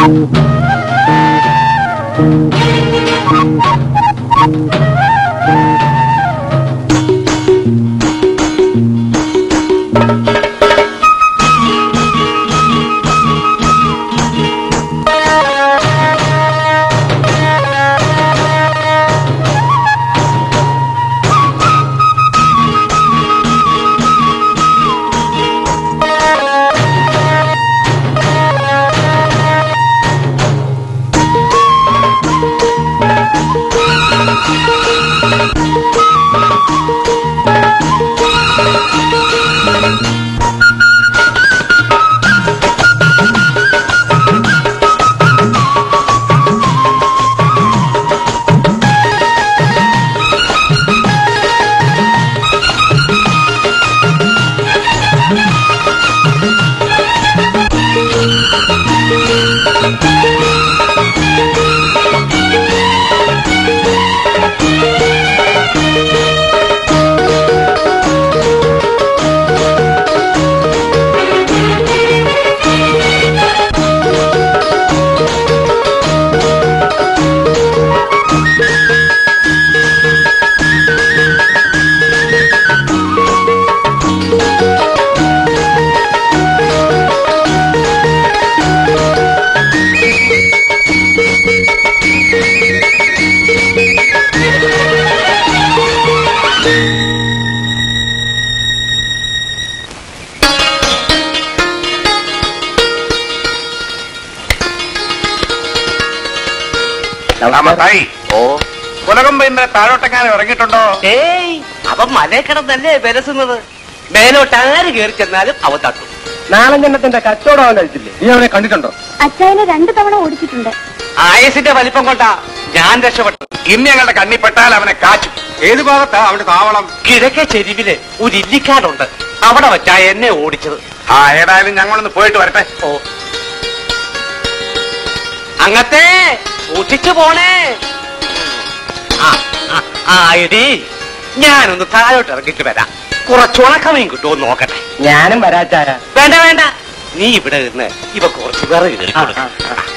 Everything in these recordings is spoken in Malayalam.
മത്തായി ഓ ഉലകം പിന്നെ താഴോട്ടെങ്ങാനും ഇറങ്ങിയിട്ടുണ്ടോ ഏയ് അവൻ മലയിൽ കിടന്നല്ലേ വിലസുന്നത് മേലോട്ട് ആര് കയറി ചെന്നാലും അവ തട്ടും നാലഞ്ചെണ്ണത്തിന്റെ കച്ചവടം അവൻ കഴിച്ചില്ലേ നീ അവനെ കണ്ടിട്ടുണ്ടോ അച്ചായനെ രണ്ടു തവണ ഓടിച്ചിട്ടുണ്ട് ആയസിന്റെ വലിപ്പം കൊണ്ടാ ഞാൻ രക്ഷപ്പെട്ടു ഇനി ഞങ്ങളുടെ കണ്ണിപ്പെട്ടാൽ അവനെ കാച്ചും ഏത് ഭാഗത്താ അവന്റെ താവളം കിഴക്കേ ചെരുവില് ഒരു ഇല്ലിക്കാടുണ്ട് അവിടെ വെച്ചാ എന്നെ ഓടിച്ചത് ആ ഏതായാലും ഞങ്ങളൊന്ന് പോയിട്ട് വരട്ടെ ഓ അങ്ങത്തെ സൂക്ഷിച്ചു പോണേ ആ ആ, ആ എടി ഞാനൊന്ന് താഴോട്ട് ഇറങ്ങിട്ട് വരാം കുറച്ച് ഉണക്കമീൻ കിട്ടുമോ എന്ന് നോക്കട്ടെ ഞാനും വരാച്ചായ വേണ്ട വേണ്ട നീ ഇവിടെ നിന്ന് ഇവ കുറച്ച് വിറക് കയറി കൊടുക്ക്. ആ, ആ,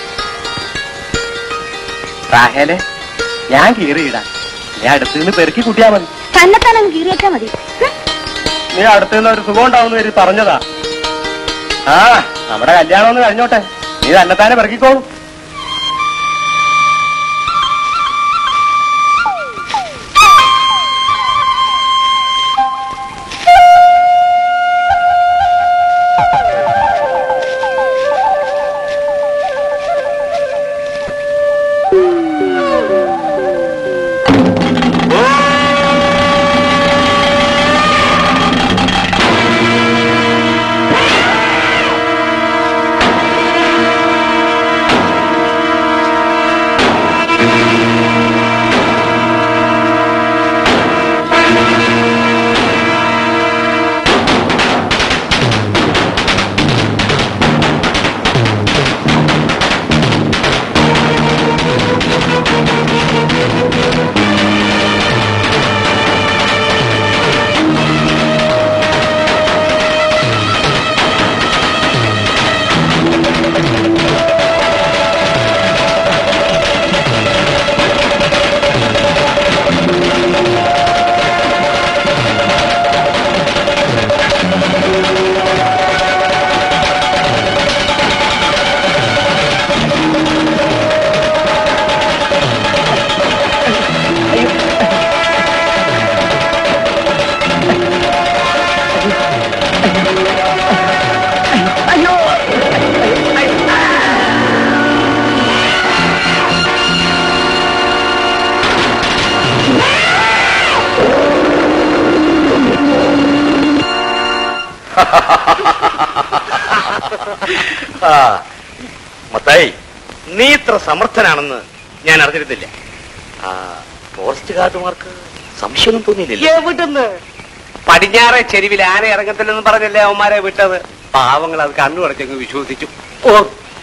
റാഹേലെ ഞാൻ കീറിയിടാം നീ അടുത്ത് നിന്ന് പെരുക്കി കൂട്ടിയാ മതി തന്നെത്താനങ്ങ് കീറിയേച്ചാ മതി ഹ്. നീ അടുത്ത് നിന്ന് ഒരു സുഖം ഉണ്ടാവുന്ന വരി പറഞ്ഞതാ ആ നമ്മുടെ കല്യാണം ഒന്ന് കഴിഞ്ഞോട്ടെ നീ തന്നെത്താനെ പെറുക്കിക്കോളൂ ആ മത്തായി നീ ഇത്ര സമർത്ഥനാണെന്ന് ഞാൻ അറിഞ്ഞിരുന്നില്ല ആ ഫോറസ്റ്റ് ഗാർഡുമാർക്ക് സംശയമൊന്നും തോന്നിയില്ല എവിടുന്ന് പടിഞ്ഞാറെ ചെരുവിൽ ആന ഇറങ്ങത്തില്ലെന്ന് പറഞ്ഞല്ലേ അവന്മാരെ വിട്ടത് പാവങ്ങൾ അത് കണ്ണു അടച്ചങ്ങ് വിശ്വസിച്ചു ഓ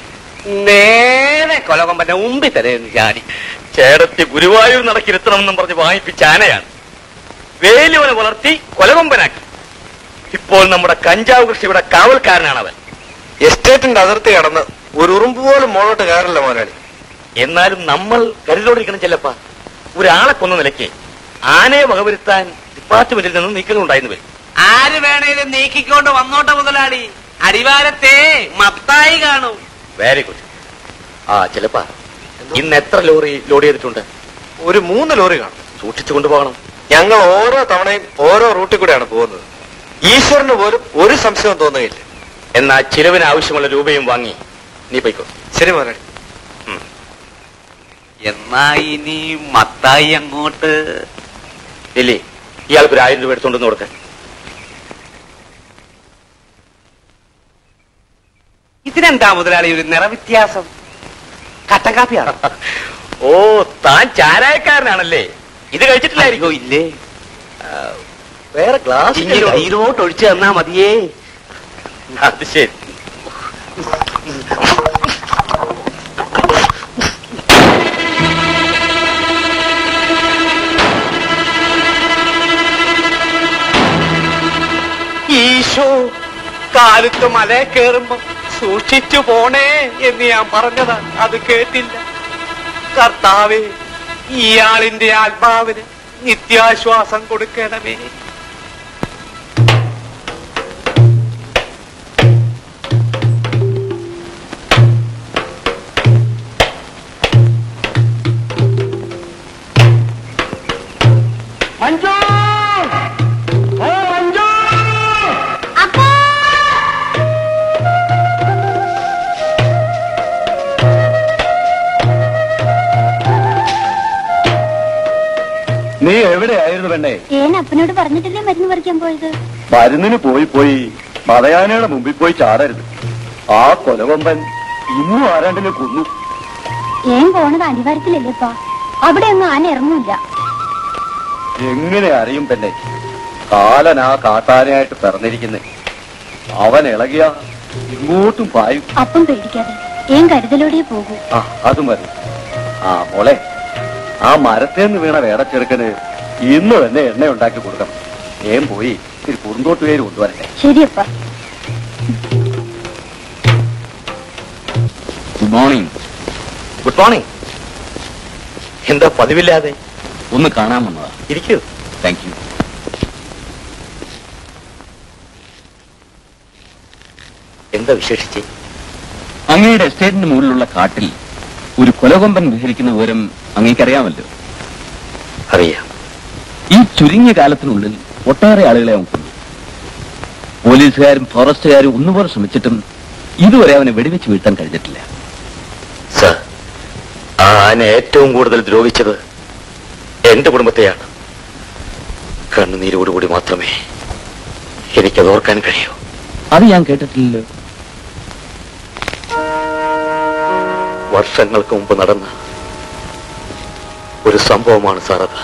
നേരെ കൊലകൊമ്പന്റെ മുമ്പിൽ തരേന്ന് ചാടി ചേടത്തി ഗുരുവായൂർ നടക്കിരുത്തണമെന്നും പറഞ്ഞ് വാങ്ങിപ്പിച്ച ആനയാണ് വേലുവനെ വളർത്തി കൊലകൊമ്പനാക്കി ഇപ്പോൾ നമ്മുടെ കഞ്ചാവ് കൃഷിയുടെ കാവൽക്കാരനാണ് അവൻ എസ്റ്റേറ്റിന്റെ അതിർത്തി കടന്ന് ഒരു ഉറുമ്പ് പോലും മുകളോട്ട് കയറില്ല മുതലാളി എന്നാലും നമ്മൾ കരുതോടിരിക്കണം ചെല്ലപ്പ ഒരാളെ കൊന്ന നിലയ്ക്ക് ആനയെ വകവരുത്താൻ ഡിപ്പാർട്ട്മെന്റിൽ നിന്ന് നീക്കങ്ങളുണ്ടായിരുന്നു വരും ആര് വേണേലും നീക്കിക്കൊണ്ട് വന്നോട്ടെ മുതലാളി അടിവാരത്തെ മത്തായി കാണും വെരി ഗുഡ് ആ ചെലപ്പ ഇന്ന് എത്ര ലോറി ലോഡ് ചെയ്തിട്ടുണ്ട് ഒരു മൂന്ന് ലോറി കാണും സൂക്ഷിച്ചു കൊണ്ടുപോകണം ഞങ്ങൾ ഓരോ തവണയും ഓരോ റൂട്ടിൽ കൂടെയാണ് പോകുന്നത് ഈശ്വരന് പോലും ഒരു സംശയവും തോന്നുകയില്ല എന്നാ ചിലവിന് ആവശ്യമുള്ള രൂപയും വാങ്ങി നീ പോയിക്കോ ശരി മുതലാളി എന്നാ ഇനി മത്തായി അങ്ങോട്ട് ഇല്ലേ ഇയാൾക്ക് ഒരു ആയിരം രൂപ എടുത്തോണ്ടെന്ന് കൊടുക്കാൻ ഇതിനെന്താ മുതലാളി ഒരു നിറവ്യത്യാസം കട്ടൻ കാപ്പിയാണോ ഓ താൻ ചാരായക്കാരനാണല്ലേ ഇത് കഴിച്ചിട്ടില്ലായിരിക്കും ഇല്ലേ വേറെ ഗ്ലാസ് ഇനി കയ്യിലോട്ട് ഒഴിച്ചു തന്നാ മതിയേ അത് ശരി ഈശോ കാലത്ത് മല കേറുമ്പോ സൂക്ഷിച്ചു പോണേ എന്ന് ഞാൻ പറഞ്ഞതാ അത് കേട്ടില്ല കർത്താവേ ഇയാളിന്റെ ആത്മാവിന് നിത്യാശ്വാസം കൊടുക്കണമേ മഞ്ജു ഓ മഞ്ജു അപ്പാ നീ എവിടെയായിരുന്നു പെണ്ണേ ഏൻ അപ്പനോട് പറഞ്ഞിട്ടല്ലേ മരുന്ന് പറിക്കാൻ പോയത് മരുന്നിന് പോയി പോയി മതയാനയുടെ മുമ്പിൽ പോയി ചാടരുത് ആ കൊലവമ്പൻ ഇന്നും ആരാണ്ടിനെ കൊന്നു ഏൻ പോണത് അടിവാരത്തിലല്ലേപ്പാ അവിടെ ഒന്നും ആന ഇറങ്ങൂല എങ്ങനെ അറിയും പെണ്ണെ കാലൻ ആ കാട്ടാനയായിട്ട് പിറന്നിരിക്കുന്നേ അവൻ ഇളകിയ ഇങ്ങോട്ടും പായും അപ്പം പേടിക്കാതെ ഏൻ കരുതലോടെ പോകൂ ആ അത് മതി ആ മോളെ ആ മരത്തേന്ന് വീണ വേടച്ചെറുക്കന് ഇന്ന് തന്നെ എണ്ണ ഉണ്ടാക്കി കൊടുക്കണം ഏം പോയി ഇത്തിരി കുറുന്തോട്ട് പേര് കൊണ്ടുവരട്ടെ ശരിയപ്പാ ഗുഡ് മോർണിംഗ് ഗുഡ് മോർണിംഗ് എന്താ പതിവില്ലാതെ ഒന്ന് കാണാൻ വന്നതാ ഇരിക്കൂ താങ്ക് യു എന്താ വിശേഷിച്ച് അങ്ങയുടെ എസ്റ്റേറ്റിന് മുകളിലുള്ള കാട്ടിൽ ഒരു കൊലകൊമ്പൻ വിഹരിക്കുന്ന വിവരം അങ്ങേക്കറിയാമല്ലോ അറിയാം ഈ ചുരുങ്ങിയ കാലത്തിനുള്ളിൽ ഒട്ടേറെ ആളുകളെ അവൻ കൊന്നു പോലീസുകാരും ഫോറസ്റ്റുകാരും ഒന്നുപോലെ ശ്രമിച്ചിട്ടും ഇതുവരെ അവനെ വെടിവെച്ച് വീഴ്ത്താൻ കഴിഞ്ഞിട്ടില്ല സർ ആ ആന ഏറ്റവും കൂടുതൽ ദ്രോഹിച്ചത് എന്റെ കുടുംബത്തെയാണ് കണ്ണുനീരോടുകൂടി മാത്രമേ എനിക്കത് ഓർക്കാൻ കഴിയൂ അത് ഞാൻ കേട്ടിട്ടില്ലല്ലോ വർഷങ്ങൾക്ക് മുമ്പ് നടന്ന ഒരു സംഭവമാണ് സാർ അത്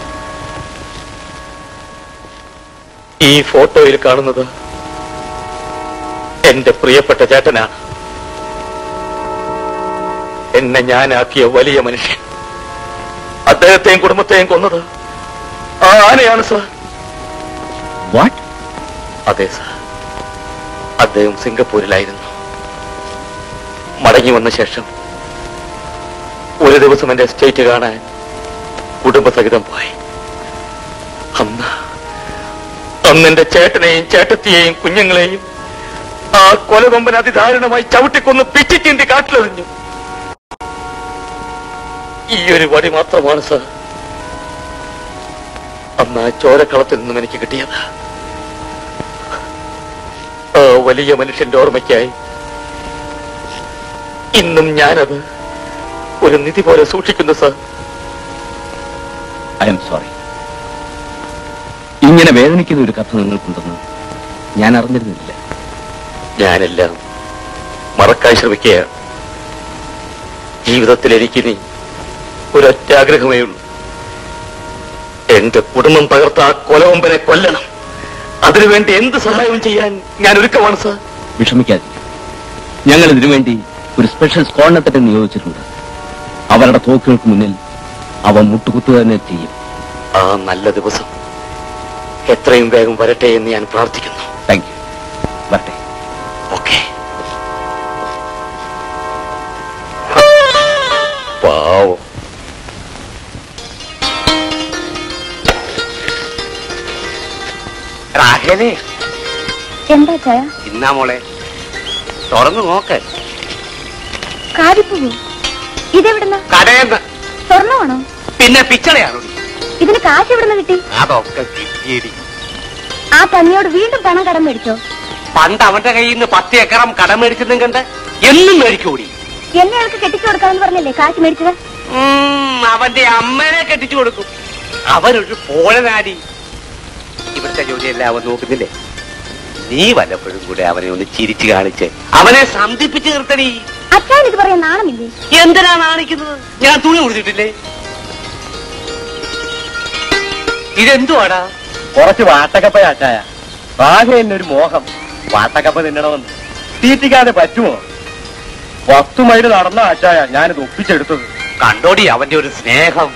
ഈ ഫോട്ടോയിൽ കാണുന്നത് എന്റെ പ്രിയപ്പെട്ട ചേട്ടനാണ് എന്നെ ഞാനാക്കിയ വലിയ മനുഷ്യൻ അദ്ദേഹത്തെയും കുടുംബത്തെയും കൊന്നത് ആ ആനയാണ് സാർ വാട്ട് അതെ സാർ അദ്ദേഹം സിംഗപ്പൂരിലായിരുന്നു മടങ്ങി വന്ന ശേഷം ഒരു ദിവസം എന്റെ എസ്റ്റേറ്റ് കാണാൻ കുടുംബസഹിതം പോയി അന്ന് അന്ന് എന്റെ ചേട്ടനെയും ചേട്ടത്തിയെയും കുഞ്ഞുങ്ങളെയും ആ കൊലകൊമ്പൻ അതിദാരുണമായി ചവിട്ടിക്കൊന്ന് പിച്ചിച്ചിന്തി കാട്ടിലെറിഞ്ഞു ഈ ഒരു വടി മാത്രമാണ് സാർ അന്ന് ആ ചോരക്കളത്തിൽ നിന്നും എനിക്ക് കിട്ടിയത് ആ വലിയ മനുഷ്യന്റെ ഓർമ്മയ്ക്കായി ഇന്നും ഞാനത് ഒരു നിധി പോലെ സൂക്ഷിക്കുന്നു സാർ ഐ എം സോറി ഇങ്ങനെ വേദനിക്കുന്ന ഒരു കഥ നിങ്ങൾക്കുണ്ടെന്ന് ഞാൻ അറിഞ്ഞിരുന്നില്ല ഞാനെല്ലാം മറക്കാൻ ശ്രമിക്കുകയാണ് ജീവിതത്തിൽ എനിക്കിനി ഒരൊറ്റ ആഗ്രഹമേ ഉള്ളൂ എന്റെ കുടുംബം തകർത്ത ആ കൊലവമ്പനെ കൊല്ലണം അതിനുവേണ്ടി എന്ത് സഹായവും ചെയ്യാൻ ഞാൻ ഒരുക്കമാണ് സാർ വിഷമിക്കാതിരിക്കും ഞങ്ങൾ ഇതിനുവേണ്ടി ഒരു സ്പെഷ്യൽ സ്ക്വാഡിനെ തന്നെ നിയോഗിച്ചിട്ടുണ്ട് അവരുടെ തോക്കുകൾക്ക് മുന്നിൽ അവ മുട്ടുകുത്തുക തന്നെ ചെയ്യും ആ നല്ല ദിവസം എത്രയും വേഗം വരട്ടെ എന്ന് ഞാൻ പ്രാർത്ഥിക്കുന്നു താങ്ക് യു വരട്ടെ ഓക്കെ രാഘവനെ എന്താ ചായ ഇന്നാ മോളെ തുറന്നു നോക്ക് കാരിപ്പൂവോ ഇതെവിടുന്ന കടയെന്ന് സ്വർണ്ണമാണോ പിന്നെ പിച്ചളയാണോ ഇതിന് കാശ് എവിടുന്ന് കിട്ടി അതൊക്കെ കിട്ടിയടി ആ തനിയോട് വീണ്ടും പണം കടം മേടിച്ചോ പണ്ട് അവന്റെ കയ്യിൽ നിന്ന് പത്ത് ഏക്കറം കടം മേടിച്ചെന്നും കണ്ട് എന്നും മേടിക്കൂടി എന്നെ അയാൾക്ക് കെട്ടിച്ചു കൊടുക്കാമെന്ന് പറഞ്ഞല്ലേ കാശ് മേടിച്ചത് ഉം, അവന്റെ അമ്മനെ കെട്ടിച്ചു കൊടുക്കും അവനൊരു പോളനാടി ഇവിടുത്തെ ജോലിയെല്ലാം അവൻ നോക്കുന്നില്ലേ നീ വല്ലപ്പോഴും കൂടെ അവനെ ഒന്ന് ചിരിച്ചു കാണിച്ച് അവനെ സന്ധിപ്പിച്ച് നിർത്തടി അച്ഛൻ ഇത് പറയാൻ നാണമില്ലേ എന്തിനാ നാണിക്കുന്നത് ഞാൻ തുണി കൊടുത്തിട്ടില്ലേ ഇതെന്തുവാടാ കുറച്ച് വാട്ടക്കപ്പ അച്ചായ റാഹേന്റെ ഒരു മോഹം വാട്ടക്കപ്പ തിന്നണമെന്ന് തീറ്റിക്കാതെ പറ്റുമോ പത്തു മൈൽ നടന്ന അച്ചായ ഞാനിത് ഒപ്പിച്ചെടുത്തത് കണ്ടോടി അവന്റെ ഒരു സ്നേഹം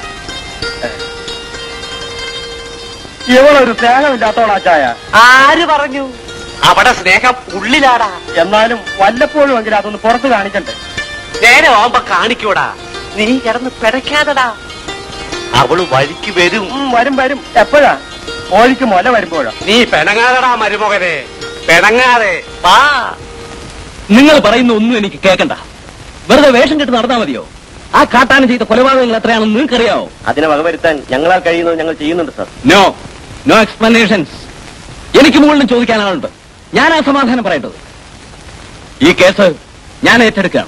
ഇവളൊരു സ്നേഹമില്ലാത്തോളാ അച്ചായ ആര് പറഞ്ഞു അവിടെ സ്നേഹം ഉള്ളിലാടാ എന്നാലും വല്ലപ്പോഴും എങ്കിലും അതൊന്ന് പുറത്ത് കാണിക്കണ്ടേ നേരെ ആവുമ്പോ കാണിക്കൂടാ നീ കിടന്ന് പിടയ്ക്കാതടാ അവള് വഴിക്ക് വരും ഉം, വരും വരും എപ്പോഴാ കോഴിക്ക് മുല വരുമ്പോഴാ നീ പിണങ്ങാതടാ മരുമകനെ പിണങ്ങാതെ വാ നിങ്ങൾ പറയുന്ന ഒന്നും എനിക്ക് കേൾക്കണ്ട വെറുതെ വേഷം കെട്ട് നടന്നാ മതിയോ ആ കാട്ടാനും ചെയ്ത കൊലപാതകങ്ങൾ എത്രയാണെന്ന് നിങ്ങൾക്കറിയാവോ അതിനെ വകവരുത്താൻ ഞങ്ങളാൽ കഴിയുന്നത് ഞങ്ങൾ ചെയ്യുന്നുണ്ട് സാർ നോ നോ എക്സ്പ്ലനേഷൻസ് എനിക്ക് മുകളിലും ചോദിക്കാൻ ആളുണ്ട് ഞാൻ ആ സമാധാനം പറയേണ്ടത് ഈ കേസ് ഞാൻ ഏറ്റെടുക്കുകയാണ്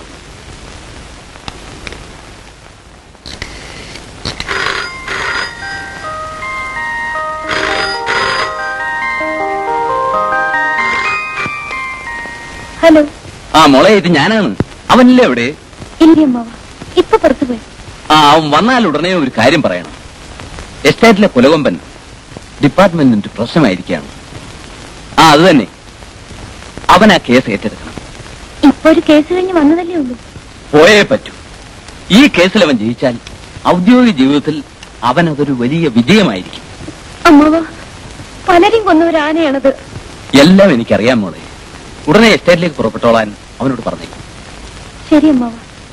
ഹലോ ആ മോളെ ഇത് ഞാനാണ് അവനില്ലേ എവിടെ ഇല്ല അമ്മാവ ഇപ്പൊ പുറത്തു പോയി ആ അവൻ വന്നാൽ ഉടനെ ഒരു കാര്യം പറയണം എസ്റ്റേറ്റിലെ പുലകൊമ്പൻ ഡിപ്പാർട്ട്മെന്റിന്റെ പ്രശ്നമായിരിക്കുകയാണ് ആ അത് തന്നെ അവൻ ആ കേസ് ഏറ്റെടുക്കണം ഇപ്പൊ ഒരു കേസ് കഴിഞ്ഞ് വന്നതല്ലേ ഉള്ളൂ പോയേ പറ്റൂ ഈ കേസിൽ അവൻ ജയിച്ചാൽ ഔദ്യോഗിക ജീവിതത്തിൽ അവൻ അതൊരു വലിയ വിജയമായിരിക്കും അമ്മാവ പലരും കൊന്ന ഒരു ആനയാണത് എല്ലാം എനിക്കറിയാം മോളെ ഉടനെ എസ്റ്റേറ്റിലേക്ക് പുറപ്പെട്ടോളാൻ അവനോട് പറഞ്ഞേക്കും ശരി അമ്മാവ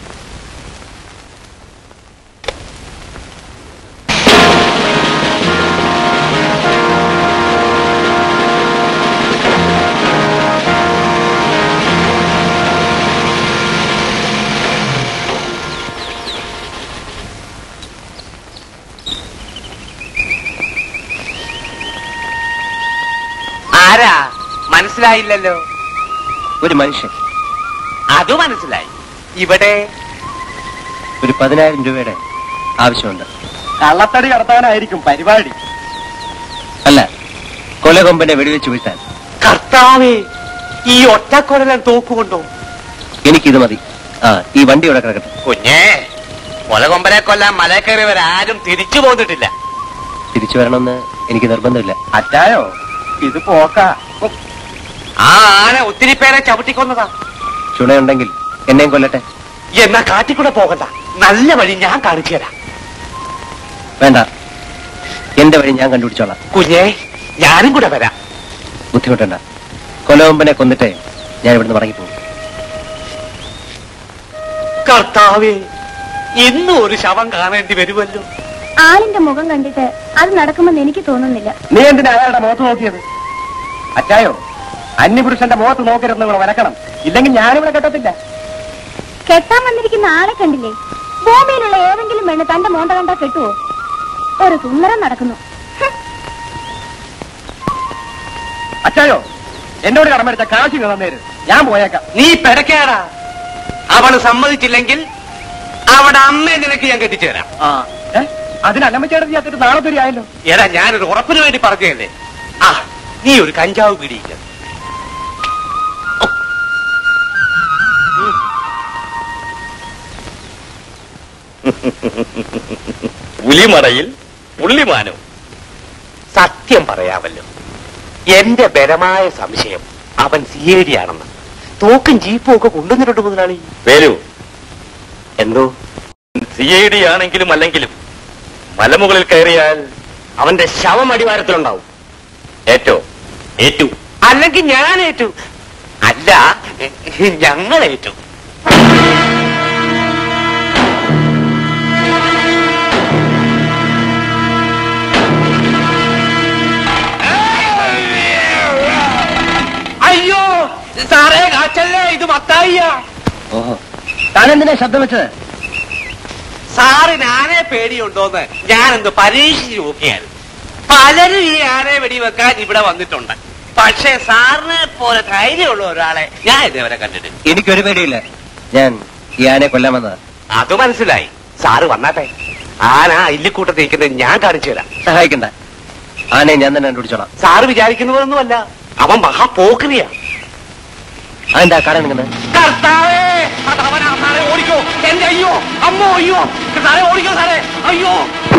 ആരാ മനസ്സിലായില്ലല്ലോ ഒരു മനുഷ്യൻ അത് മനസ്സിലായി ഇവിടെ ഒരു പതിനായിരം രൂപയുടെ ആവശ്യമുണ്ട് കള്ളത്തടി കടത്താനായിരിക്കും പരിപാടി അല്ല കൊലകൊമ്പനെ വെടിവെച്ച് വീഴ്ത്താൻ കർത്താവേ ഈ ഒറ്റക്കൊരലൻ തോക്കുകൊണ്ടോ എനിക്കിത് മതി ആ ഈ വണ്ടി ഇവിടെ കിടക്കട്ടെ കുഞ്ഞേ കൊലകൊമ്പനെ കൊല്ലാൻ മല കയറിയവരാരും തിരിച്ചു പോന്നിട്ടില്ല തിരിച്ചു വരണമെന്ന് എനിക്ക് നിർബന്ധമില്ല അറ്റായോ ഇത് പോക്കാ ആ ആന ഒത്തിരി പേരെ ചവിട്ടിക്കൊന്നതാ ചുണയുണ്ടെങ്കിൽ എന്നെയും കൊല്ലട്ടെ എന്നാ കാട്ടിക്കൂടെ പോകണ്ട നല്ല വഴി ഞാൻ കാണിച്ചു തരാം വേണ്ട എന്റെ വഴി ഞാൻ കണ്ടുപിടിച്ചോളാം കുഞ്ഞേ ഞാനും കൂടെ വരാം ബുദ്ധിമുട്ടണ്ട കൊലകൊമ്പനെ കൊന്നിട്ടേ ഞാൻ ഇവിടുന്ന് മടങ്ങിപ്പോകും കർത്താവേ ഇന്നും ഒരു ശവം കാണേണ്ടി വരുമല്ലോ ആളിന്റെ മുഖം കണ്ടിട്ട് അത് നടക്കുമെന്ന് എനിക്ക് തോന്നുന്നില്ല നീ എന്തിനാ അയാളുടെ മുഖത്ത് നോക്കിയത് അച്ചായോ അന്യപുരുഷന്റെ മുഖത്ത് നോക്കരുതെന്ന് ഇവിടെ വരക്കണം ഇല്ലെങ്കിൽ ഞാനിവിടെ കെട്ടത്തില്ല കെട്ടാൻ വന്നിരിക്കുന്ന ആളെ കണ്ടില്ലേ ഭൂമിയിലുള്ള ഏതെങ്കിലും പെണ്ണ് തന്റെ മോണ്ട കണ്ടാ കെട്ടുവോ ഒരു സുന്ദരം നടക്കുന്നു ഹ്, അച്ചായോ എന്നോട് കടമെടുത്ത കാശ് ഇങ്ങ് തന്നേര് ഞാൻ പോയേക്കാം നീ പെടക്കേടാ അവള് സമ്മതിച്ചില്ലെങ്കിൽ അവിടെ അമ്മയെ നിനക്ക് ഞാൻ കെട്ടിച്ചു തരാം ആ ഏ അതിനല്ലമ്മച്ചേട്ടൻ ചെയ്യാത്തിട്ട് നാളെ തരി ആയല്ലോ എടാ ഞാനൊരു ഉറപ്പിന് വേണ്ടി പറഞ്ഞതല്ലേ ആ നീ ഒരു കഞ്ചാവ് പിടിയില്ല പുലിമറയിൽ പുള്ളിമാനോ സത്യം പറയാമല്ലോ എന്റെ ബലമായ സംശയം അവൻ സിയേഡിയാണെന്ന് തോക്കും ജീപ്പും ഒക്കെ കൊണ്ടുവന്നിട്ടുണ്ട് മുതലാളി വേലു എന്തോ സി ഐ ഡി ആണെങ്കിലും അല്ലെങ്കിലും മലമുകളിൽ കയറിയാൽ അവന്റെ ശവം അടിവാരത്തിലുണ്ടാവും ഏറ്റോ ഏറ്റു അല്ലെങ്കിൽ ഞാൻ ഏറ്റു അല്ല ഞങ്ങൾ ഏറ്റു ഇത് മത്തായിയാ ഓഹോ താനെന്തിനാ ശബ്ദം വെച്ചത് സാറിന് ആനയെ പേടിയുണ്ടോന്ന് ഞാനെന്ത് പരീക്ഷിച്ച് നോക്കിയായിരുന്നു പലരും ഈ ആനയെ വെടിവെക്കാൻ ഇവിടെ വന്നിട്ടുണ്ട് പക്ഷേ സാറിനെ പോലെ ധൈര്യമുള്ള ഒരാളെ ഞാൻ ഇതേവരെ കണ്ടിട്ടില്ല എനിക്കൊരു പേടിയില്ല ഞാൻ ഈ ആനയെ കൊല്ലാൻ വന്നതാ അത് മനസ്സിലായി സാറ് വന്നാട്ടെ ആന ഇല്ലിക്കൂട്ടത്തിൽ നിൽക്കുന്നത് ഞാൻ കാണിച്ചു തരാം സഹായിക്കണ്ട ആനയെ ഞാൻ തന്നെ കണ്ടുപിടിച്ചോളാം സാറ് വിചാരിക്കുന്നതൊന്നുമല്ല അവൻ മഹാപോക്രിയാ അതെന്താ കാണാൻ നിൽക്കുന്നത് കർത്താവേ അതവനാ സാറേ ഓടിക്കോ എന്റെ അയ്യോ അമ്മോ അയ്യോ സാറേ ഓടിക്കോ സാറേ അയ്യോ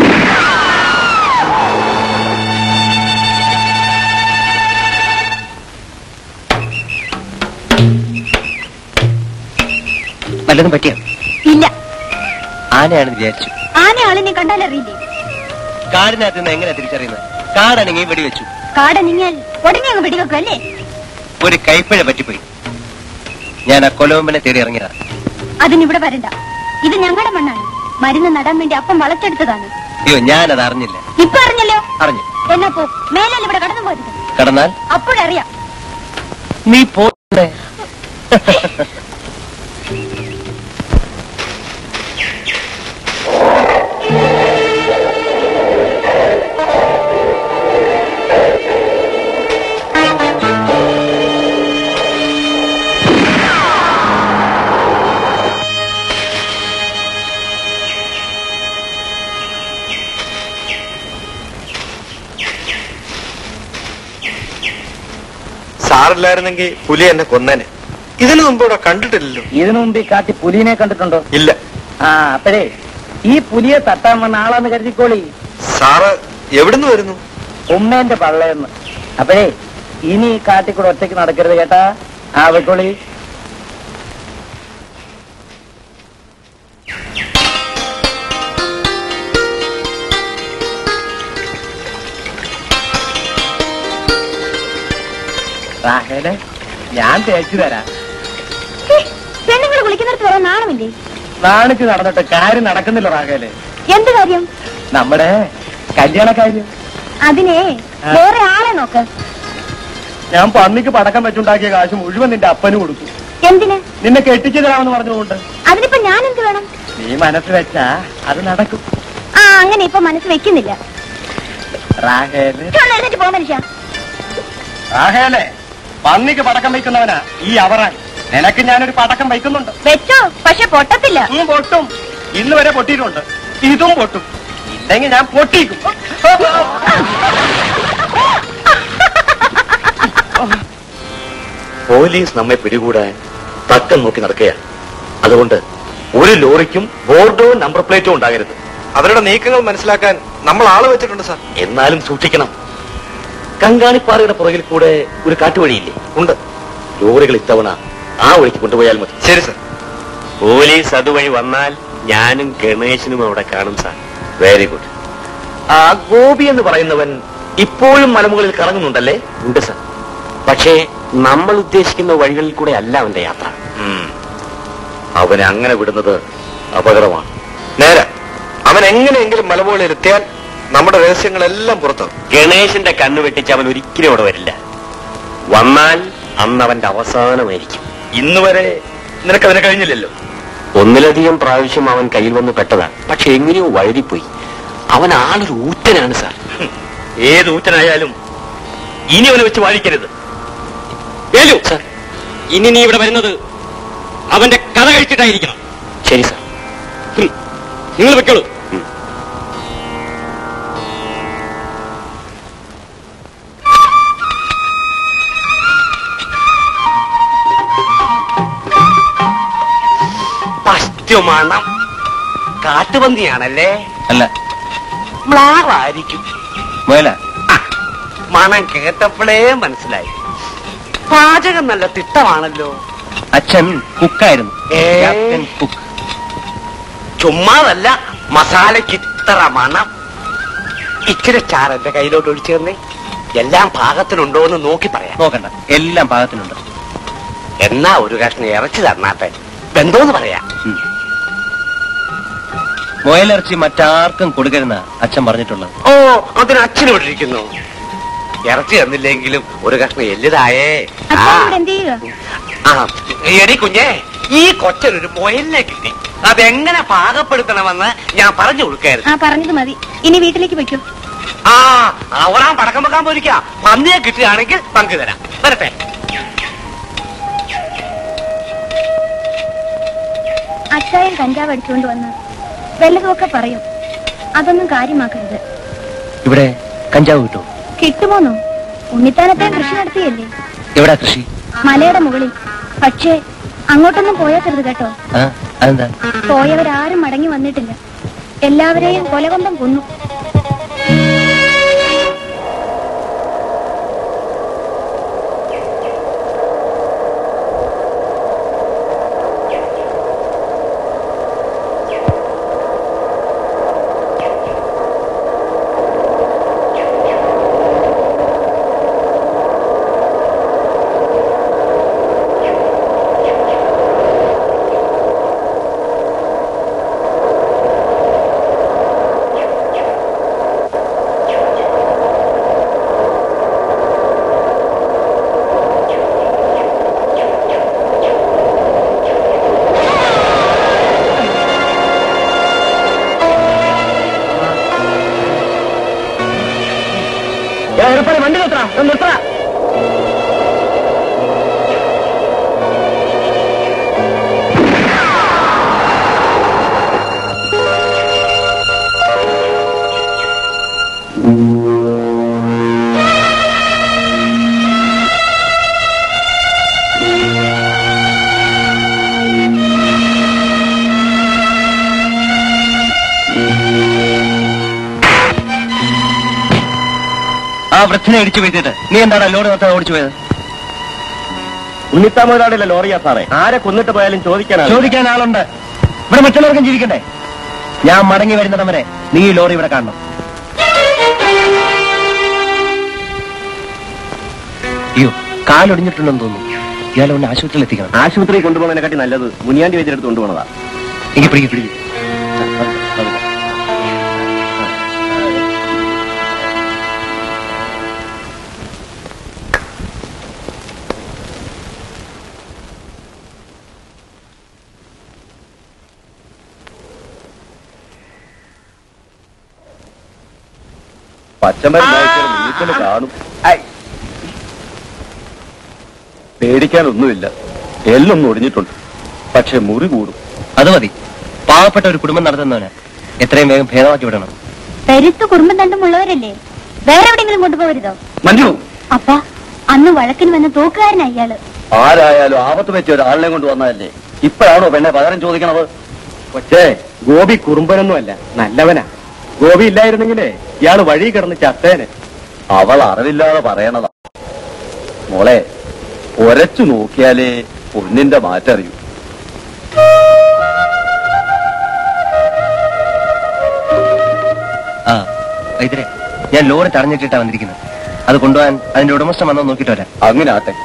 വല്ലതും പറ്റിയോ ഇല്ല ആനയാണെന്ന് വിചാരിച്ചു ആന ആളിനെ കണ്ടാൽ അറിയില്ലേ കാടിനകത്ത് നിന്ന് എങ്ങനെ തിരിച്ചറിയുന്നത് കാടാണെങ്കിൽ വെടിവെച്ചു കാടനിങ്ങാൽ ഉടനെ അങ്ങ് വെടിവെക്കും അല്ലേ ഒരു കൈപ്പഴ പറ്റിപ്പോയി ഞാൻ ആ കൊലവമ്പനെ തേടി ഇറങ്ങിയതാ അതിനിവിടെ വരണ്ട ഇത് ഞങ്ങളുടെ മണ്ണാണ് മരുന്ന് നടാൻ വേണ്ടി അപ്പം വളച്ചെടുത്തതാണ് അയ്യോ ഞാനത് അറിഞ്ഞില്ല ഇപ്പൊ അറിഞ്ഞല്ലോ അറിഞ്ഞു എന്നാ പോ മേലാൽ ഇവിടെ കടന്നു പോരുത് കടന്നാൽ അപ്പോഴറിയാം നീ പോണ്ടേ സാറില്ലായിരുന്നെങ്കിൽ പുലി എന്നെ കൊന്നേനെ ഇതിനു മുമ്പ് ഇവിടെ കണ്ടിട്ടില്ലല്ലോ ഇതിനു മുമ്പ് ഈ കാട്ടി പുലിനെ കണ്ടിട്ടുണ്ടോ ഇല്ല ആ അപ്പോഴേ ഈ പുലിയെ തട്ടാൻ വന്ന ആളാന്ന് കരുതിക്കോളി സാറ് എവിടുന്ന് വരുന്നു ഉമ്മേന്റെ പള്ളയെന്ന് അപ്പോഴേ ഇനി ഈ കാട്ടിക്കൂടെ ഒറ്റയ്ക്ക് നടക്കരുത് കേട്ടാ ആ വെക്കോളി റാഹേലെ ഞാൻ തേച്ചു തരാം പെണ്ണുങ്ങൾ വിളിക്കുന്നിടത്ത് വരാൻ നാണമില്ലേ നാണിച്ച് നടന്നിട്ട് കാര്യം നടക്കുന്നില്ല റാഹേലെ എന്ത് കാര്യം നമ്മുടെ കല്യാണ കാര്യം അതിനെ വേറെ ആളെ നോക്ക് ഞാൻ പന്നിക്ക് പടക്കം വെച്ചുണ്ടാക്കിയ കാശ് മുഴുവൻ നിന്റെ അപ്പന് കൊടുത്തു എന്തിന് നിന്നെ കെട്ടിച്ചു തരാമെന്ന് പറഞ്ഞുകൊണ്ട് അതിനിപ്പോ ഞാൻ എന്ത് വേണം നീ മനസ്സ് വെച്ചാ അത് നടക്കും ആ അങ്ങനെ ഇപ്പൊ മനസ്സ് വെക്കുന്നില്ല റാഹേല് ഇഷ്ടമുള്ള എഴുന്നേറ്റ് പോ മനുഷ്യ റാഹേലെ പന്നിക്ക് പടക്കം വയ്ക്കുന്നവനാ ഈ അവറാൻ നിനക്ക് ഞാനൊരു പടക്കം വയ്ക്കുന്നുണ്ട് വെച്ചോ പക്ഷെ പൊട്ടത്തില്ല ഉം പൊട്ടും ഇന്ന് വരെ പൊട്ടിയിട്ടുണ്ട് ഇതും പൊട്ടും ഇല്ലെങ്കിൽ ഞാൻ പൊട്ടിക്കും പോലീസ് നമ്മെ പിടികൂടാൻ തക്കം നോക്കി നടക്കുകയാണ് അതുകൊണ്ട് ഒരു ലോറിക്കും ബോർഡോ നമ്പർ പ്ലേറ്റോ ഉണ്ടാകരുത് അവരുടെ നീക്കങ്ങൾ മനസ്സിലാക്കാൻ നമ്മൾ ആള് വെച്ചിട്ടുണ്ട് സാർ എന്നാലും സൂക്ഷിക്കണം കങ്കാണിപ്പാറയുടെ പുറകിൽ കൂടെ ഒരു കാട്ടുവഴിയില്ലേ ഉണ്ട് ലോറികൾ ഇത്തവണ ആ വഴിക്ക് കൊണ്ടുപോയാൽ മതി ശരി സാർ പോലീസ് അതുവഴി വന്നാൽ ഞാനും ഗണേശനും അവിടെ കാണും സാർ വെരി ഗുഡ് ആ ഗോപി എന്ന് പറയുന്നവൻ ഇപ്പോഴും മലമുകളിൽ കറങ്ങുന്നുണ്ടല്ലേ ഉണ്ട് സാർ പക്ഷേ നമ്മൾ ഉദ്ദേശിക്കുന്ന വഴികളിൽ കൂടെ അല്ല അവന്റെ യാത്ര അവനെ അങ്ങനെ വിടുന്നത് അപകടമാണ് നേരെ അവൻ എങ്ങനെയെങ്കിലും മലമുകളിൽ എത്തിയാൽ നമ്മുടെ രഹസ്യങ്ങളെല്ലാം പുറത്താവും ഗണേശന്റെ കണ്ണു വെട്ടിച്ച് അവൻ ഒരിക്കലും അവിടെ വരില്ല വന്നാൽ അന്ന് അവന്റെ അവസാനമായിരിക്കും ഇന്ന് വരെ നിനക്ക് അതിനെ കഴിഞ്ഞില്ലല്ലോ ഒന്നിലധികം പ്രാവശ്യം അവൻ കയ്യിൽ വന്ന് പെട്ടതാണ് പക്ഷെ എങ്ങനെയോ വഴുതിപ്പോയി അവൻ ആളൊരു ഊറ്റനാണ് സാർ ഏത് ഊറ്റനായാലും ഇനി അവനെ വെച്ച് വാഴിക്കരുത് സാർ ഇനി നീ ഇവിടെ വരുന്നത് അവന്റെ കഥ കഴിച്ചിട്ടായിരിക്കണം ശരി സാർ നിങ്ങൾ വെക്കോളൂ ഫസ്റ്റ് മണം കാട്ടുപന്നിയാണല്ലേ അല്ല മ്ലാവായിരിക്കും മുയല ആ, മണം കേട്ടപ്പോഴേ മനസ്സിലായി പാചകം നല്ല തിട്ടമാണല്ലോ അച്ഛൻ കുക്കായിരുന്നു ഏ? ക്യാപ്റ്റൻ കുക്ക് ചുമ്മാതല്ല മസാലയ്ക്ക് ഇത്ര മണം ഇച്ചിരി ചാറ് എന്റെ കയ്യിലോട്ട് ഒഴിച്ചു തന്നേ എല്ലാം പാകത്തിനുണ്ടോ എന്ന് നോക്കി പറയാം നോക്കണ്ട എല്ലാം പാകത്തിനുണ്ട് എന്നാ ഒരു കഷ്ണം ഇറച്ചി തന്നാട്ടെ ബന്ധോന്ന് പറയാം ഉം. മുയലിറച്ചി മറ്റാർക്കും കൊടുക്കരുന്ന അച്ഛൻ പറഞ്ഞിട്ടുള്ളത് ഓ അതിന് അച്ഛനും ഇട്ടിരിക്കുന്നു ഇറച്ചി തന്നില്ലെങ്കിലും ഒരു കഷ്ണം എല്ലിതായേ ആ അച്ഛൻ ഇവിടെ എന്ത് ചെയ്യുക ആ എടി കുഞ്ഞേ ഈ കൊച്ചനൊരു മൊയലിനെ കിട്ടി അതെങ്ങനെ പാകപ്പെടുത്തണമെന്ന് ഞാൻ പറഞ്ഞു കൊടുക്കായിരുന്നു ആ പറഞ്ഞത് മതി ഇനി വീട്ടിലേക്ക് വെക്കൂ ആ അവറാൻ പടക്കം വെക്കാൻ പോയിരിക്ക പന്നിയെ കിട്ടുകയാണെങ്കിൽ പങ്കു തരാം വരട്ടെ അച്ചായൻ കഞ്ചാവ് അടിച്ചുകൊണ്ട് വന്ന് വല്ലതുമൊക്കെ പറയും അതൊന്നും കാര്യമാക്കരുത് ഇവിടെ കഞ്ചാവ് കിട്ടും കിട്ടുമോന്നോ ഉണ്ണിത്താനത്തെ കൃഷി നടത്തിയല്ലേ എവിടാ കൃഷി മലയുടെ മുകളിൽ പക്ഷേ അങ്ങോട്ടൊന്നും പോയേക്കരുത് കേട്ടോ ആ അതെന്താ പോയവരാരും മടങ്ങി വന്നിട്ടില്ല എല്ലാവരെയും കൊലകൊണ്ടം കൊന്നു വണ്ടി നിർത്തറ നിർത്തറ ആ വൃദ്ധനെ ഇടിച്ചു വീഴ്ത്തിട്ട് നീ എന്താണ് ലോറി നിർത്താൻ ഓടിച്ചു പോയത് ഉണ്ണിത്താ മുതലാളിയല്ല ലോറിയാ സാറേ ആരെ കൊന്നിട്ട് പോയാലും ചോദിക്കാനാണ് ചോദിക്കാൻ ആളുണ്ട് ഇവിടെ മറ്റുള്ളവർക്കും ജീവിക്കണ്ടേ ഞാൻ മടങ്ങി വരുന്നിടം വരെ നീ ഈ ലോറി ഇവിടെ കാണണം അയ്യോ കാലൊടിഞ്ഞിട്ടുണ്ടെന്ന് തോന്നുന്നു ഇയാളെ ഒന്ന് ആശുപത്രിയിൽ എത്തിക്കണം ആശുപത്രി കൊണ്ടുപോകുന്നതിനെക്കാട്ടി നല്ലത് മുനിയാണ്ടി വൈദ്യരെടുത്ത് കൊണ്ടുപോകണതാ എനിക്ക് പിടിക്കും പിടിക്കും പച്ചമരുന്ന് വീട്ടിൽ കാണും ഐ. പേടിക്കാനൊന്നുമില്ല എല്ലൊന്നും ഒടിഞ്ഞിട്ടുണ്ട് പക്ഷെ മുറി കൂടും അത് മതി പാവപ്പെട്ട ഒരു കുടുംബം നടത്തുന്നവന് എത്രയും വേഗം ഭേദമാക്കി വിടണം പെരുത്ത് കുടുംബം തണ്ടുമുള്ളവരല്ലേ വേറെ എവിടെയെങ്കിലും കൊണ്ടുപോകരുതോ മഞ്ജു അപ്പാ അന്ന് വഴക്കിന് വന്ന തോക്കുകാരനാ ഇയാള് ആരായാലും ആപത്ത് വെച്ച് ഒരാളിനെ കൊണ്ട് വന്നതല്ലേ ഇപ്പോഴാണോ പെണ്ണെ പകരം ചോദിക്കണത് കൊച്ചേ ഗോപി കുറുമ്പനൊന്നുമല്ല നല്ലവനാ ഗോപി ഇല്ലായിരുന്നെങ്കിലേ ഇയാള് വഴി കിടന്ന് ചത്തേനെ അവൾ അറിവില്ലാതെ പറയണതാ മോളെ ഒരച്ചു നോക്കിയാലേ പൊന്നിന്റെ മാറ്ററിയൂ ആ വൈദ്യരെ ഞാൻ ലോറി തടഞ്ഞിട്ടിട്ടാ വന്നിരിക്കുന്നത് അത് കൊണ്ടുപോകാൻ അതിന്റെ ഉടമസ്ഥൻ വന്നോ നോക്കിയിട്ട് വരാം അങ്ങനെ ആട്ടെ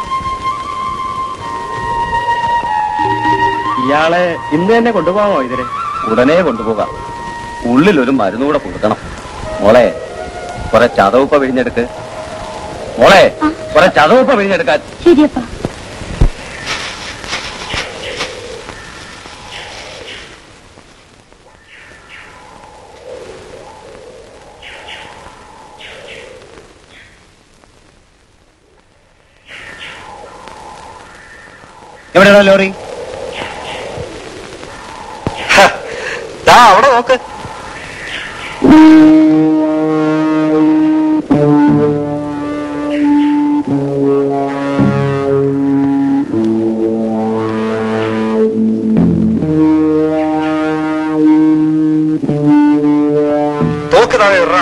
ഇയാളെ ഇന്ന് തന്നെ കൊണ്ടുപോകാമോ ഇതിന് ഉടനെ കൊണ്ടുപോകാം ഉള്ളിൽ ഒരു മരുന്നുകൂടെ കൊടുക്കണം മോളെ കുറെ ചതവുപ്പ വിഴിഞ്ഞെടുക്ക് മോളെ കുറെ ചതവുപ്പ വിഴിഞ്ഞെടുക്കാൻ ശരിയപ്പാ എവിടെയാണോ ലോറി ദാ അവിടെ നോക്ക് തോക്ക് താഴെ ഇടറാ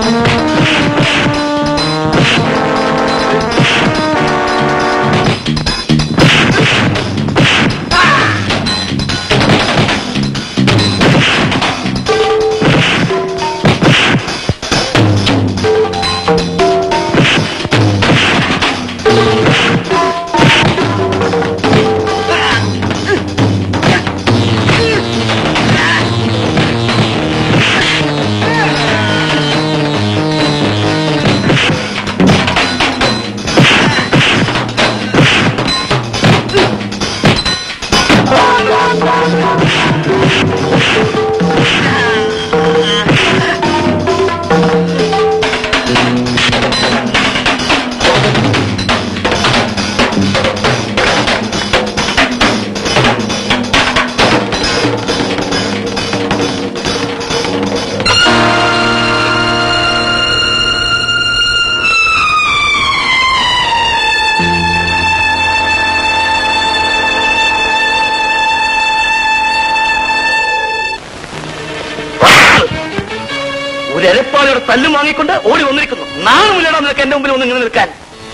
ഒരു എരപ്പാളിയുടെ തല്ലും വാങ്ങിക്കൊണ്ട് ഓടി വന്നിരിക്കുന്നു നാണമില്ലടാ നിനക്ക് എന്റെ മുമ്പിൽ ഒന്ന് ഇങ്ങനെ നിൽക്കാൻ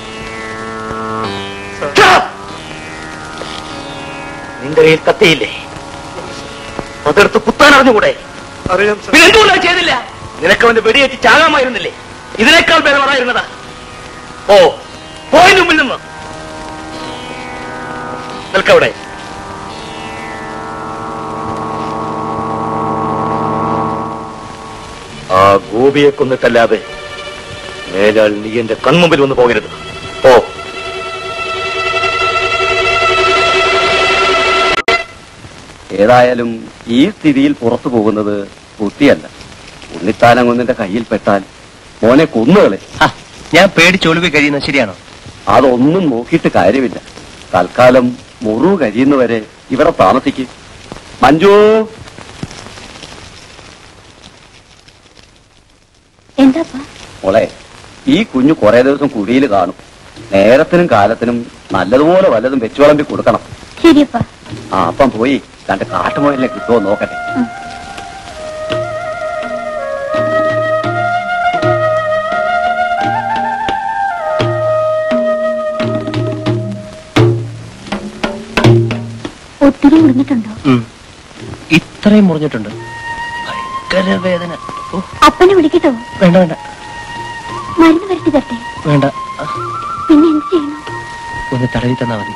Stop! നിന്റെ കയ്യിൽ കത്തിയില്ലേ അതെടുത്ത് കുത്താൻ അറിഞ്ഞുകൂടെ അറിയാം സർ പിന്നെ എന്തുകൊണ്ടാ ചെയ്തില്ല നിനക്ക് അവന്റെ വെടിയേറ്റ് ചാകാമായിരുന്നില്ലേ ഇതിനേക്കാൾ ഭേദം അതായിരുന്നതാ ഓ പോയിന്റ് മുമ്പിൽ നിന്ന് നിൽക്കവിടെ ആ ഗോപിയെ കൊന്നിട്ടല്ലാതെ മേലാൾ നീ എന്റെ കൺമുമ്പിൽ വന്ന് പോകരുത് ഓ ഏതായാലും ഈ സ്ഥിതിയിൽ പുറത്തു പോകുന്നത് ബുദ്ധിയല്ല ഉണ്ണിത്താനങ്ങൊന്നിന്റെ കയ്യിൽ പെട്ടാൽ മോനെ കൊന്നുകളെ ഞാൻ പേടിച്ചൊളിവ് കഴിയുന്നത് ശരിയാണോ അതൊന്നും നോക്കിയിട്ട് കാര്യമില്ല തൽക്കാലം മുറിവ് കഴിയുന്നവരെ ഇവിടെ താമസിക്കും മഞ്ജു എന്താപ്പാ മോളെ ഈ കുഞ്ഞു കുറെ ദിവസം കുഴിയിൽ കാണും നേരത്തിനും കാലത്തിനും നല്ലതുപോലെ വല്ലതും വെച്ചു വിളമ്പി കൊടുക്കണം ശരിയപ്പാ ആ അപ്പം പോയി രണ്ട് കാട്ടുമുയലിനെ കിട്ടുമോ നോക്കട്ടെ ഒത്തിരി മുറിഞ്ഞിട്ടുണ്ടോ ഇത്രയും മുറിഞ്ഞിട്ടുണ്ട് ഭയങ്കര വേദന ഓ അപ്പനെ വിളിക്കട്ടോ വേണ്ട വേണ്ട മരുന്ന് വരട്ടി തരട്ടെ വേണ്ട പിന്നെ എന്ത് ചെയ്യണം ഒന്ന് തടവി തന്നാ മതി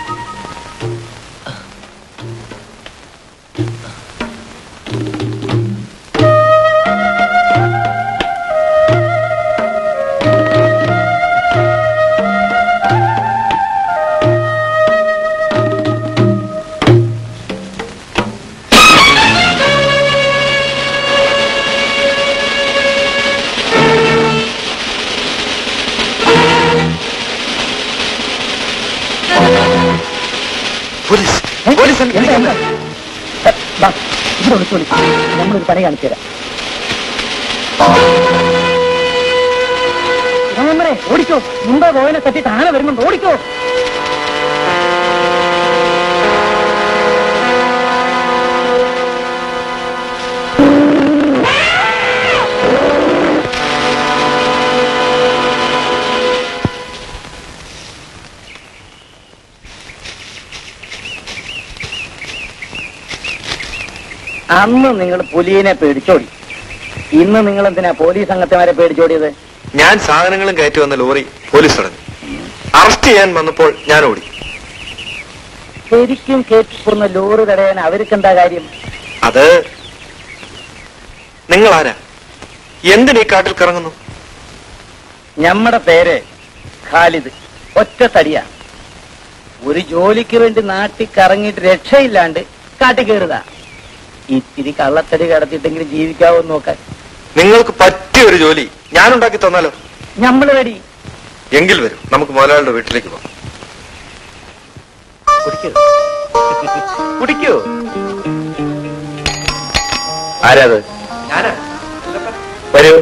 പോലീസ് പോലീസ് എന്നെ വിളിക്കുന്നു. നമ്മളൊരു പണി കാണിച്ചു തരാം ഓടിക്കോ മുമ്പേ പോയനെ തട്ടിട്ട് ആന വരുന്നുണ്ട് ഓടിക്കോ അന്ന് നിങ്ങൾ പുലിയെ പേടിച്ചോടി ഇന്ന് നിങ്ങൾ എന്തിനാ പോലീസ് സംഘത്തിമാരെ പേടിച്ചോടിയത് ഞാൻ സാധനങ്ങളും കയറ്റി വന്ന ലോറി പോലീസ് തടഞ്ഞു അറസ്റ്റ് ചെയ്യാൻ വന്നപ്പോൾ ഞാൻ ഓടി ശരിക്കും കേട്ടിപ്പോന്ന ലോറി തടയാൻ അവർക്ക് എന്താ കാര്യം അത് നിങ്ങൾ ആരാ എന്തിന് ഈ കാട്ടിൽ കറങ്ങുന്നു ഞമ്മടെ പേര് ഖാലിദ് ഒറ്റ തടിയാ ഒരു ജോലിക്ക് വേണ്ടി നാട്ടിൽ കറങ്ങിയിട്ട് രക്ഷയില്ലാണ്ട് കാട്ടി കയറുക ഇത്തിരി കള്ളത്തടി കടത്തിയിട്ടെങ്കിലും ജീവിക്കാവോ എന്ന് നോക്കാൻ നിങ്ങൾക്ക് പറ്റിയ ഒരു ജോലി ഞാൻ ഉണ്ടാക്കി തന്നാലോ ഞമ്മള് റെഡി എങ്കിൽ വരും നമുക്ക് മുതലാളിയുടെ വീട്ടിലേക്ക് പോകാം കുടിക്കൂ കുടിക്കൂ ആരാത് വരൂ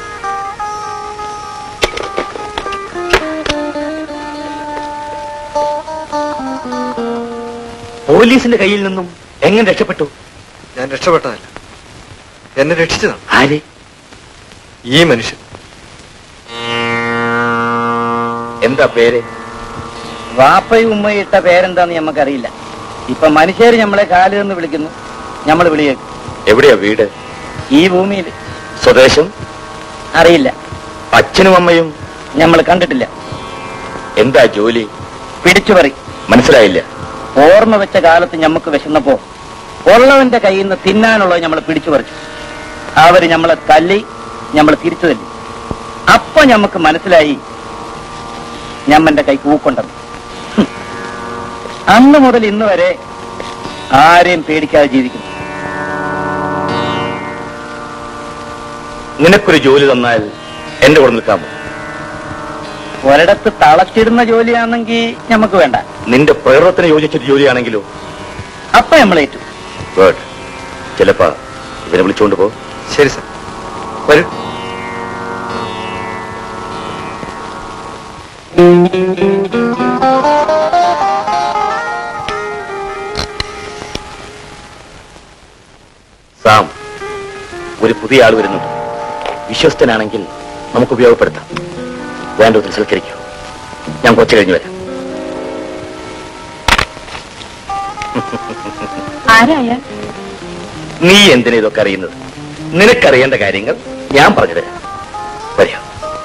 പോലീസിന്റെ കയ്യിൽ നിന്നും എങ്ങനെ രക്ഷപ്പെട്ടു ഞാൻ രക്ഷപ്പെട്ടതല്ല എന്നെ രക്ഷിച്ചതാണ് ആര് ഈ മനുഷ്യൻ എന്താ പേര് വാപ്പയും ഉമ്മയും ഇട്ട പേരെന്താന്ന് നമുക്കറിയില്ല ഇപ്പൊ മനുഷ്യര് നമ്മളെ കാല് എന്ന് വിളിക്കുന്നു നമ്മൾ വിളിയേക്കും എവിടെയാ വീട് ഈ ഭൂമിയിൽ സ്വദേശം അറിയില്ല അച്ഛനും അമ്മയും നമ്മൾ കണ്ടിട്ടില്ല എന്താ ജോലി പിടിച്ചുപറി മനസ്സിലായില്ല ഓർമ്മ വെച്ച കാലത്ത് ഞമ്മക്ക് വിശന്നപ്പോ ഉള്ളവന്റെ കയ്യിൽ നിന്ന് തിന്നാനുള്ളത് നമ്മൾ പിടിച്ചു പറിച്ചു അവര് നമ്മളെ തല്ലി നമ്മൾ തിരിച്ചു തല്ലി അപ്പൊ ഞമ്മക്ക് മനസ്സിലായി ഞമ്മന്റെ കൈക്ക് ഊക്കൊണ്ടെന്ന് ഹും. അന്ന് മുതൽ ഇന്ന് വരെ ആരെയും പേടിക്കാതെ ജീവിക്കുന്നു നിനക്കൊരു ജോലി തന്നാൽ എന്റെ കൂടെ നിൽക്കാമോ ഒരിടത്ത് തളച്ചിടുന്ന ജോലിയാണെങ്കിൽ ഞമ്മക്ക് വേണ്ട നിന്റെ പ്രകടനത്തിന് യോജിച്ചൊരു ജോലിയാണെങ്കിലോ അപ്പൊ നമ്മളേറ്റു ഗുഡ് ചിലപ്പോ ഇവനെ വിളിച്ചുകൊണ്ട് പോ ശരി സർ വരൂ സാം ഒരു പുതിയ ആൾ വരുന്നുണ്ട് വിശ്വസ്തനാണെങ്കിൽ നമുക്ക് ഉപയോഗപ്പെടുത്താം വേണ്ടതിൽ സൽക്കരിക്കൂ ഞാൻ കുറച്ച് കഴിഞ്ഞ് വരാം ആരായ നീ എന്തിനാ ഇതൊക്കെ അറിയുന്നത് നിനക്കറിയേണ്ട കാര്യങ്ങൾ ഞാൻ പറഞ്ഞു തരാം വരിക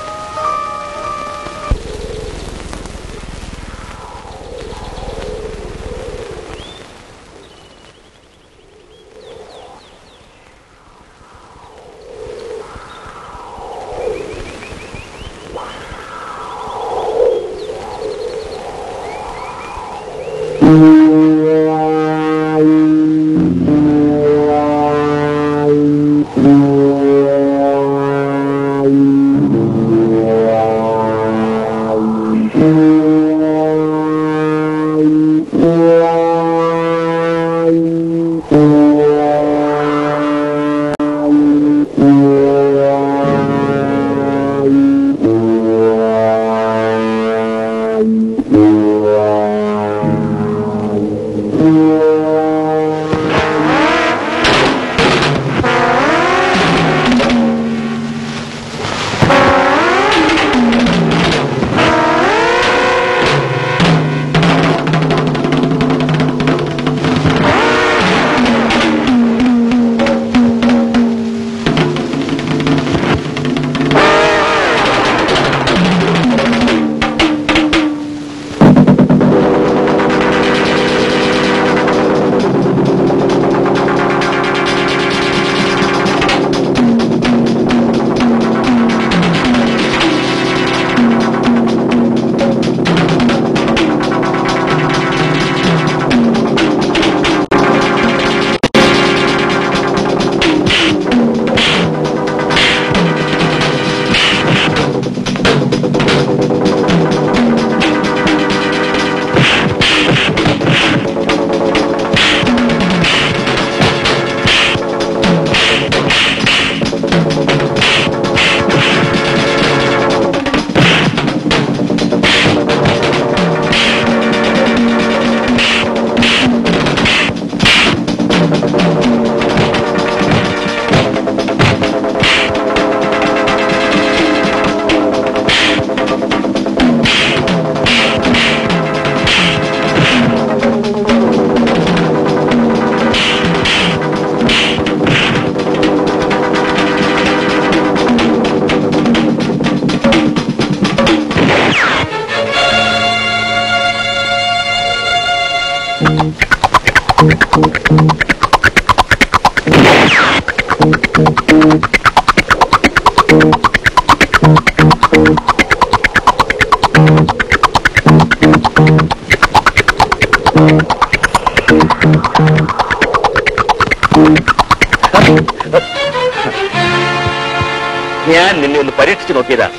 ഞാൻ നിന്നെ ഒന്ന് പരീക്ഷിച്ചു നോക്കിയതാണ്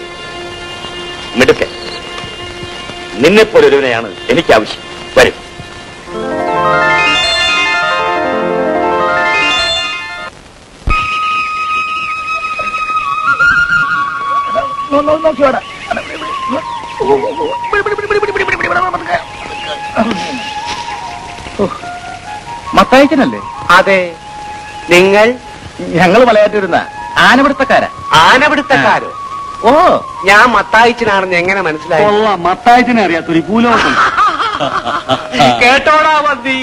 മിടുക്കൻ നിന്നെപ്പോലെ ഒരുവനെയാണ് എനിക്ക് ആവശ്യം വരും മത്തായിച്ചനല്ലേ അതെ നിങ്ങൾ ഞങ്ങൾ മലയാറ്റൂരുന്ന ആനപിടുത്തക്കാരാ ആനപിടുത്തക്കാരോ ഓ ഞാൻ മത്തായിച്ചനാണെന്ന് എങ്ങനെ മനസ്സിലായി കൊള്ളാം മത്തായത്തിനെ അറിയാത്തൊരു ഭൂലോകം കേട്ടോടാ മതി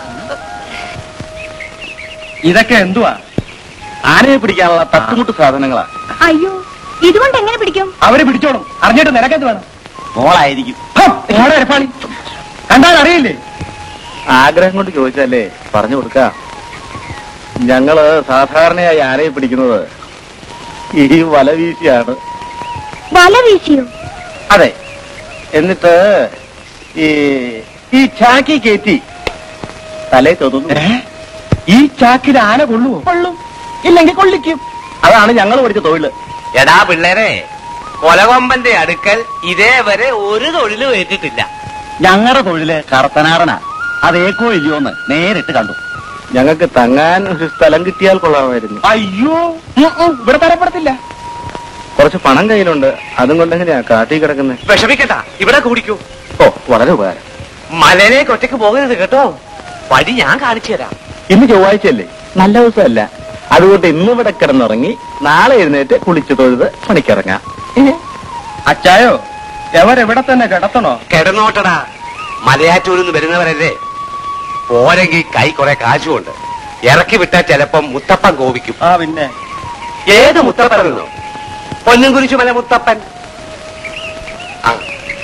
ഇതൊക്കെ എന്തുവാ ആനയെ പിടിക്കാനുള്ള തട്ടുമുട്ട് സാധനങ്ങളാ അയ്യോ ഇതുകൊണ്ട് എങ്ങനെ പിടിക്കും അവര് പിടിച്ചോളും അറിഞ്ഞിട്ട് നിനക്കെന്ത് വേണം മോളായിരിക്കും മോളെ എരപ്പാളി കണ്ടാൽ അറിയില്ലേ ആഗ്രഹം കൊണ്ട് ചോദിച്ചല്ലേ പറഞ്ഞു കൊടുക്കാം ഞങ്ങള് സാധാരണയായി ആനയെ പിടിക്കുന്നത് ഈ വല വീശിയാണ് വല വീശിയോ അതെ എന്നിട്ട് ഈ ഈ ചാക്കി കയറ്റി തലേ തോന്നുന്നു ഈ ചാക്കിൽ ആന കൊള്ളുമോ കൊള്ളും ഇല്ലെങ്കിൽ കൊള്ളിക്കും അതാണ് ഞങ്ങൾ പഠിച്ച തൊഴില് എടാ പിള്ളേരെ കൊലകൊമ്പന്റെ അടുക്കൽ ഇതേവരെ ഒരു തൊഴിലും ഏറ്റിട്ടില്ല ഞങ്ങളുടെ തൊഴില് കർത്തനാടനാ അത് ഏക്കോ ഇല്ലയോന്ന് നേരിട്ട് കണ്ടു ഞങ്ങൾക്ക് തങ്ങാൻ ഒരു സ്ഥലം കിട്ടിയാൽ കൊള്ളാമായിരുന്നു അയ്യോ ഇവിടെ തരപ്പെടത്തില്ല കുറച്ച് പണം കയ്യിലുണ്ട് അതും കൊണ്ടെങ്ങനെയാ കാട്ടി കിടക്കുന്നത് വിഷമിക്കണ്ട ഇവിടെ കൂടിക്കൂ ഓ വളരെ ഉപകാരം മലയിലേക്ക് ഒറ്റയ്ക്ക് പോകരുത് കേട്ടോ വഴി ഞാൻ കാണിച്ചു തരാം ഇന്ന് ചൊവ്വാഴ്ചയല്ലേ നല്ല ദിവസമല്ല അതുകൊണ്ട് ഇന്ന് ഇവിടെ കിടന്നുറങ്ങി നാളെ എഴുന്നേറ്റ് കുളിച്ചു തൊഴുത് പണിക്കിറങ്ങാം അച്ചായോ എവരെവിടെ തന്നെ കിടത്തണോ കിടന്നോട്ടടാ മലയാറ്റൂരിൽ നിന്ന് വരുന്നവരല്ലേ പോരെങ്കിൽ കൈ കുറെ കാശുമുണ്ട് ഇറക്കി വിട്ടാൽ ചിലപ്പം മുത്തപ്പൻ കോപിക്കും ആ പിന്നെ ഏത് മുത്തപ്പനെന്നോ പൊന്നും കുരിശു മല മുത്തപ്പൻ ആ.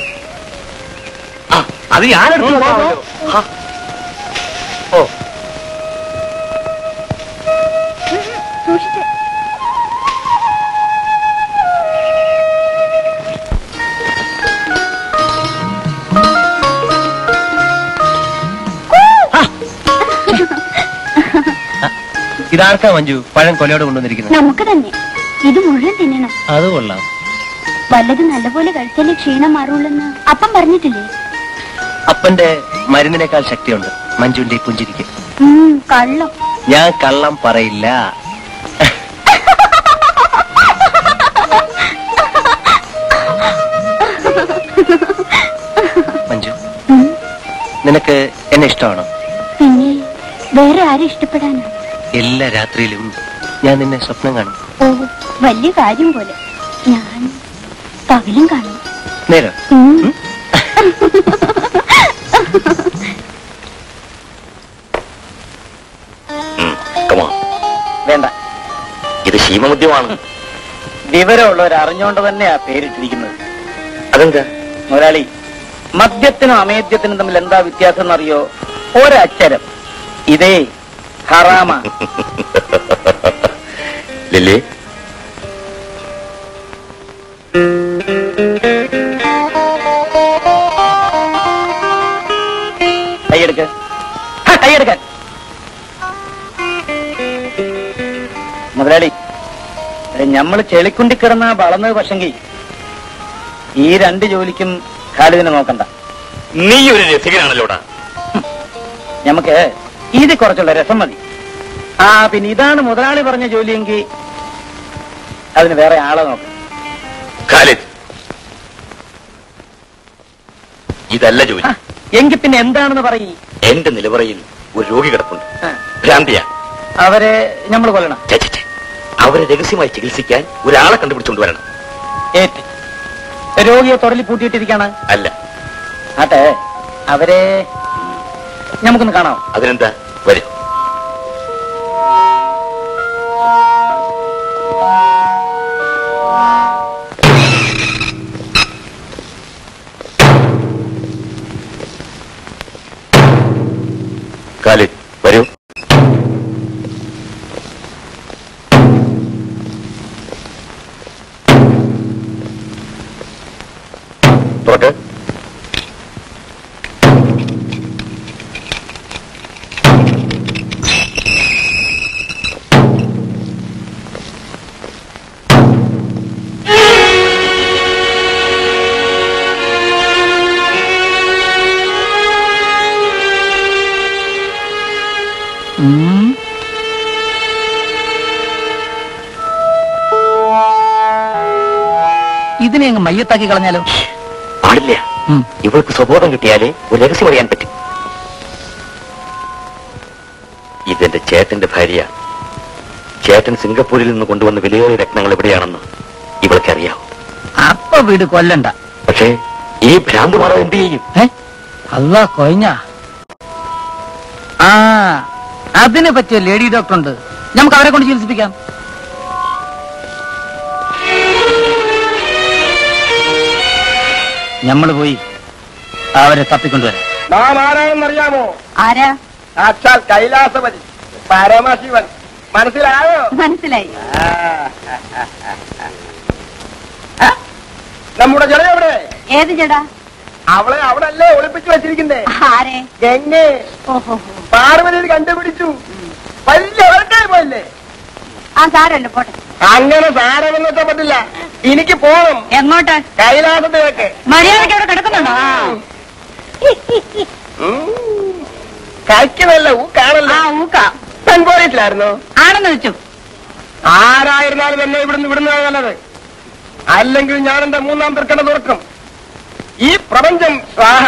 ആ, അത് ഞാനെടുത്തു നോക്കാമല്ലോ. ഹാ. ഓ സൂക്ഷിച്ച് ഇതാർക്കാ മഞ്ജു പഴം കൊലയോട് കൊണ്ടുവന്നിരിക്കുന്നത് നമുക്ക് തന്നെ ഇത് മുഴുവൻ തിന്നണം അത് കൊള്ളാം വല്ലത് നല്ലപോലെ കഴിച്ചാലേ ക്ഷീണം മാറുള്ളെന്ന് അപ്പം പറഞ്ഞിട്ടില്ലേ അപ്പന്റെ മരുന്നിനേക്കാൾ ശക്തിയുണ്ട് മഞ്ജുവിന്റെ ഈ പുഞ്ചിരിക്ക് ഉം, കള്ളം ഞാൻ കള്ളം പറയില്ല മഞ്ജു ഉം, നിനക്ക് എന്നെ ഇഷ്ടമാണോ പിന്നെ വേറെ ആരും ഇഷ്ടപ്പെടാനാ എല്ലാ രാത്രിയിലും ഞാൻ നിന്നെ സ്വപ്നം കാണും ഓ വലിയ കാര്യം പോലെ ഞാൻ പകലും കാണും നേരം ഉം. വേണ്ട ഇത് ശീമമദ്യമാണ് വിവരമുള്ളവർ അറിഞ്ഞുകൊണ്ട് തന്നെയാ പേരിട്ടിരിക്കുന്നത് അതെന്താ മുതലാളി മദ്യത്തിനും അമേദ്യത്തിനും തമ്മിൽ എന്താ വ്യത്യാസം എന്നറിയോ ഒരക്ഷരം ഇതേ ഹറാമ ലില്ലി കൈയെടുക്ക് ഹാ, കൈയെടുക്കാൻ മുതലാളി ഞമ്മള് ചെളിക്കുണ്ടി കിടന്ന വളർന്നത് പക്ഷെങ്കിൽ ഈ രണ്ട് ജോലിക്കും ഖാലിദിനെ നോക്കണ്ട നീ ഒരു രസികനാണല്ലോടാ നമുക്ക് ഇത് കുറച്ചുള്ള രസം മതി ആ പിന്നെ ഇതാണ് മുതലാളി പറഞ്ഞ ജോലിയെങ്കിൽ അതിന് വേറെ ആളെ നോക്കാം ഖാലിദ് ഇതല്ല ജോലി ആ, എങ്കിൽ പിന്നെ എന്താണെന്ന് പറയ് എന്റെ നിലവറയിൽ ഒരു രോഗി കിടപ്പുണ്ട് ഭ്രാന്തിയാ അവരെ നമ്മൾ കൊല്ലണം ഛെ, ഛെ, ഛെ. അവരെ രഹസ്യമായി ചികിത്സിക്കാൻ ഒരാളെ കണ്ടുപിടിച്ചുകൊണ്ട് വരണം ഏറ്റ് രോഗിയെ തൊടലി പൂട്ടിയിട്ടിരിക്കാണ് അല്ല ആട്ടെ അവരെ നമുക്കൊന്ന് കാണാം അതിനെന്താ വരും ഖാലിദ് വരൂ തുറക്ക് ഇതിനെ അങ്ങ് മയ്യത്താക്കി കളഞ്ഞാലോ പാടില്ല ഉം. ഇവൾക്ക് സ്വബോധം കിട്ടിയാലേ ഒരു രഹസ്യം അറിയാൻ പറ്റും ഇതെന്റെ ചേട്ടന്റെ ഭാര്യ ചേട്ടൻ സിംഗപ്പൂരിൽ നിന്ന് കൊണ്ടുവന്ന വിലയേറിയ രത്നങ്ങൾ എവിടെയാണെന്ന് ഇവൾക്ക് അറിയാവൂ ഇപ്പൊ വീട് കൊല്ലണ്ട പക്ഷേ ഈ ഭ്രാന്ത് മാറാൻ എന്ത് ചെയ്യും ഏ അല്ല കൊയഞ്ഞ ആ അതിനെ പറ്റിയ ലേഡി ഡോക്ടർ ഉണ്ട് നമുക്ക് അവരെ കൊണ്ട് ചികിത്സിപ്പിക്കാം നമ്മൾ പോയി അവരെ തപ്പിക്കൊണ്ടുവരാം നാം ആരാണെന്നറിയാമോ ആരാ സാക്ഷാൽ കൈലാസപതി പരമശിവൻ മനസ്സിലായോ മനസ്സിലായി ആ? നമ്മുടെ ജട എവിടെ ഏത് ചേടാ അവളെ അവിടെ അല്ലേ ഒളിപ്പിച്ചു വെച്ചിരിക്കുന്നേ ആരെ ഗംഗെ ഓഹോ പാർവതിയിൽ കണ്ടുപിടിച്ചു വലിയ വർക്കായി പോയില്ലേ ആ സാരല്ലോ പോട്ടെ അങ്ങനെ സാരമെന്ന് വെച്ചാൽ പറ്റില്ല എനിക്ക് പോണം എങ്ങോട്ട് കൈലാസത്തിലേക്ക് മര്യാദയ്ക്ക് അവിടെ കിടക്കുന്നുണ്ടോ കഴിക്കുന്നല്ല ഊക്കാണല്ലോ ആ ഊക്ക പെൺകോറിയിട്ടില്ലായിരുന്നോ ആണെന്ന് വെച്ചു ആരായിരുന്നാലും എന്നെ ഇവിടുന്ന് വിടുന്നതാണ് നല്ലത് അല്ലെങ്കിൽ ഞാൻ എന്റെ മൂന്നാം തൃക്കണ തുറക്കും ഈ പ്രപഞ്ചം സ്വാഹ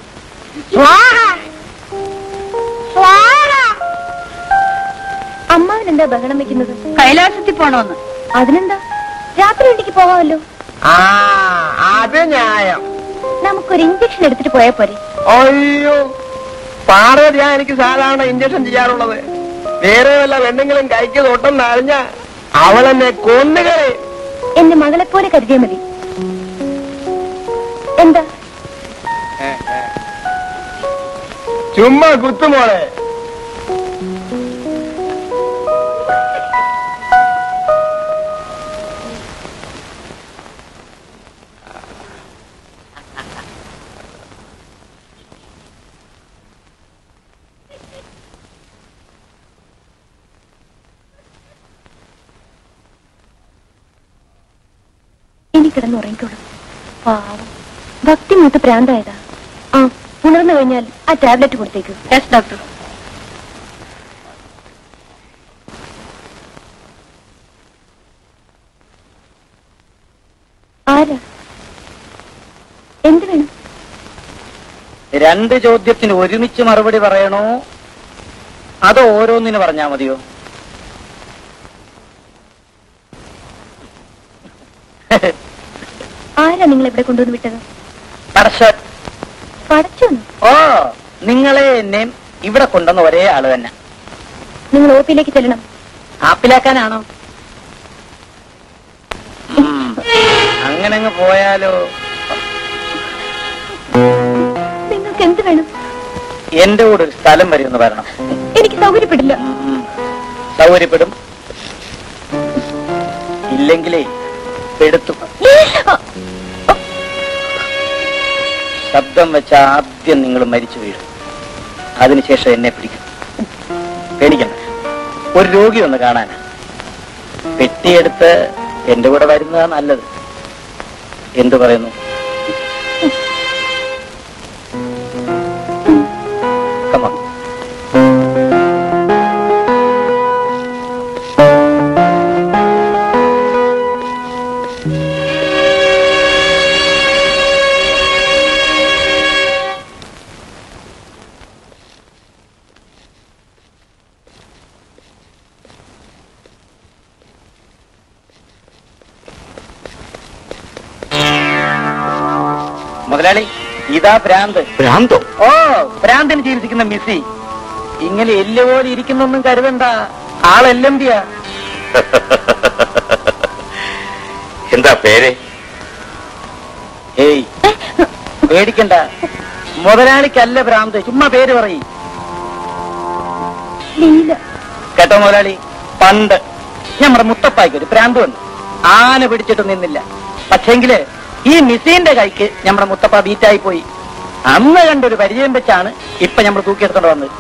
അമ്മാവൻ എന്താ ബഹളം വെക്കുന്നത് കൈലാസത്തിൽ പോണോന്ന് അതിനെന്താ രാത്രി വീട്ടിക്ക് പോവാമല്ലോ ആ അത് ന്യായം നമുക്കൊരു ഇഞ്ചക്ഷൻ എടുത്തിട്ട് പോയാ പോരെ അയ്യോ പാർവതിയാ എനിക്ക് സാധാരണ ഇഞ്ചക്ഷൻ ചെയ്യാറുള്ളത് വേറെ വല്ല പെണ്ണുങ്ങളും കൈക്ക് തൊട്ടെന്ന് അറിഞ്ഞ അവളെന്നെ കൊന്നുകളെ എന്റെ മകളെ പോലെ കരുതിയാ മതി എന്താ ചുമ്മാ കുത്തുമോളെ ഇനി കിടന്നുറങ്ങിക്കോളും പാവം ഭക്തി മൂത്ത് പ്രാന്തായതാ ആ ഉണർന്നു കഴിഞ്ഞാൽ ആ ടാബ്ലറ്റ് കൊടുത്തേക്കൂ യെസ് ഡോക്ടർ ആരാ എന്ത് വേണം രണ്ട് ചോദ്യത്തിന് ഒരുമിച്ച് മറുപടി പറയണോ അതോ ഓരോന്നിന് പറഞ്ഞാ മതിയോ ആരാ നിങ്ങൾ ഇവിടെ കൊണ്ടുവന്ന് വിട്ടത് പടശ്ശ പടച്ചോന്നു ഓ നിങ്ങളെ എന്നെയും ഇവിടെ കൊണ്ടുവന്ന ഒരേ ആള് തന്നെ നിങ്ങൾ ഒ പിയിലേക്ക് ചെല്ലണം ആപ്പിലാക്കാനാണോ ഉം. അങ്ങനെ അങ്ങ് പോയാലോ നിങ്ങൾക്ക് എന്ത് വേണം എന്റെ കൂടെ ഒരു സ്ഥലം വരെ ഒന്ന് വരണം എനിക്ക് സൗകര്യപ്പെടില്ല ഉം. സൗകര്യപ്പെടും ഇല്ലെങ്കിലേ എടുത്തു ശബ്ദം വെച്ച ആദ്യം നിങ്ങൾ മരിച്ചു വീഴും അതിനുശേഷം എന്നെ പിടിക്കും പേടിക്കണ്ട ഒരു രോഗി ഒന്ന് കാണാൻ പെട്ടിയെടുത്ത് എന്റെ കൂടെ വരുന്നതാ നല്ലത് എന്തു പറയുന്നു Come on. മുതലാളി ഇതാ ഭ്രാന്ത് ഭ്രാന്തോ ഓ ഭ്രാന്തിന് ചികിത്സിക്കുന്ന മിസ്സി ഇങ്ങനെ എല്ല് പോലെ ഇരിക്കുന്നൊന്നും കരുതണ്ട ആളെല്ലമ്പിയ എന്താ പേര് ഏയ് പേടിക്കണ്ട മുതലാളിക്കല്ല ഭ്രാന്ത് ചുമ്മാ പേര് പറയും ലീല കേട്ടോ മുതലാളി പണ്ട് നമ്മുടെ മുത്തപ്പായ്ക്ക് ഒരു ഭ്രാന്ത് വന്നു ആന പിടിച്ചിട്ട് നിന്നില്ല പക്ഷെങ്കില് ഈ മിസ്സിന്റെ കൈക്ക് നമ്മുടെ മുത്തപ്പ ബീറ്റായി പോയി അന്ന് കണ്ടൊരു പരിചയം വെച്ചാണ് ഇപ്പൊ നമ്മൾ തൂക്കിയെടുത്തോണ്ട് വന്നത്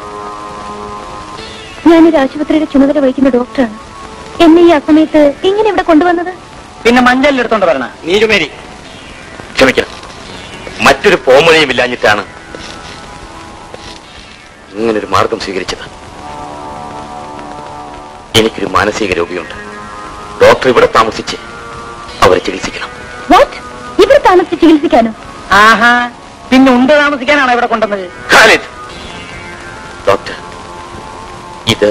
ഞാനൊരു ആശുപത്രിയുടെ ചുമതല വഹിക്കുന്ന ഡോക്ടറാണ് എന്നെ ഈ അസമയത്ത് ഇങ്ങനെ ഇവിടെ കൊണ്ടുവന്നത് പിന്നെ മഞ്ചലിലെടുത്തോണ്ട് വരണ നീരുമേരി ക്ഷമിക്കണം മറ്റൊരു പോമഴയും ഇല്ലാഞ്ഞിട്ടാണ് ഇങ്ങനൊരു മാർഗം സ്വീകരിച്ചത് എനിക്കൊരു മാനസിക രോഗിയുണ്ട് ഡോക്ടർ ഇവിടെ താമസിച്ച് അവരെ ചികിത്സിക്കണം വാട്ട് ഇവിടെ താമസിച്ച് ചികിത്സിക്കാനോ ആഹാ പിന്നെ ഉണ്ട് താമസിക്കാനാണ് ഇവിടെ കൊണ്ടുവന്നത് ഖാലിദ് ഡോക്ടർ ഇത്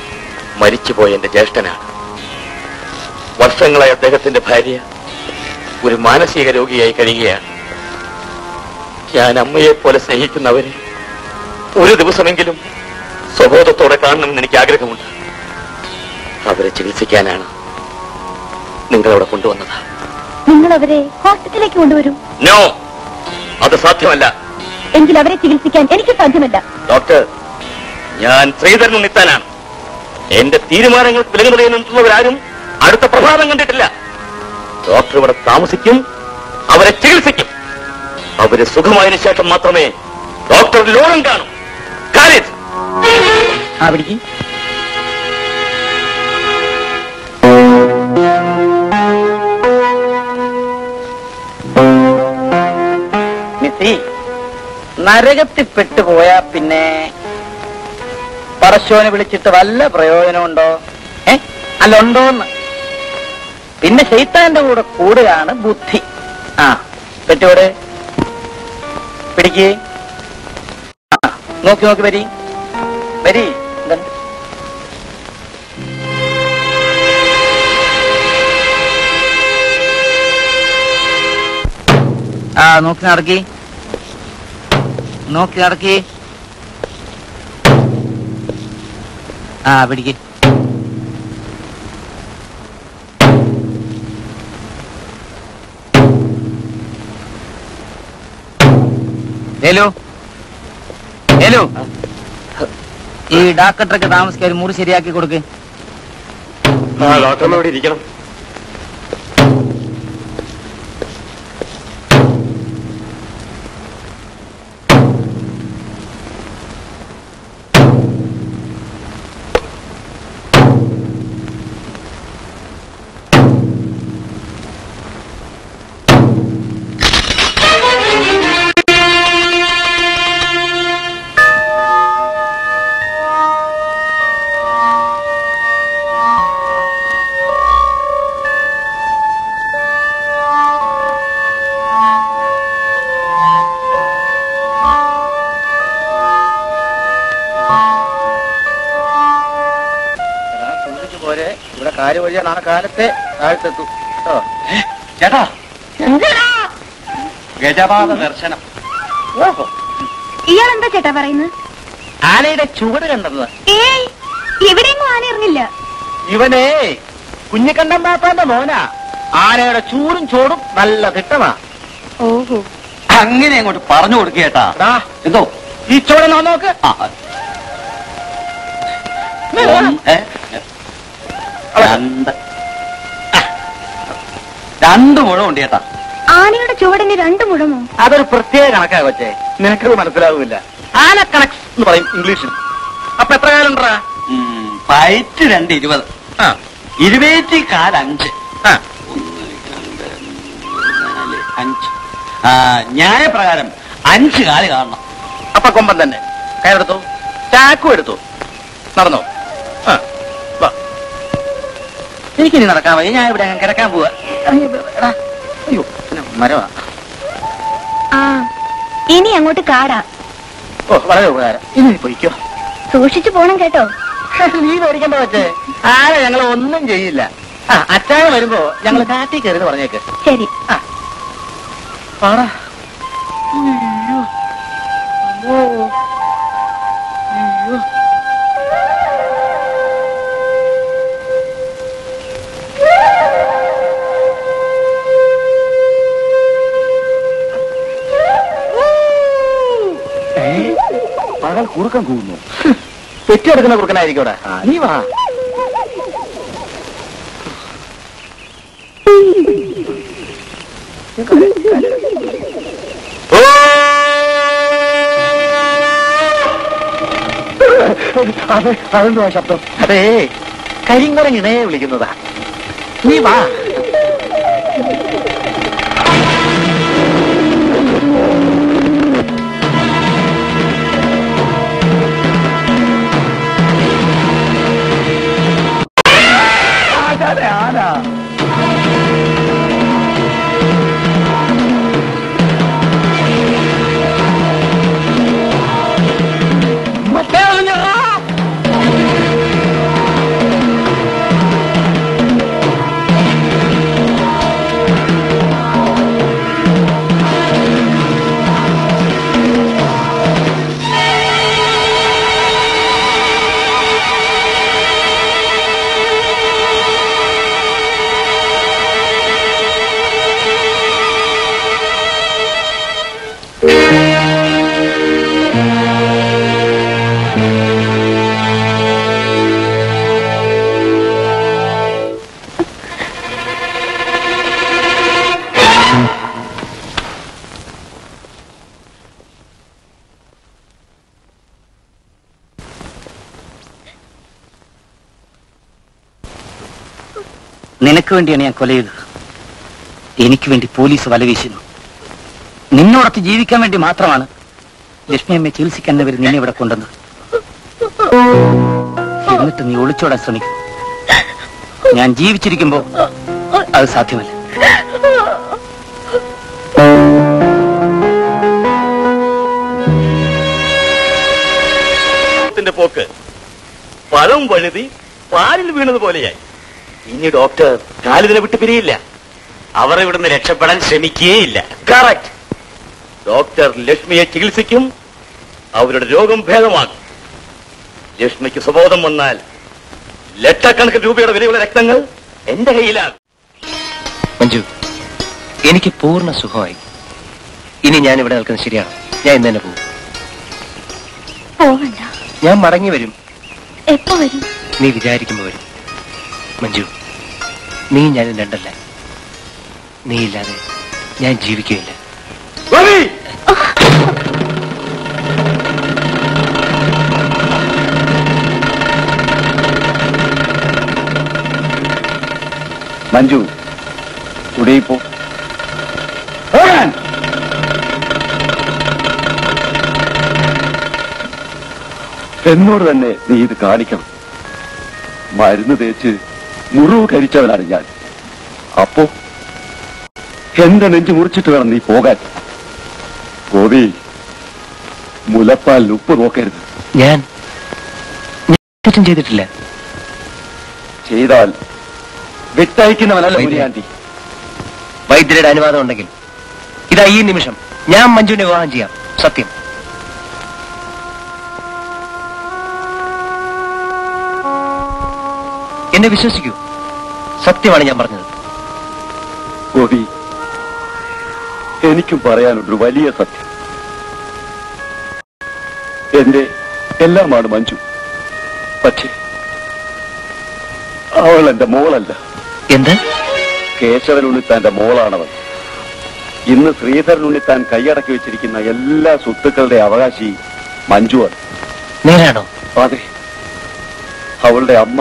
മരിച്ചുപോയ എന്റെ ജ്യേഷ്ഠനാണ് വർഷങ്ങളായി അദ്ദേഹത്തിന്റെ ഭാര്യ ഒരു മാനസിക രോഗിയായി കഴിയുകയാണ് ഞാൻ അമ്മയെ പോലെ സ്നേഹിക്കുന്നവരെ ഒരു ദിവസമെങ്കിലും സ്വബോധത്തോടെ കാണണമെന്ന് എനിക്ക് ആഗ്രഹമുണ്ട് അവരെ ചികിത്സിക്കാനാണ് നിങ്ങളവിടെ കൊണ്ടുവന്നത് നിങ്ങൾ അവരെ ഹോസ്പിറ്റലിലേക്ക് കൊണ്ടുവരൂ നോ അത് സാധ്യമല്ല എങ്കിൽ അവരെ ചികിത്സിക്കാൻ എനിക്ക് സാധ്യമല്ല ഡോക്ടർ ഞാൻ ശ്രീധരൻ ഉണ്ണിത്താനാണ് എന്റെ തീരുമാനങ്ങൾ വിലങ്ങുതലയിൽ നിന്നുള്ളവരാരും അടുത്ത പ്രഭാതം കണ്ടിട്ടില്ല ഡോക്ടർ ഇവിടെ താമസിക്കും അവരെ ചികിത്സിക്കും അവര് സുഖമായതിനു ശേഷം മാത്രമേ ഡോക്ടർ ലോകം കാണൂ കാര്യം ആ പിടിക്ക് മിസ്സി നരകത്തിൽ പെട്ടുപോയാ പിന്നെ പറശോനെ വിളിച്ചിട്ട് വല്ല പ്രയോജനമുണ്ടോ ഏ അല്ല ഉണ്ടോന്ന് പിന്നെ ശൈത്താന്റെ കൂടെ കൂടുകയാണ് ബുദ്ധി ആ പെറ്റോട് പിടിക്ക് ആ, നോക്കി നോക്കി വരി വരി എന്താണ്? ആ നോക്കി നടക്കി നോക്കി നടക്കി ആ പിടിക്ക് ഹലോ ഹലോ ഈ ഡാക്ടറൊക്കെ താമസിക്കാൻ ഒരു മുറി ശരിയാക്കി കൊടുക്ക് ആ ഡോക്ടറിന് ഇവിടെ ഇരിക്കണം സൂക്ഷിച്ചു പോരെ ഇവിടെ കാര്യം വഴിയാ നാളെ കാലത്തെ താഴ്ത്തെത്തും കേട്ടോ ചേട്ടാ ഗജപാത ദർശനം ഓഹോ ഇയാൾ എന്താ ചേട്ടാ പറയുന്നത് ആനയുടെ ചുവട് കണ്ടത് ഏയ് എവിടെയെങ്ങും ആന ഇറങ്ങില്ല ഇവനെ കുഞ്ഞിക്കണ്ടൻ പാപ്പാന്റെ മോനാ ആനയുടെ ചൂടും ചോടും നല്ല തിട്ടമാ ഓഹോ അങ്ങനെ അങ്ങോട്ട് പറഞ്ഞു കൊടുക്കേട്ടാ ദാ, എന്തോ ഈ ചോടൻ നോക്ക് ആ, ഒന്ന്, ഏ, രണ്ട് ആ, രണ്ട് മുഴം ഉണ്ട് ചേട്ടാ ആനയുടെ ചുവടിന് രണ്ട് മുഴമോ അതൊരു പ്രത്യേക കണക്കാ കൊച്ചേ നിനക്കത് മനസ്സിലാവില്ല ആന കണക്സ് എന്ന് പറയും ഇംഗ്ലീഷിൽ അപ്പൊ എത്ര കാലം ഉണ്ടാ ഉം, പയറ്റ് രണ്ട് ഇരുപത് ആ ഇരുപത്തി കാൽ അഞ്ച് ആ ഒന്ന് രണ്ട് മൂന്ന് നാല് അഞ്ച് ആ ന്യായപ്രകാരം അഞ്ച് കാല് കാണണം അപ്പൊ കൊമ്പൻ തന്നെ കയറെടുത്തു ചാക്കും എടുത്തു നടന്നോ ആ വാ എനിക്കിനി നടക്കാൻ വയ്യ ഞാൻ ഇവിടെ അങ്ങ് കിടക്കാൻ പോവാ അയ്യോ, എടാ. അയ്യോ പിന്നെ മരവാ ആ ഇനി അങ്ങോട്ട് കാടാ ഓ വളരെ ഉപകാരം ഇനി നീ പൊയ്ക്കോ സൂക്ഷിച്ചു പോണം കേട്ടോ നീ പേടിക്കണ്ട വെച്ചേ ആരെ ഞങ്ങൾ ഒന്നും ചെയ്യില്ല ആ അച്ചായ വരുമ്പോ ഞങ്ങൾ കാറ്റി കയറി പറഞ്ഞേക്ക് ശരി ആ പാടാ അയ്യോ. അമ്മോ. അയ്യോ. ഏ? പകൽ കുറുക്കം കൂടുന്നു പെറ്റിയെടുക്കുന്ന കുറുക്കനായിരിക്കും ഇവിടെ നീ വാ അത് അതെന്തുവാ ശബ്ദം അതേ കരിങ്കുരം ഇണയെ വിളിക്കുന്നതാ നീ വാ ആരാ ആരാ മറ്റേ ആളിനെ- ആ! നിനക്ക് വേണ്ടിയാണ് ഞാൻ കൊല ചെയ്തത് എനിക്ക് വേണ്ടി പോലീസ് വലവീശുന്നു നിന്നോടൊത്ത് ജീവിക്കാൻ വേണ്ടി മാത്രമാണ് ലക്ഷ്മി അമ്മയെ ചികിത്സിക്കാൻ ഇവർ നിന്നെ ഇവിടെ കൊണ്ടുവന്നത് എന്നിട്ട് നീ ഒളിച്ചോടാൻ ശ്രമിക്കും ഞാൻ ജീവിച്ചിരിക്കുമ്പോ അത് സാധ്യമല്ല ത്തിന്റെ പോക്ക് പഴം വഴുതി പാലിൽ വീണത് പോലെയായി ഇനി ഡോക്ടർ കാലിതിനെ വിട്ട് പിരിയില്ല അവർ ഇവിടുന്ന് രക്ഷപ്പെടാൻ ശ്രമിക്കുകയില്ല കറക്റ്റ് ഡോക്ടർ ലക്ഷ്മിയെ ചികിത്സിക്കും അവരുടെ രോഗം ഭേദമാകും ലക്ഷ്മിക്ക് സുബോധം വന്നാൽ ലക്ഷക്കണക്കിന് രൂപയുടെ വിലയുള്ള രക്തങ്ങൾ എന്റെ കയ്യിലാകും മഞ്ജു എനിക്ക് പൂർണ്ണ സുഖമായി ഇനി ഞാൻ ഇവിടെ നിൽക്കുന്നത് ശരിയാണ് ഞാൻ ഇന്ന് തന്നെ പോകും പോവണ്ട ഞാൻ മടങ്ങി വരും എപ്പോ വരും നീ വിചാരിക്കുമ്പോ വരും മഞ്ജു നീ ഞാനും രണ്ടല്ല നീ ഇല്ലാതെ ഞാൻ ജീവിക്കുകയില്ല മഞ്ജു ഉടയി പോ പോകാൻ. എന്നോട് തന്നെ നീ ഇത് കാണിക്കണം മരുന്ന് തേച്ച് മുറിവ് കരിച്ചവനാണ് ഞാൻ അപ്പോ എന്റെ നെഞ്ചു മുറിച്ചിട്ട് വേണം നീ പോകാൻ ഗോപി മുലപ്പാൽ ഉപ്പ് നോക്കരുത് ഞാൻ ഞാൻ തെറ്റും ചെയ്തിട്ടില്ല ചെയ്താൽ വിട്ടയക്കുന്നവനല്ല വൈദ്യ. മുനിയാണ്ടി വൈദ്യരുടെ അനുവാദം ഉണ്ടെങ്കിൽ ഇതാ ഈ നിമിഷം ഞാൻ മഞ്ജുവിനെ വിവാഹം ചെയ്യാം സത്യം എന്നെ വിശ്വസിക്കൂ സത്യമാണ് ഞാൻ പറഞ്ഞത് ഗോപി എനിക്കും പറയാനുണ്ടൊരു വലിയ സത്യം എന്റെ എല്ലാമാണ് മഞ്ജു പക്ഷേ അവൾ എന്റെ മോളല്ല എന്ത് കേശവൻ ഉണ്ണിത്താന്റെ മോളാണവൻ ഇന്ന് ശ്രീധരൻ ഉണ്ണിത്താൻ കൈയടക്കി വെച്ചിരിക്കുന്ന എല്ലാ സ്വത്തുക്കളുടെ അവകാശി മഞ്ജുവാണ് നേരാണോ അതെ അവളുടെ അമ്മ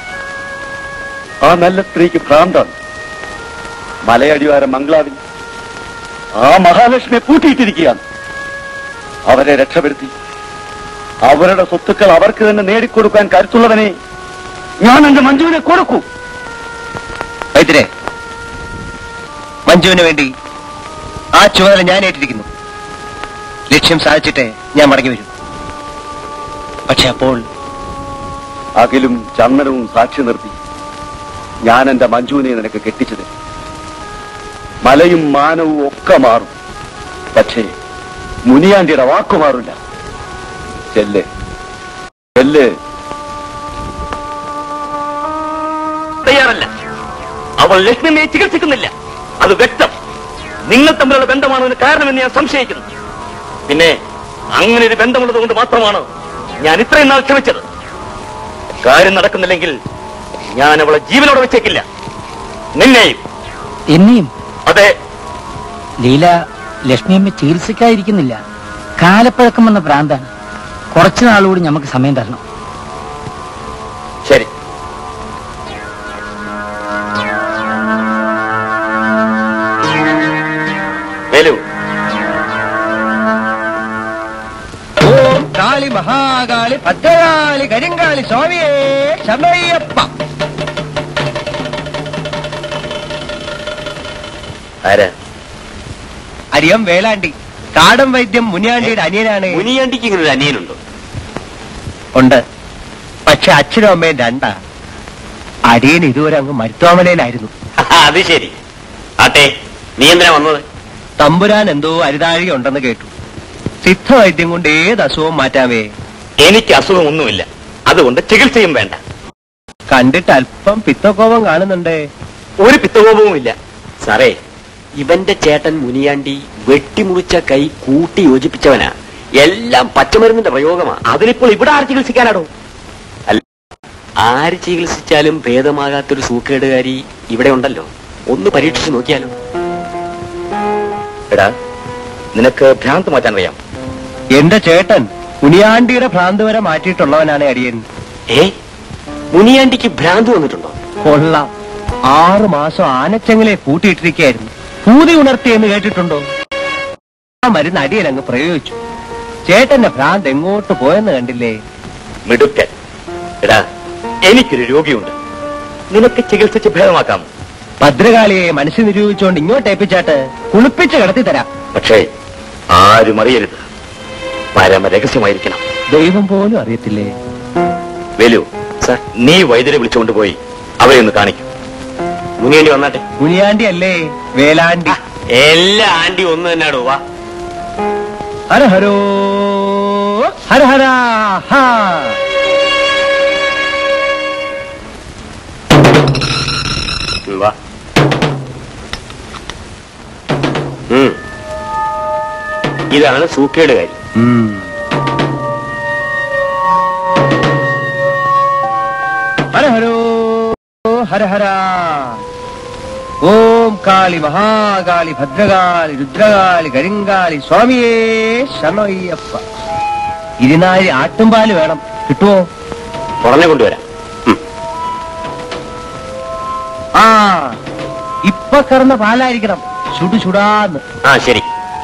ആ നല്ല സ്ത്രീക്ക് ഭ്രാന്താണ് മലയടിവാരം മംഗളാവിൽ ആ മഹാലക്ഷ്മിയെ പൂട്ടിയിട്ടിരിക്കുകയാണ് അവരെ രക്ഷപ്പെടുത്തി അവരുടെ സ്വത്തുക്കൾ അവർക്ക് തന്നെ നേടിക്കൊടുക്കാൻ കരുത്തുള്ളവനെ ഞാൻ എന്റെ മഞ്ജുവിനെ കൊടുക്കൂ വൈദ്യരെ മഞ്ജുവിന് വേണ്ടി ആ ചുമതല ഞാൻ ഏറ്റിരിക്കുന്നു ലക്ഷ്യം സാധിച്ചിട്ടേ ഞാൻ മടങ്ങി വരും പക്ഷെ അപ്പോൾ അകിലും ചന്ദനവും സാക്ഷി നിർത്തി ഞാൻ എന്റെ മഞ്ജുവിനെ നിനക്ക് കെട്ടിച്ചത് മലയും മാനവും ഒക്കെ മാറും പക്ഷേ മുനിയാണ്ടിയുടെ വാക്കു മാറില്ല ചെല്ല് ചെല്ല് തയ്യാറല്ല അവൾ ലക്ഷ്മിയെ ചികിത്സിക്കുന്നില്ല അത് വ്യക്തം നിങ്ങൾ തമ്മിലുള്ള ബന്ധമാണ് അതിന് കാരണമെന്ന് ഞാൻ സംശയിക്കുന്നു പിന്നെ അങ്ങനെ ഒരു ബന്ധമുള്ളത് കൊണ്ട് മാത്രമാണ് ഞാൻ ഇത്രയും നാൾ ക്ഷമിച്ചത് കാര്യം നടക്കുന്നില്ലെങ്കിൽ ഞാൻ അവളെ ജീവനോടെ വെച്ചേക്കില്ല നിന്നെയും എന്നെയും അതെ ലീല ലക്ഷ്മിയമ്മ ചികിത്സിക്കാതിരിക്കുന്നില്ല കാലപ്പഴക്കം വന്ന ഭ്രാന്താണ് കുറച്ചു നാളുകൂടി നമുക്ക് സമയം തരണം ശരി വേലു ഓം കാളി മഹാകാളി ഭദ്രകാളി കരിങ്കാളി സ്വാമിയേ ശമയ്യപ്പ ആരാ അരിയം വേളാണ്ടി കാടം വൈദ്യം മുനിയാണ്ടിയുടെ അനിയനാണ് മുനിയാണ്ടിക്ക് ഇങ്ങനെ ഒരു അനിയനുണ്ടോ ഉണ്ട് പക്ഷെ അച്ഛനും അമ്മയും രണ്ടാ അടിയൻ ഇതുവരെ അങ്ങ് മരുത്വാമലയിലായിരുന്നു അത് ശരി ആട്ടെ നീ എന്തിനാ വന്നത് തമ്പുരാൻ എന്തോ അരുതാഴിക ഉണ്ടെന്ന് കേട്ടു സിദ്ധവൈദ്യം കൊണ്ട് ഏത് അസുഖവും മാറ്റാമേ എനിക്ക് അസുഖമൊന്നുമില്ല അതുകൊണ്ട് ചികിത്സയും വേണ്ട കണ്ടിട്ട് അല്പം പിത്തക്കോപം കാണുന്നുണ്ടേ ഒരു പിത്തകോപവും ഇല്ല സാറേ ഇവന്റെ ചേട്ടൻ മുനിയാണ്ടി വെട്ടിമുറിച്ച കൈ കൂട്ടി യോജിപ്പിച്ചവനാ എല്ലാം പച്ചമരുന്നിന്റെ പ്രയോഗമാ അതിനിപ്പോൾ ഇവിടെ ആര് ചികിത്സിക്കാനാടോ ആര് ചികിത്സിച്ചാലും ഭേദമാകാത്തൊരു സൂക്കേടുകാരി ഇവിടെ ഉണ്ടല്ലോ ഒന്ന് പരീക്ഷിച്ചു നോക്കിയാലോ എടാ നിനക്ക് ഭ്രാന്ത് മാറ്റാൻ അറിയാം എന്റെ ചേട്ടൻ മുനിയാണ്ടിയുടെ ഭ്രാന്ത് വരെ മാറ്റിയിട്ടുള്ളവനാണ് അടിയൻ ഏ മുനിയാണ്ടിക്ക് ഭ്രാന്ത് വന്നിട്ടുണ്ടോ കൊള്ളാം ആറു മാസം ആനച്ചെങ്ങലെ കൂട്ടിയിട്ടിരിക്കുകയായിരുന്നു പൂതി ഉണർത്തി എന്ന് കേട്ടിട്ടുണ്ടോ ആ മരുന്ന് അടിയൻ അങ്ങ് പ്രയോഗിച്ചു ചേട്ടന്റെ ഭ്രാന്ത് എങ്ങോട്ട് പോയെന്ന് കണ്ടില്ലേ മിടുക്കൻ എടാ എനിക്കൊരു രോഗിയുണ്ട് നിനക്ക് ചികിത്സിച്ച് ഭേദമാക്കാം ഭദ്രകാളിയെ മനസ്സിൽ നിരൂപിച്ചുകൊണ്ട് ഇങ്ങോട്ട് ഏൽപ്പിച്ചാട്ട് കുളിപ്പിച്ച് കിടത്തി തരാം പക്ഷേ ആരും അറിയരുത് പരമ രഹസ്യമായിരിക്കണം ദൈവം പോലും അറിയത്തില്ലേ വേലു സർ നീ വൈദ്യരെ വിളിച്ചുകൊണ്ട് പോയി അവരെ ഒന്ന് കാണിക്കും മുനിയേണ്ടി വന്നാട്ടെ മുനിയാണ്ടി അല്ലേ വേലാണ്ടി എല്ലാ ആണ്ടി ഒന്ന് തന്നെയാടോ വാ ഹര ഹരോ ഹര ഹര ഹാ ഉം, വാ ഉം. ഇതാണ് സൂക്കയുടെ കാര്യം ഉം. ഹര ഹരോ ഹര ഹര ഓം കാളി മഹാകാളി ഭദ്രകാളി രുദ്രകാളി കരിങ്കാളി സ്വാമിയേ ശരണയ്യപ്പ ഇരുനാഴി ആട്ടുംപാല് വേണം കിട്ടുമോ ഉടനെ കൊണ്ടുവരാം ഉം. ആ ഇപ്പൊ കറന്ന പാലായിരിക്കണം ചുടു ചുടാന്ന് ആ ശരി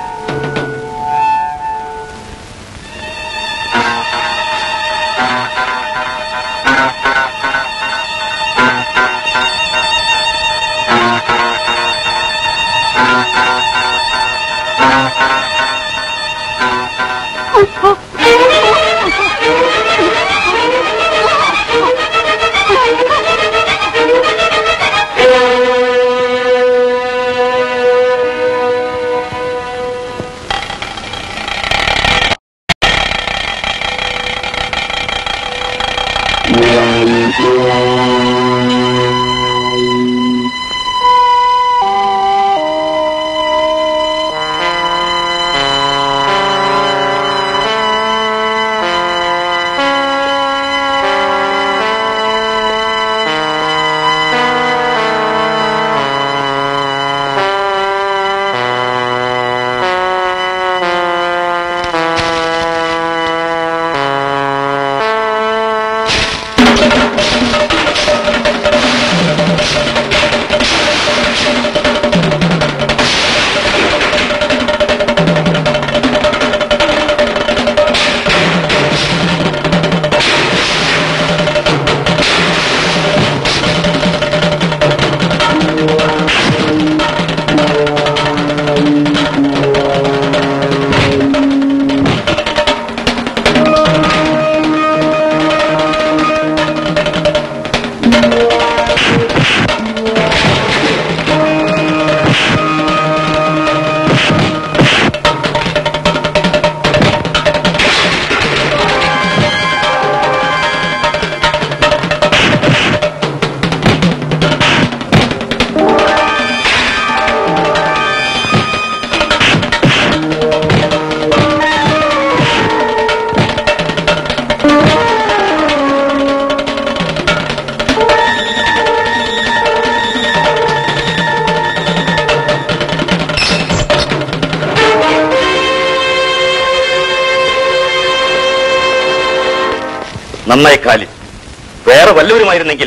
നന്നായി കാലി വേറെ വല്ലവരുമായിരുന്നെങ്കിൽ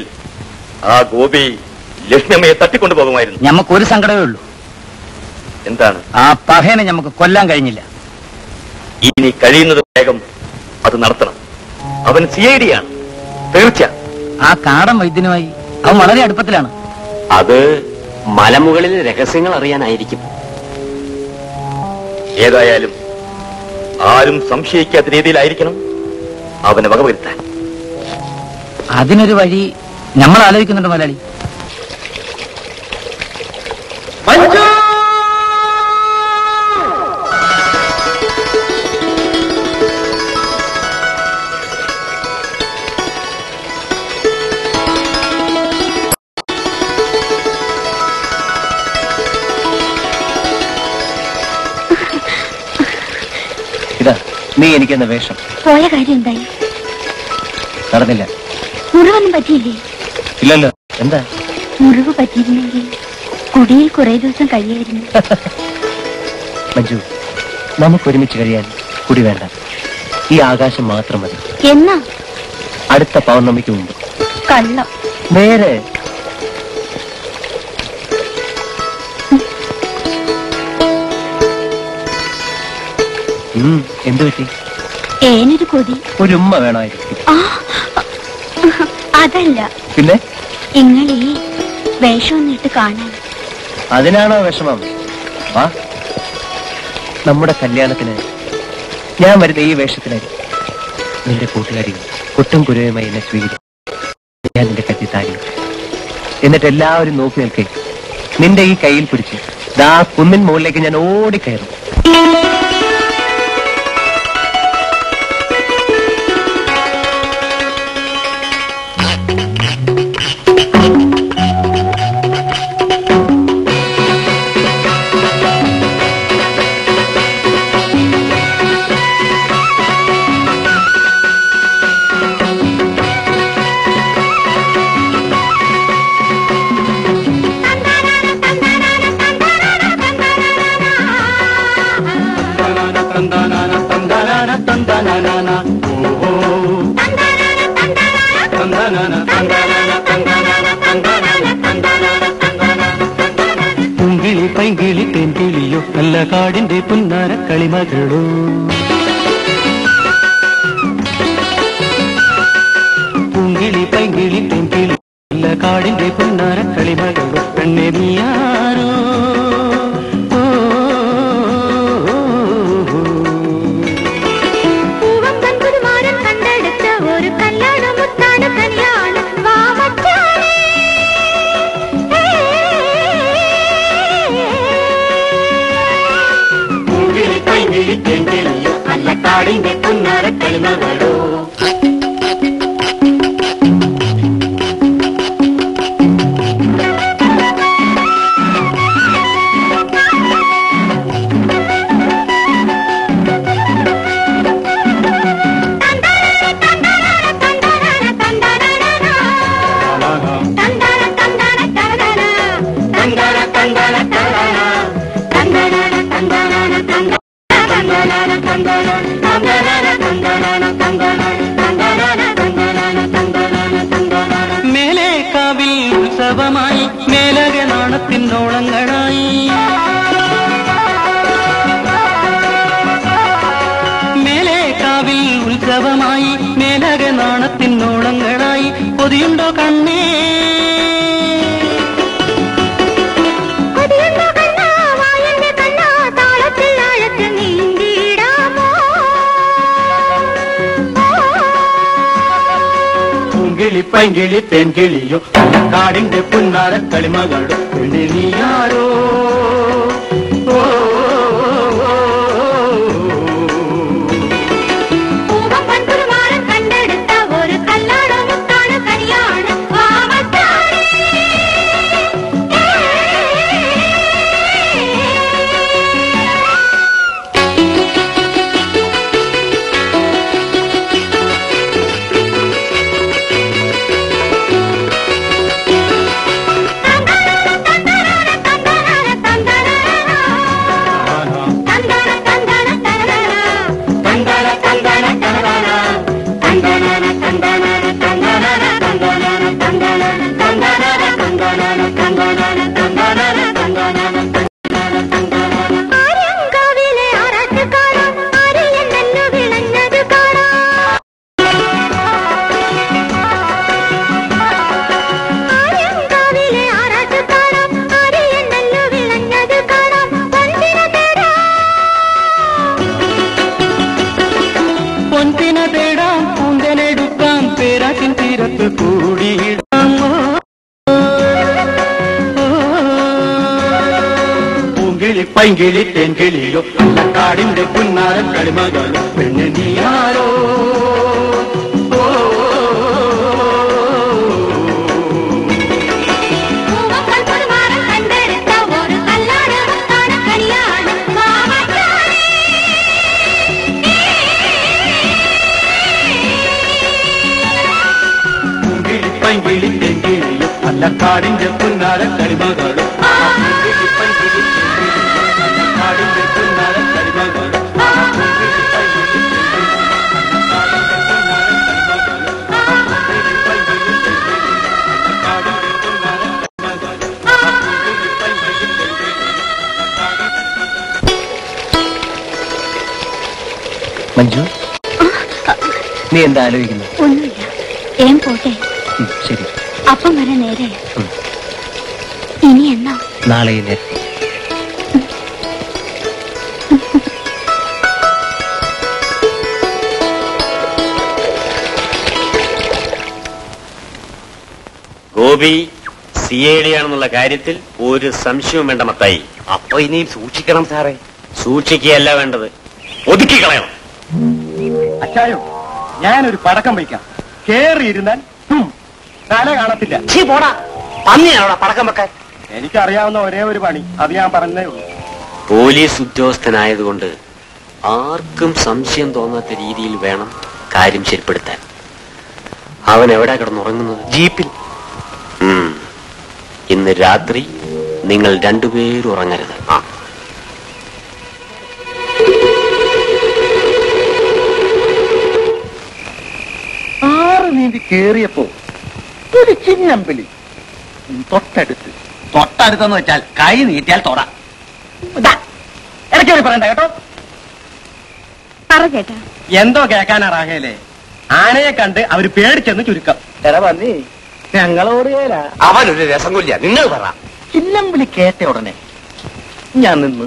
ആ ഗോപി ലക്ഷ്മിയമ്മയെ തട്ടിക്കൊണ്ടു പോകുമായിരുന്നു ഞമ്മക്ക് ഒരു സങ്കടമേ ഉള്ളൂ എന്താണ് ആ പഹേനെ ഞമ്മക്ക് കൊല്ലാൻ കഴിഞ്ഞില്ല ഇനി കഴിയുന്നത് വേഗം അത് നടത്തണം അവൻ സി ഐ ഡി ആണ് തീർച്ച ആ കാടൻ വൈദ്യനുമായി അവൻ വളരെ അടുപ്പത്തിലാണ് അത് മലമുകളിൽ രഹസ്യങ്ങൾ അറിയാനായിരിക്കും ഏതായാലും ആരും സംശയിക്കാത്ത രീതിയിലായിരിക്കണം അവനെ വകവരുത്താൻ അതിനൊരു വഴി നമ്മൾ ആലോചിക്കുന്നുണ്ട് മലയാളി ഇതാ നീ എനിക്കെന്ന വേഷം പോയ കാര്യം എന്തായി നടന്നില്ല മുറിവൊന്നും പറ്റിയില്ലേ ഇല്ലല്ലോ എന്താ മുറിവ് പറ്റിയിരുന്നെങ്കിൽ കുടിയിൽ കുറെ ദിവസം കഴിയായിരുന്നു മഞ്ജു നമുക്ക് ഒരുമിച്ച് കഴിയാൻ കുടി വേണ്ട ഈ ആകാശം മാത്രം മതി എന്നാ അടുത്ത പൗർണമിക്ക് മുമ്പ് കള്ളം നേരെ എന്തു പറ്റി ഏനൊരു കൊതി ഒരു ഉമ്മ വേണമായിരിക്കും ആ അതല്ല പിന്നെ ഇങ്ങളീ വേഷമൊന്നിട്ട് കാണാൻ അതിനാണോ വിഷമം വാ നമ്മുടെ കല്യാണത്തിന് ഞാൻ വരുന്ന ഈ വേഷത്തിലായിരിക്കും നിന്റെ കൂട്ടുകാരികൾ കുട്ടും കുരുവുമായി എന്നെ സ്വീകരിക്കും ഞാൻ നിന്റെ കത്തി താഴെ എന്നിട്ട് എല്ലാവരും നോക്കി നിൽക്കേ നിന്റെ ഈ കയ്യിൽ പിടിച്ച് ദാ കുന്നിൻ മുകളിലേക്ക് ഞാൻ ഓടിക്കയറും പൂങ്കിളി പൈങ്കിളി തേൻകിളിയോ നല്ല കാടിന്റെ പുന്നാര കളിമകളോ പൂങ്കിളി പൈങ്കിളി തേൻകിളി നല്ല കാടിന്റെ പുന്നാര കളിമകളോ പെണ്ണെ നീയാരോ ഓ, ഓ, ഓ, ഓ. പൂവമ്പൻ പുതുമാരൻ കണ്ടെടുത്ത ഒരു കല്യാണ മുത്താണ് കല്യാണം വാമച്ചാണേ പൂങ്കിളി പൈങ്കിളി തേൻകിളിയോ നല്ല കാടിന്റെ പുന്നാര കളിമകളോ മേലെ കാവിൽ ഉത്സവമായി മേലക നാണത്തിനോളങ്ങളായി മേലെ കാവിൽ ഉത്സവമായി മേലക നാണത്തിനോളങ്ങളായി പൊതിയുണ്ടോ കണ്ണേ കൊതിയുണ്ടോ കണ്ണാ, വായന്റെ കണ്ണാ, താളത്തിൽ ആഴത്തിൽ നീന്തിയിടാമോ? പൂങ്കിളി പൈങ്കിളി തേൻകിളിയോ നല്ല കാടിന്റെ പുന്നാര കളിമകളോ പെണ്ണെ നീയാരോ ഓ, ഓ, ഓ, പൂവമ്പൻ പുതുമാരൻ കണ്ടെടുത്ത ഒരു കല്യാണ മുത്താണ് കല്യാണം വാമച്ചാണേ ആര്യങ്കാവിലെ ആറാട്ടുകാരൻ ആര്യൻ നെല്ലു വിളഞ്ഞത് കാണാം ആര്യങ്കാവിലെ ആറാട്ടുകാരൻ ആര്യൻ നെല്ലു വിളഞ്ഞത് കാണാം പൊൻതിര തേടാം പൊൻതിന തേടാം പൂന്തനെടുക്കാം പേരാറ്റിൻ തീരത്ത് കൂടിയിടാം ഓ, ഓ, പൂങ്കിളി പൈങ്കിളി തേൻകിളിയോ നല്ല കാടിന്റെ പുന്നാര കളിമകളോ പെണ്ണെ നീയാരോ ഓ, പൂവമ്പൻ പുതുമാരൻ കണ്ടെടുത്ത ഒരു കല്യാണ മുത്താണ് കല്യാണം വാമച്ചാണേ പൂങ്കിളി പൈങ്കിളി തേൻകിളിയോ നല്ല കാടിന്റെ പുന്നാര കളിമകളോ പൂങ്കിളി പൈങ്കിളി തേൻകിളിയോ നല്ല കാടിന്റെ പുന്നാര കളിമകളോ പൂങ്കിളി പൈങ്കിളി തേൻകിളിയോ നല്ല കാടിന്റെ പുന്നാര കളിമകളോ പൂങ്കിളി പൈങ്കിളി തേൻകിളിയോ നല്ല കാടിന്റെ പുന്നാര കളിമകളോ പൂങ്കിളി പൈങ്കിളി തേൻകിളിയോ നല്ല കാടിന്റെ മഞ്ജു നീ എന്താ ആലോചിക്കുന്നു ഒന്നുമില്ല ഏം പോട്ടെ ഉം, ശരി അപ്പം വരെ നേരെ ഇനി എന്നാ നാളെ ഈ നേരം ഗോപി സി ഐ ഡി ആണെന്നുള്ള കാര്യത്തിൽ ഒരു സംശയവും വേണ്ട മത്തായി അപ്പൊ ഇനിയും സൂക്ഷിക്കണം സാറേ സൂക്ഷിക്കുകയല്ല വേണ്ടത് ഒതുക്കി കളയണം അച്ചായോ ഞാനൊരു പടക്കം വയ്ക്കാം കേറിയിരുന്നാൽ ഹും, തല കാണത്തില്ല ചീ പോടാ പന്നിയാണോടാ പടക്കം വെക്കാൻ എനിക്കറിയാവുന്ന ഒരേ ഒരു പണി അത് ഞാൻ പറഞ്ഞേ ഉള്ളൂ പോലീസ് ഉദ്യോഗസ്ഥനായതുകൊണ്ട് ആർക്കും സംശയം തോന്നാത്ത രീതിയിൽ വേണം കാര്യം ശരിപ്പെടുത്താൻ അവൻ എവിടെ കിടന്നുറങ്ങുന്നത് ജീപ്പിൽ ഉം. ഇന്ന് രാത്രി നിങ്ങൾ രണ്ടുപേരും ഉറങ്ങരുത് ആ ആറ് നീന്തി കേറിയപ്പോ ഒരു ചിന്നമ്പിളി തൊട്ടടുത്ത് തൊട്ടടുത്തെന്ന് വെച്ചാൽ കൈ നീട്ടിയാൽ തൊട ഇടയ്ക്ക് ഒരു പറയണ്ട കേട്ടോ പറ ചേട്ടാ എന്തോ കേൾക്കാനാ റാഹേലേ ആനയെ കണ്ട് അവര് പേടിച്ചെന്ന് ചുരുക്കം എടാ വന്നി ഞങ്ങളോട് കേരാ അവനൊരു രസം കൊല്ല നിങ്ങൾ പറ ചിന്നമ്പിളി കേട്ട ഉടനെ ഞാൻ നിന്ന്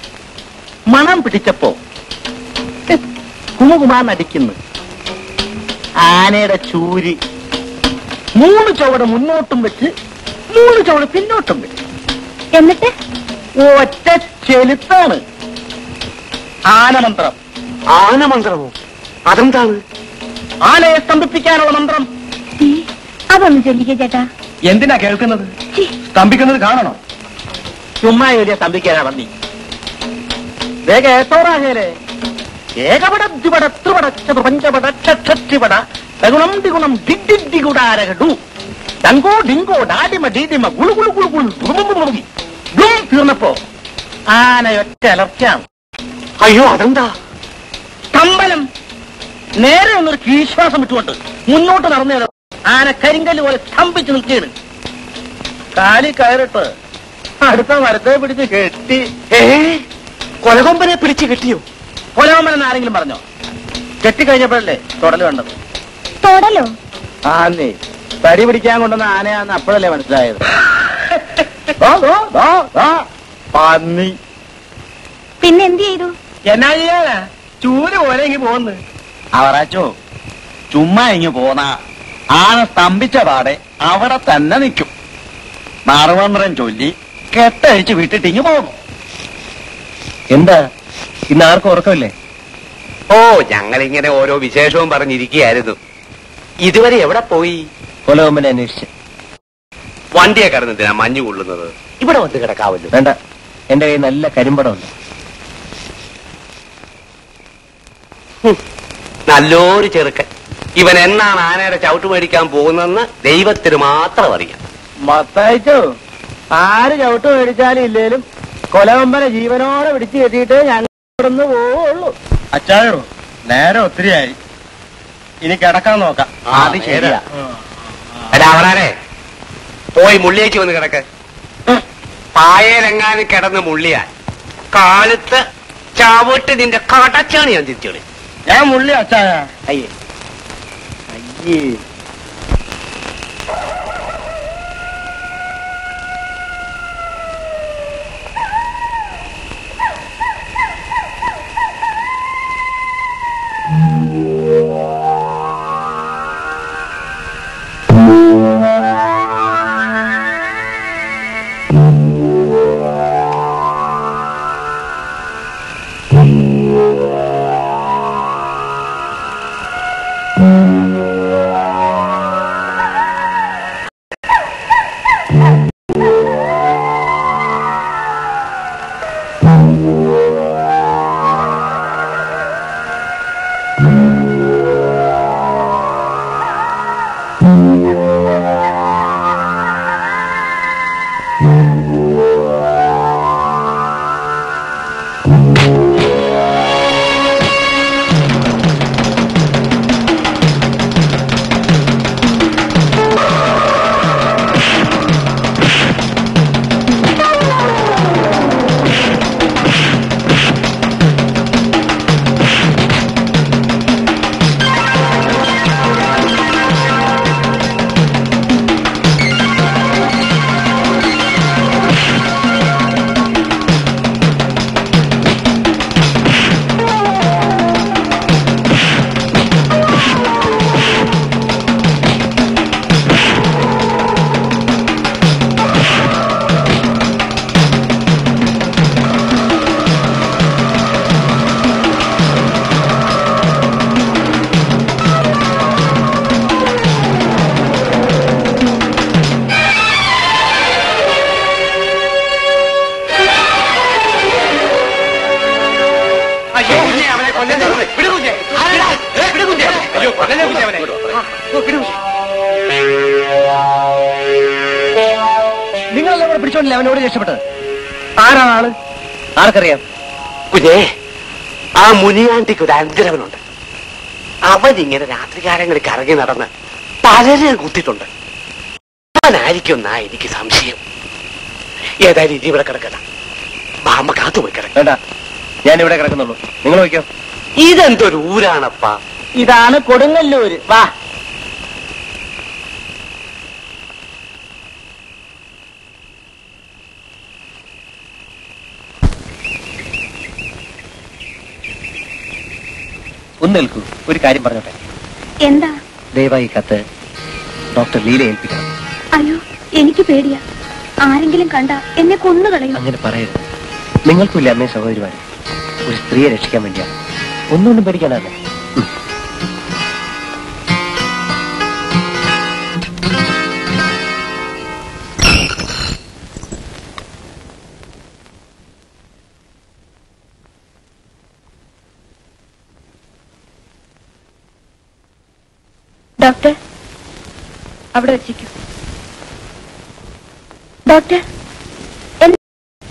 മണം പിടിച്ചപ്പോ കുമുകുമാന്നടിക്കുന്നു ആനയുടെ ചൂരി മൂന്ന് ചുവട് മുന്നോട്ടും വെച്ച് മൂന്ന് ചുവട് പിന്നോട്ടും വെച്ച് എന്നിട്ട് ഒറ്റ ചെലുത്താണ് ആനമന്ത്രം ആനമന്ത്രമോ അതെന്താണ് ആനയെ സ്തംഭിപ്പിക്കാനുള്ള മന്ത്രം ഏ, അതൊന്ന് ചൊല്ലിക്കേ ചേട്ടാ എന്തിനാ കേൾക്കുന്നത് ഛീ, സ്തംഭിക്കുന്നത് കാണണോ ചുമ്മാ വലിയ സ്തംഭിക്കാനാ വന്നി ദേ കേട്ടോറാഹേലേ ഏകപട ദ്വിപട ത്രിപട ചതുർപഞ്ചപട ക്ഷക്ഷിപട ദഗുണം ദിഗുണം ഡിഡിഡിഗുടാരകടു ഡങ്കോ ഡിങ്കോ ഡാഡിമ ഡീഡിമ ഗുളു ഗുളു ഗുളു ഗുളു ധുമുമുമുമുകി. ഗ്ലും തീർന്നപ്പോ ആനയൊറ്റ അലർച്ചാണ് അയ്യോ അതെന്താ സ്തംഭനം നേരെ ഒന്നൊരു കീശ്വാസം വിട്ടുകൊണ്ട് മുന്നോട്ട് നടന്നേരോ ആന കരിങ്കല്ല് പോലെ സ്തംഭിച്ച് നിൽക്കുകയാണ് കാലി കയറിട്ട് അടുത്ത മരത്തെ പിടിച്ച് കെട്ടി ഏ കൊലകൊമ്പനെ പിടിച്ചു കെട്ടിയോ കൊലവമ്മനെന്ന് ആരെങ്കിലും പറഞ്ഞോ കെട്ടിക്കഴിഞ്ഞപ്പോഴല്ലേ തുടല് വേണ്ടത് തൊടലോ ആന്നേ തടി പിടിക്കാൻ കൊണ്ടുവന്ന ആനയാന്ന് അപ്പോഴല്ലേ മനസ്സിലായത് ദോ, ദോ, ദോ, ദോ. പന്നി പിന്നെ എന്ത് ചെയ്തു എന്നാ ചെയ്യാനാ ചൂല് പോലെ ഇങ്ങ് പോന്ന് അവറാച്ചോ ചുമ്മാ ഇങ്ങ് പോന്ന ആന സ്തംഭിച്ച പാടെ അവിടെ തന്നെ നിൽക്കും മറുമന്ത്രം ചൊല്ലി കെട്ടഴിച്ച് വിട്ടിട്ട് ഇങ്ങ് പോകും എന്താ ഇന്ന് ആർക്കും ഉറക്കമില്ലേ ഓ ഞങ്ങളിങ്ങനെ ഓരോ വിശേഷവും പറഞ്ഞിരിക്കുകയായിരുന്നു ഇതുവരെ എവിടെ പോയി കൊലകൊമ്പനെ അന്വേഷിച്ച് വണ്ടിയെ കടന്നെന്തിനാ മഞ്ഞു കൊള്ളുന്നത് ഇവിടെ വന്ന് കിടക്കാവല്ലോ വേണ്ട എന്റെ കയ്യിൽ നല്ല കരിമ്പടമുണ്ട് നല്ലൊരു ചെറുക്കൻ ഇവൻ എന്നാണ് ആനയുടെ ചവിട്ട് മേടിക്കാൻ പോകുന്നതെന്ന് ദൈവത്തിന് മാത്രം അറിയാം മത്തയച്ചോ ആര് ചവിട്ട് മേടിച്ചാലും ഇല്ലേലും കൊലവമ്പനെ ജീവനോടെ പിടിച്ചു കെട്ടിയിട്ട് ഞങ്ങൾ ഇവിടുന്ന് പോവുള്ളൂ അച്ചായോ നേരെ ഒത്തിരിയായി ഇനി കിടക്കാൻ നോക്കാം അത് ശരിയാ എടാ അവളാരെ പോയി മുള്ളിയേക്ക് വന്ന് കിടക്ക് പായയിലെങ്ങാനും കിടന്ന് മുള്ളിയാൽ കാലത്ത് ചവിട്ട് നിന്റെ കടച്ചാണ് ഞാൻ തിരിച്ചോളി ഞാൻ മുള്ളി അച്ചായ അയ്യേ അയ്യേ ആ അയ്യോ കുഞ്ഞെ അവനെ കൊല്ലല്ലേ വിടു കുഞ്ഞെ ആരെടാ? ഏ, വിടു കുഞ്ഞെ അയ്യോ കൊല്ലല്ലേ കുഞ്ഞെ അവനെ ആ, ഓ, വിടു കുഞ്ഞെ നിങ്ങളെല്ലാം കൂടെ പിടിച്ചോണ്ടില്ല അവനോട് രക്ഷപ്പെട്ടത് ആരാണ് ആള് ആർക്കറിയാം കുഞ്ഞേ ആ മുനിയാണ്ടിക്ക് ഒരു അന്തരവനുണ്ട് അവൻ ഇങ്ങനെ രാത്രികാലങ്ങളിൽ കറങ്ങി നടന്ന് പലരെ കുത്തിയിട്ടുണ്ട് അവനായിരിക്കും എന്നാ എനിക്ക് സംശയം ഏതായാലും ഇനി ഇവിടെ കിടക്കണ്ട മാമ കാത്തു പോയി കിടക്ക വേണ്ട ഞാൻ ഇവിടെ കിടക്കുന്നുള്ളൂ നിങ്ങൾ വയ്ക്കോ ഇതെന്തൊരു ഊരാണപ്പാ ഇതാണ് കൊടുങ്ങല്ലൂര് വാ ഒന്ന് നിൽക്കൂ ഒരു കാര്യം പറഞ്ഞോട്ടെ എന്താ ദയവായി ഈ കത്ത് ഡോക്ടർ ലീല ഏൽപ്പിക്കണം അയ്യോ എനിക്ക് പേടിയാ ആരെങ്കിലും കണ്ട എന്നെ കൊന്നുകളയും അങ്ങനെ പറയരുത് നിങ്ങൾക്കില്ല അമ്മയും സഹോദരിമാരും ഒരു സ്ത്രീയെ രക്ഷിക്കാൻ വേണ്ടിയാണ് ഒന്നുകൊണ്ടും പേടിക്കാനാണ് ഡോക്ടർ അവിടെ വെച്ചേക്കൂ ഡോക്ടർ എന്ത്-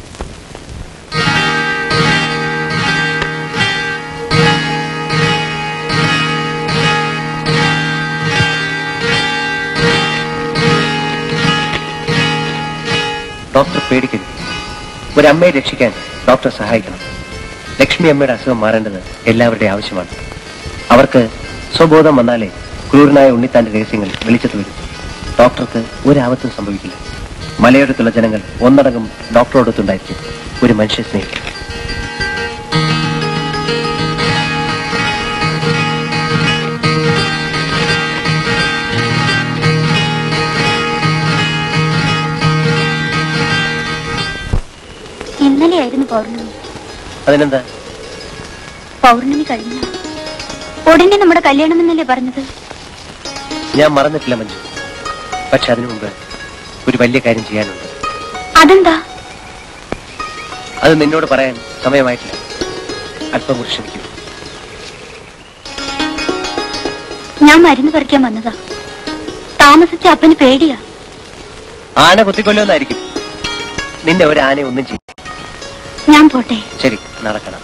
ഡോക്ടർ പേടിക്കരുത് ഒരു അമ്മയെ രക്ഷിക്കാൻ ഡോക്ടർ സഹായിക്കണം ലക്ഷ്മി അമ്മയുടെ അസുഖം മാറേണ്ടത് എല്ലാവരുടെയും ആവശ്യമാണ് അവർക്ക് സ്വബോധം വന്നാലേ ക്രൂരനായ ഉണ്ണിത്താന്റെ രഹസ്യങ്ങൾ വെളിച്ചത്ത് വരും ഡോക്ടർക്ക് ഒരാപത്തും സംഭവിക്കില്ല മലയോരത്തുള്ള ജനങ്ങൾ ഒന്നടങ്കം ഡോക്ടറോടൊത്തുണ്ടായിരിക്കും ഒരു മനുഷ്യ സ്നേഹിക്കും ഇന്നലെയായിരുന്നു പൗർണമി അതിനെന്താ പൗർണമി കഴിഞ്ഞു ഉടനെ നമ്മുടെ കല്യാണം എന്നല്ലേ പറഞ്ഞത് ഞാൻ മറന്നിട്ടില്ല മഞ്ജു പക്ഷെ അതിനു മുമ്പ് ഒരു വലിയ കാര്യം ചെയ്യാനുണ്ട് അതെന്താ അത് നിന്നോട് പറയാൻ സമയമായിട്ടില്ല അല്പം കൂടി ക്ഷമിക്കൂ ഞാൻ മരുന്ന് പറിക്കാൻ വന്നതാ താമസിച്ച അപ്പന് പേടിയാ ആന കുത്തിക്കൊല്ലുമെന്നായിരിക്കും നിന്നെ ഒരു ആന ഒന്നും ചെയ്യും ഞാൻ പോട്ടെ ശരി നടക്കണം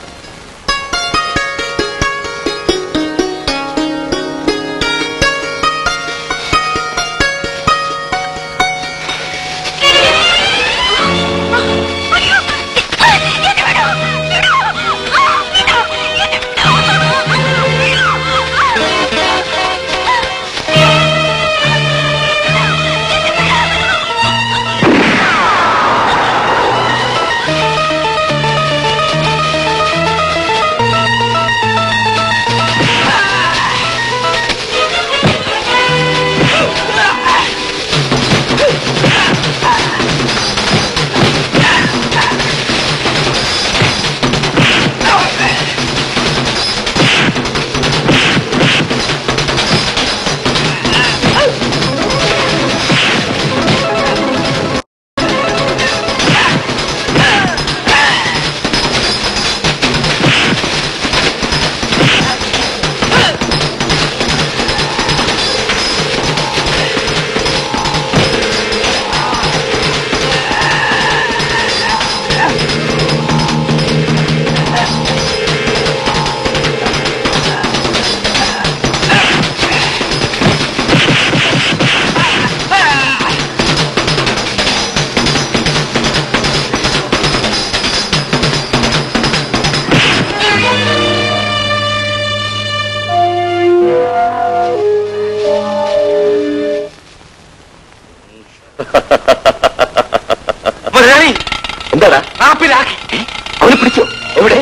മുതലാളി എന്താടാ ആപ്പിലാക്കി അവനെ പിടിച്ചോ എവിടെ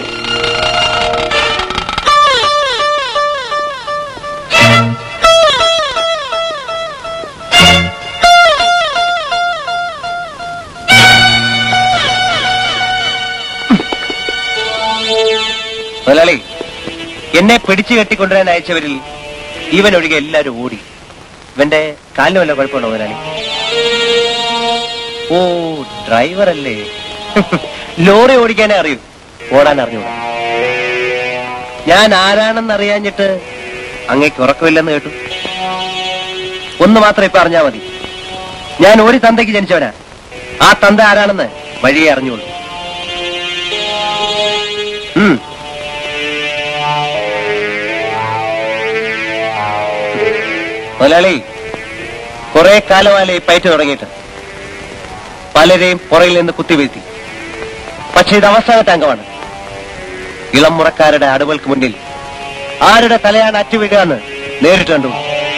മുതലാളി എന്നെ പിടിച്ചു കെട്ടിക്കൊണ്ടുവരാൻ അയച്ചവരിൽ ഇവൻ ഒഴികെ എല്ലാരും ഓടി ഇവന്റെ കാലിന് വല്ല കുഴപ്പമുണ്ടോ മുതലാളി ഓ ഡ്രൈവർ അല്ലേ ലോറി ഓടിക്കാനേ അറിയൂ ഓടാൻ അറിഞ്ഞൂടാ ഞാൻ ആരാണെന്ന് അറിയാഞ്ഞിട്ട് അങ്ങേക്ക് ഉറക്കമില്ലെന്ന് കേട്ടു ഒന്ന് മാത്രം ഇപ്പൊ അറിഞ്ഞാ മതി ഞാൻ ഒരു തന്തയ്ക്ക് ജനിച്ചവനാ ആ തന്ത ആരാണെന്ന് വഴിയെ അറിഞ്ഞോളൂ ഉം. മുതലാളി കുറെ കാലമാലേ ഈ പയറ്റ് തുടങ്ങിയിട്ട് പലരെയും പുറകിൽ നിന്ന് കുത്തിവീഴ്ത്തി പക്ഷെ ഇത് അവസാനത്തെ അംഗമാണ് ഇളം മുറക്കാരുടെ അടുവൾക്ക് മുന്നിൽ ആരുടെ തലയാണ് അറ്റുവീഴുക എന്ന് നേരിട്ട് കണ്ടു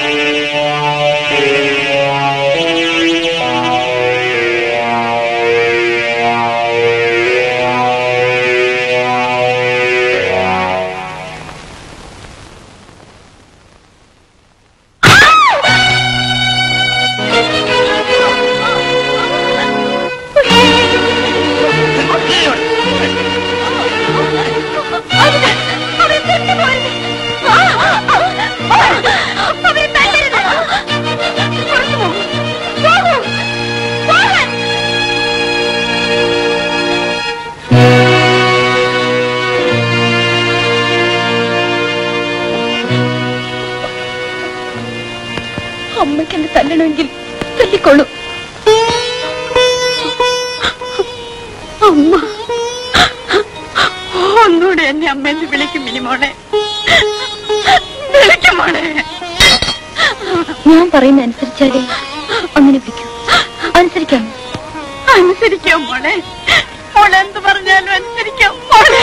അമ്മയ്ക്ക് എന്നെ തല്ലണമെങ്കിൽ തല്ലിക്കൊള്ളൂ അമ്മ ഒന്നുകൂടെ എന്നെ അമ്മയെന്ന് വിളിക്കും മിനിമോളെ വിളിക്കും മോളെ ഞാൻ പറയുന്ന അനുസരിച്ചാലേ അങ്ങനെ വിളിക്കൂ അനുസരിക്കാം അനുസരിക്കാം മോളെ മോളെ എന്ത് പറഞ്ഞാലും അനുസരിക്കാം മോളെ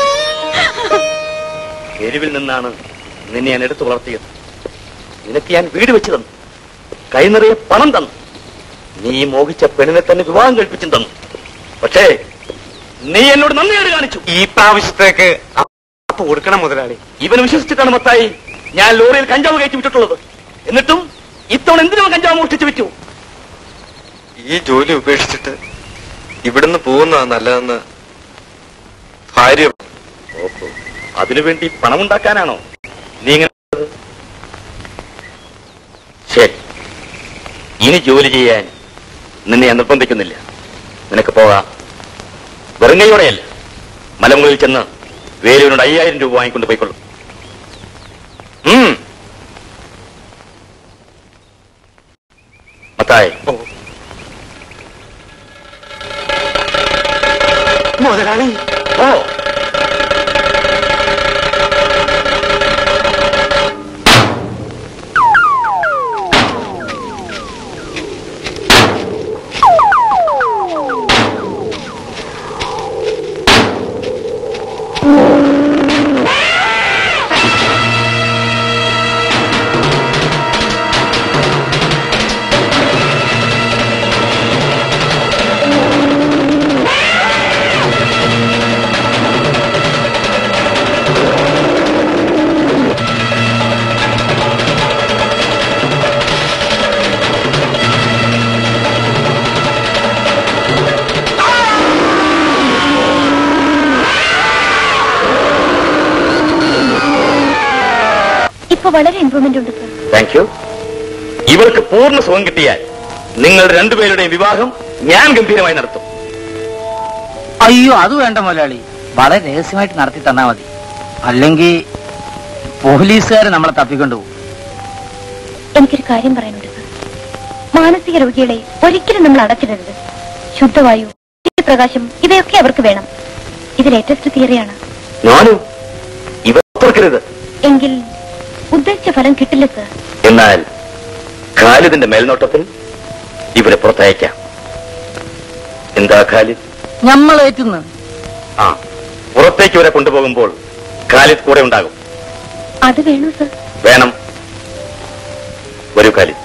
എരിവിൽ നിന്നാണ് നിന്നെ ഞാൻ എടുത്തു വളർത്തിയത് നിനക്ക് ഞാൻ വീട് വെച്ച് തന്നു കൈ നിറയെ പണം തന്നു നീ മോഹിച്ച പെണ്ണിനെ തന്നെ വിവാഹം കഴിപ്പിച്ചും തന്നു പക്ഷേ നീ എന്നോട് നന്ദിയോട് കാണിച്ചു ഈ പ്രാവശ്യത്തേക്ക് അപ്പ് കൊടുക്കണം മുതലാളി ഇവൻ വിശ്വസിച്ചിട്ടാണ് മത്തായി ഞാൻ ലോറിയിൽ കഞ്ചാവ് കയറ്റി വിട്ടിട്ടുള്ളത് എന്നിട്ടും ഇത്തവണ എന്തിനും കഞ്ചാവ് മോഷ്ടിച്ചു വിറ്റു ഈ ജോലി ഉപേക്ഷിച്ചിട്ട് ഇവിടുന്ന് പോകുന്നതാ നല്ലതെന്ന് ഭാര്യ ഓഹോ അതിനുവേണ്ടി പണമുണ്ടാക്കാനാണോ നീ ഇങ്ങനെ ചെയ്തത്? ശരി ഇനി ജോലി ചെയ്യാൻ നിന്നെ ഞാൻ നിർബന്ധിക്കുന്നില്ല നിനക്ക് പോകാം വെറും കൈയോടെയല്ല മലമുകളിൽ ചെന്ന് വേലൂരിനോട് അയ്യായിരം രൂപ വാങ്ങിക്കൊണ്ട് പോയിക്കൊള്ളു മത്തായി മുതലാളി ഓ ഇപ്പൊ വളരെ ഇമ്പ്രൂവ്മെന്റ് ഉണ്ട് സർ താങ്ക് യു ഇവർക്ക് പൂർണ്ണ സുഖം കിട്ടിയാൽ നിങ്ങൾ രണ്ടുപേരുടെയും വിവാഹം ഞാൻ ഗംഭീരമായി നടത്തും അയ്യോ അത് വേണ്ട മുതലാളി വളരെ രഹസ്യമായിട്ട് നടത്തി തന്നാ മതി അല്ലെങ്കിൽ പോലീസുകാർ നമ്മളെ തപ്പിക്കൊണ്ടുപോകും എനിക്കൊരു കാര്യം പറയാനുണ്ട് സർ മാനസിക രോഗികളെ ഒരിക്കലും നമ്മൾ അടച്ചിടരുത് ശുദ്ധവായു പ്രകാശം ഇവയൊക്കെ അവർക്ക് വേണം ഇത് ലേറ്റസ്റ്റ് തിയറിയാണ് ഞാനും ഇവർ തുറക്കരുത് എങ്കിൽ ഉദ്ദേശിച്ച ഫലം കിട്ടില്ല സർ എന്നാൽ ഖാലിദിന്റെ മേൽനോട്ടത്തിൽ ഇവരെ പുറത്തയക്കാം എന്താ ഖാലിദ് നമ്മൾ ഏറ്റുന്നു ആ പുറത്തേക്ക് ഇവരെ കൊണ്ടുപോകുമ്പോൾ ഖാലിദ് കൂടെ ഉണ്ടാകും അത് വേണോ സർ വേണം വരൂ ഖാലിദ്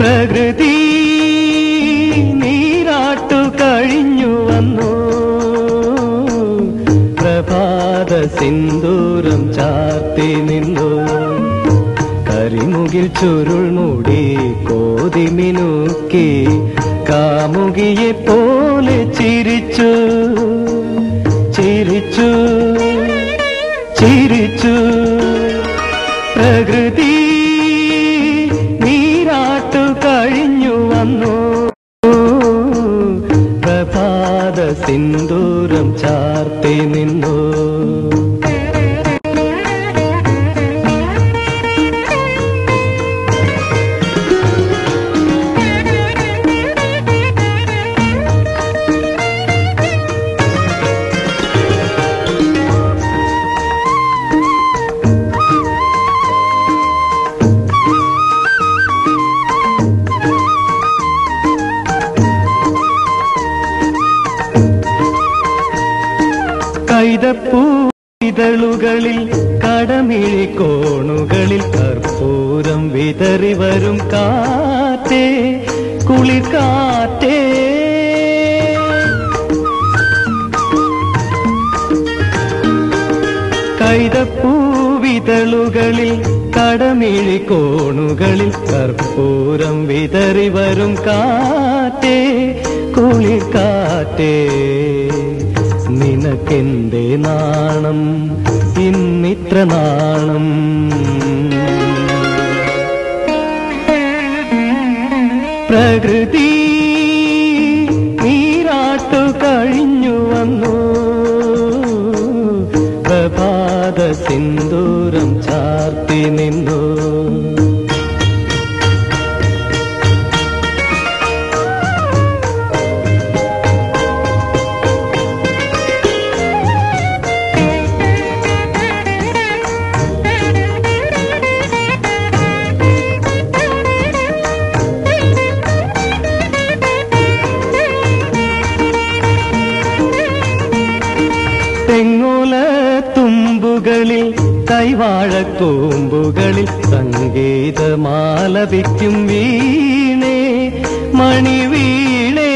പ്രകൃതി നീരാട്ടു കഴിഞ്ഞു വന്നു പ്രഭാത സിന്ദൂരം ചാർത്തി നിന്നു കരിമുകിൽ ചുരുൾ മൂടി കോതി മിനുക്കി കാമുകിയെ പോലെ ചിരിച്ചു ചിരിച്ചു ചിരിച്ചു പ്രകൃതി നീരാട്ടു കഴിഞ്ഞു വന്നു പ്രഭാത സിന്ദൂരം ചാർത്തി നിന്നു കൈതപ്പൂ ഇതളുകളിൽ കടമിഴി കോണുകളിൽ കർപ്പൂരം വിതറി വരും കാറ്റേ കുളിർ കാറ്റേ കൈതപ്പൂവിതളുകളിൽ കടമിഴി കോണുകളിൽ കർപ്പൂരം വിതറി വരും കാറ്റേ കുളിർ കാറ്റേ നിനക്കെന്തേ നാണം ഇന്നിത്ര നാണം പ്രകൃതി നീരാട്ടു കഴിഞ്ഞു വന്നു പ്രഭാത സിന്ദൂരം ചാർത്തി നിന്നു തെങ്ങോല തുമ്പുകളിൽ കൈവാഴക്കൂമ്പുകളിൽ സംഗീതമാലപിക്കും വീണേ മണി വീണേ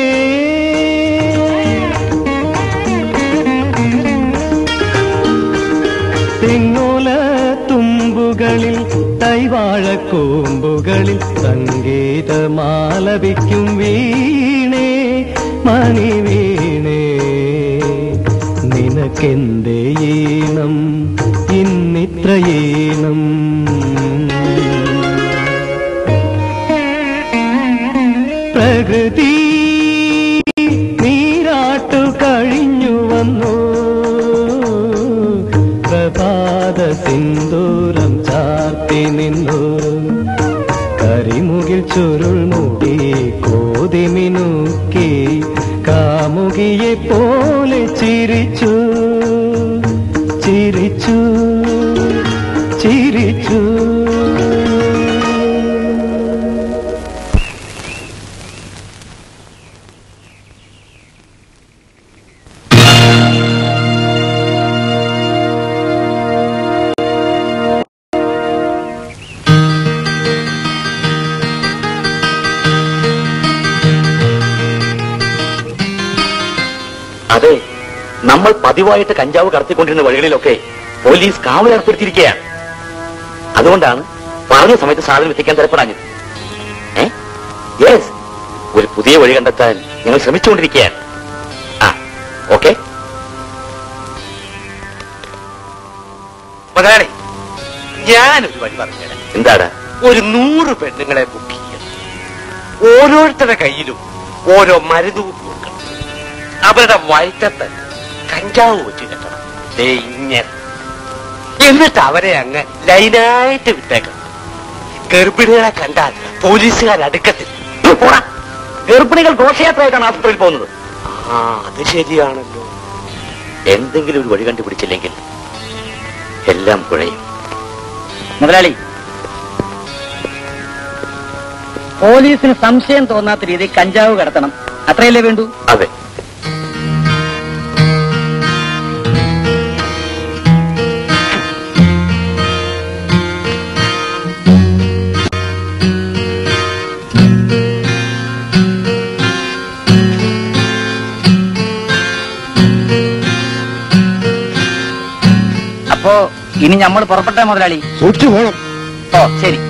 തെങ്ങോല തുമ്പുകളിൽ കൈവാഴക്കൂമ്പുകളിൽ സംഗീതമാലപിക്കും വീണേ മണി വീണേ നിനക്കെന്തേ ഈണം ഇന്നിത്ര ഈണം പ്രകൃതി നീരാട്ടു കഴിഞ്ഞു വന്നു പ്രഭാത സിന്ദൂരം ചാർത്തി നിന്നു കരിമുകിൽ ചുരുൾ മൂടി കോതി മിനുക്കി കാമുകിയെ പോലെ ചിരിച്ചു ചിരിച്ചു ചിരിച്ചു അതെ നമ്മൾ പതിവായിട്ട് കഞ്ചാവ് കടത്തിക്കൊണ്ടിരുന്ന വഴികളിലൊക്കെ പോലീസ് കാവൽ ഏർപ്പെടുത്തിയിരിക്കുകയാണ് അതുകൊണ്ടാണ് പറഞ്ഞ സമയത്ത് സാധനം എത്തിക്കാൻ തരപ്പെടാഞ്ഞത് ഏ യെസ് ഒരു പുതിയ വഴി കണ്ടെത്താൻ ഞങ്ങൾ ശ്രമിച്ചുകൊണ്ടിരിക്കുകയാണ് ആ ഓക്കെ മുതലാളി ഞാനൊരു വഴി പറഞ്ഞുതരാം എന്താടാ ഒരു നൂറ് പെണ്ണുങ്ങളെ ബുക്ക് ചെയ്യണം ഓരോരുത്തരുടെ കയ്യിലും ഓരോ മരുന്ന് കുപ്പി വെക്കണം അവരുടെ വയറ്റത്ത് കഞ്ചാവ് വെച്ച് കെട്ടണം ദേ ഇങ്ങനെ എന്നിട്ട് അവരെ അങ്ങ് ലൈനായിട്ട് വിട്ടേക്കണം ഗർഭിണികളെ കണ്ടാൽ പോലീസുകാർ അടുക്കത്തില്ല പോടാ. ഗർഭിണികൾ ഘോഷയാത്രയായിട്ടാണ് ആശുപത്രിയിൽ പോകുന്നത് ആ അത് ശരിയാണല്ലോ എന്തെങ്കിലും ഒരു വഴി കണ്ടുപിടിച്ചില്ലെങ്കിൽ എല്ലാം കുഴയും മുതലാളി പോലീസിന് സംശയം തോന്നാത്ത രീതിയിൽ കഞ്ചാവ് കടത്തണം അത്രയല്ലേ വേണ്ടൂ അതെ ഇനി നമ്മൾ പുറപ്പെട്ട മുതലാളി സൂക്ഷിച്ചു പോകണം ഓ ശരി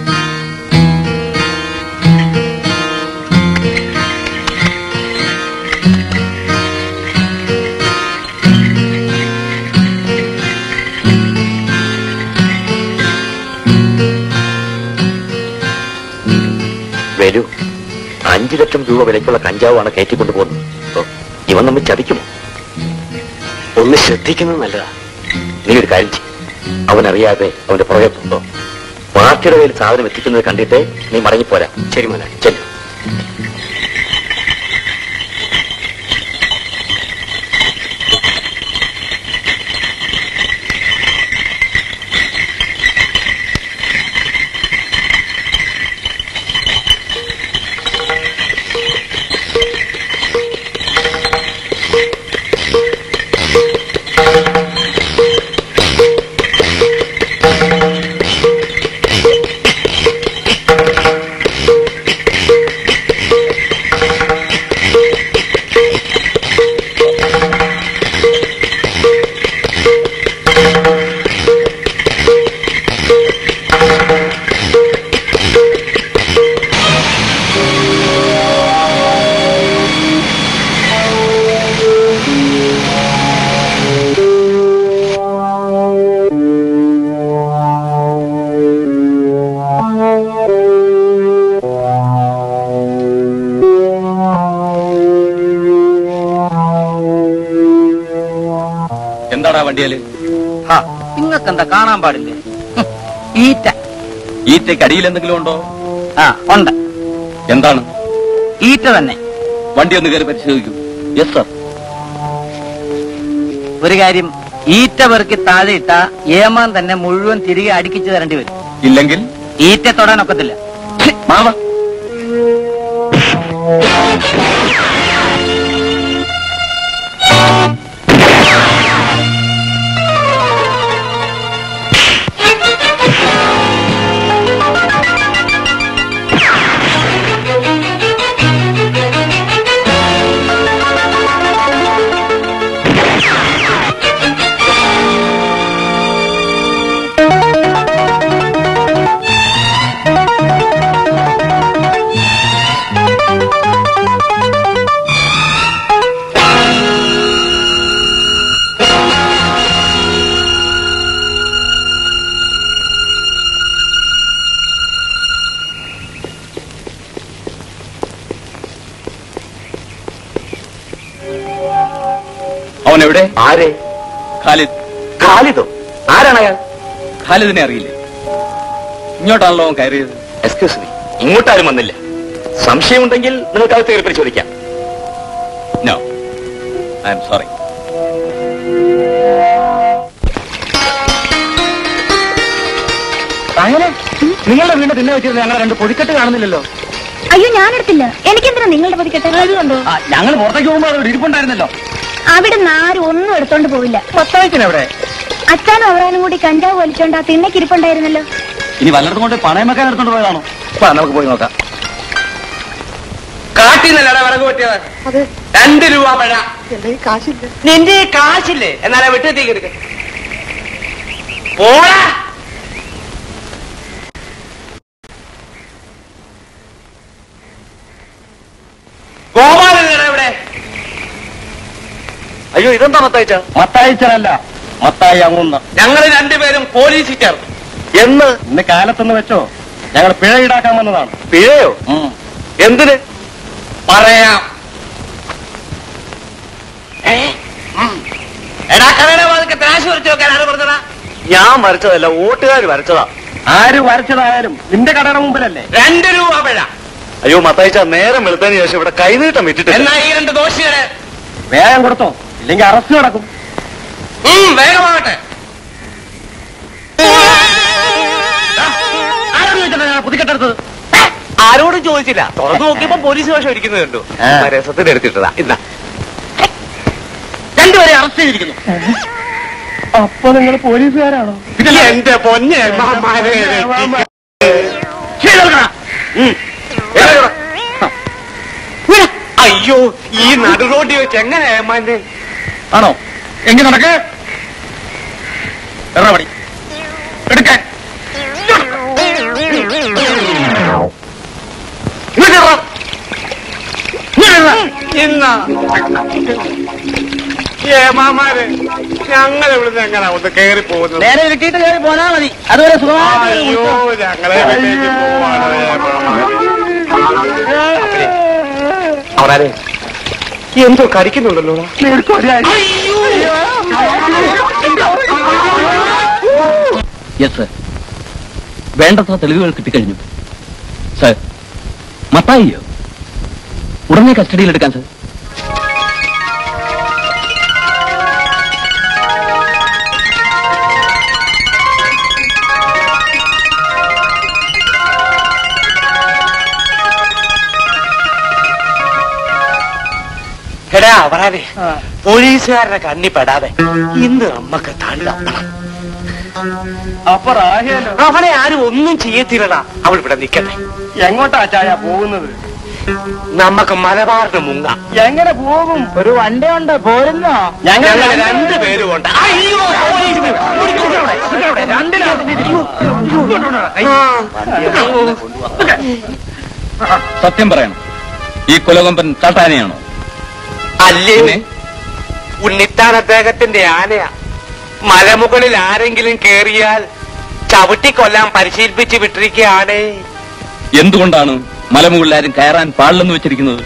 വരൂ അഞ്ചു ലക്ഷം രൂപ വിലയ്ക്കുള്ള കഞ്ചാവാണ് കയറ്റിക്കൊണ്ടു പോകുന്നത് ഓ, ഇവൻ നമ്മെ ചതിക്കുമോ ഒന്ന് ശ്രദ്ധിക്കുന്നത് നല്ലതാ നീ ഒരു കാര്യം ചെയ്യ്. അവനറിയാതെ അവന്റെ പുറകെ പോകുമ്പോ പാർട്ടിയുടെ കയ്യിൽ സാധനം എത്തിക്കുന്നത് കണ്ടിട്ട് നീ മടങ്ങിപ്പോരാ ശരി മോനെ ചെല്ലു എന്താടാ വണ്ടിയാല് നിങ്ങൾക്ക് എന്താ കാണാൻ പാടില്ലേ ഹും, ഈറ്റ ഈറ്റയ്ക്ക് അടിയിൽ എന്തെങ്കിലും ഉണ്ടോ ആ ഉണ്ട് എന്താണ് ഈറ്റ തന്നെ വണ്ടി ഒന്ന് കയറി പരിശോധിക്കൂ യെസ് സർ ഒരു കാര്യം ഈറ്റ പെറുക്കി താഴെ ഇട്ട ഏമാൻ തന്നെ മുഴുവൻ തിരികെ അടുക്കിച്ചു തരേണ്ടി വരും ഇല്ലെങ്കിൽ ഈറ്റ തൊടാൻ ഒക്കത്തില്ല മാമ അവൻ എവിടെ ആരെ ഖാലിദ് ഖാലിദോ ആരാണ് അയാൾ ഖാലിദിനെ അറിയില്ലേ ഇങ്ങോട്ടാണല്ലോ അവൻ കയറിയത് എക്സ്ക്യൂസ് മീ ഇങ്ങോട്ടാരും വന്നില്ല സംശയമുണ്ടെങ്കിൽ നിങ്ങൾക്ക് അകത്ത് കയറി പരിശോധിക്കാം നോ ഐ എം സോറി അങ്ങനെ നിങ്ങളുടെ വീട് തിന്നെ വെച്ചിരുന്ന ഞങ്ങൾ രണ്ട് പൊടിക്കെട്ട് കാണുന്നില്ലല്ലോ അയ്യോ ഞാനെടുത്തില്ല എനിക്കെന്തിനാ നിങ്ങളുടെ പതിക്കെട്ട് കണ്ടോ ഞങ്ങൾ പുറത്തേക്ക് പോകുമ്പോൾ അവിടെ ഇരിപ്പുണ്ടായിരുന്നല്ലോ അവിടെ നിന്ന് ആരും ഒന്നും എടുത്തോണ്ട് പോവില്ല പത്താഴ്ചനെവിടെ അച്ഛനും അവറാനും കൂടി കഞ്ചാവ് വലിച്ചോണ്ട് ആ തിണ്ണയ്ക്ക് ഇരിപ്പുണ്ടായിരുന്നല്ലോ ഇനി വല്ലയിടത്തും കൊണ്ട് പണയം വെക്കാൻ എടുത്തോണ്ട് പോയതാണോ വാ നമുക്ക് പോയി നോക്കാം കാട്ടിൽ നിന്നല്ലടാ വിറക് പറ്റിയത് രണ്ട് രൂപ പഴ നിന്റെ കയ്യിൽ കാശില്ലേ എന്നാലേ വെട്ടിയത്തേക്ക് എടുക്ക പോടാ ഗോപാലൻ ഇവിടെ അയ്യോ ഇതെന്താ മത്തയച്ച മത്തായിച്ചനല്ല മത്തായി അങ്ങുന്ന ഞങ്ങൾ രണ്ടുപേരും പോലീസിൽ ചേർന്നു എന്ന് ഇന്ന് കാലത്തൊന്ന് വെച്ചോ ഞങ്ങൾ പിഴ ഈടാക്കാൻ വന്നതാണ് പിഴയോ ഉം. എന്തിന് പറയാം ഏ? ഉം. എടാ കടയുടെ വാതിക്ക് ത്രാശ് വരച്ചു വെക്കാൻ ആര് പറഞ്ഞതാ ഞാൻ വരച്ചതല്ല വോട്ടുകാർ വരച്ചതാ ആര് വരച്ചതായാലും നിന്റെ കടയുടെ മുമ്പിലല്ലേ രണ്ട് രൂപ പിഴ അയ്യോ മത്തയച്ച നേരം വെളുത്തതിന് ശേഷം ഇവിടെ കൈനീട്ടം വിട്ടിട്ടില്ല എന്നാ ഈ രണ്ട് ദോഷികളെ വേഗം കൊടുത്തോ ഇല്ലെങ്കിൽ അറസ്റ്റ് നടക്കും ഉം, വേഗമാകട്ടെ ആരോട് ചോദിച്ചിട്ടാ ഞാൻ പുതുക്കെട്ടെടുത്തത് ആരോടും ചോദിച്ചില്ല തുറന്നു നോക്കിയപ്പോ പോലീസ് വേഷം ഇരിക്കുന്നത് കണ്ടു ആ. രസത്തിന് എടുത്തിട്ടതാ ഇന്നാ രണ്ടുപേരെ അറസ്റ്റ് ചെയ്തിരിക്കുന്നു അപ്പൊ നിങ്ങൾ പോലീസുകാരാണോ എന്റെ പൊന്നെ മാമാരെ അയ്യോ ഈ നടുറോഡി വെച്ച് എങ്ങനെ ഏമാന്റെ ആണോ എങ്കിൽ നടക്ക് എറണപടി എടുക്കാൻ ഇന്നാ ഏമാമാര് ഞങ്ങൾ ഇവിടുന്ന് എങ്ങനെ ഒന്ന് കേറി പോകുന്നത് നേരെ ഇരുട്ടിയിട്ട് കയറി പോന്നാ മതി അതുവരെ സുഖമായി അയ്യോ ഞങ്ങളെ വീട്ടിലേക്ക് പോവാണ് അവരാരെ എന്തോ കടിക്കുന്നുണ്ടല്ലോ യെസ് സർ വേണ്ടത്ര തെളിവുകൾ കിട്ടിക്കഴിഞ്ഞു സർ മത്തായിയോ ഉടനെ കസ്റ്റഡിയിൽ എടുക്കാൻ സർ എടാ അവരാനെ പോലീസുകാരുടെ കണ്ണി പെടാതെ ഇന്ന് നമ്മക്ക് തള്ളപ്പണം അപ്പൊ റാഹേലോ അവനെ ആരും ഒന്നും ചെയ്യത്തില്ലടാ അവൾ ഇവിടെ നിക്കട്ടെ എങ്ങോട്ടാ ചായ പോകുന്നത് നമ്മക്ക് മലബാറിന് മുങ്ങാം എങ്ങനെ പോകും ഒരു വണ്ടി ഉണ്ട് പോരുന്നോ ഞങ്ങൾ രണ്ടുപേരും ഉണ്ട് അയ്യോ പോലീസ് വരും. ഓടിക്കോട്ടെ അവിടെ. സത്യം പറയണം ഈ കൊലകൊമ്പൻ ചാട്ടാനയാണോ അല്ലേ ഉണ്ണിത്താൻ അദ്ദേഹത്തിന്റെ ആനയാ മലമുകളിൽ ആരെങ്കിലും കേറിയാൽ ചവിട്ടിക്കൊല്ലാൻ പരിശീലിപ്പിച്ച് വിട്ടിരിക്കുകയാണേ എന്തുകൊണ്ടാണ് മലമുകളിൽ ആരും കയറാൻ പാടില്ലെന്ന് വെച്ചിരിക്കുന്നത്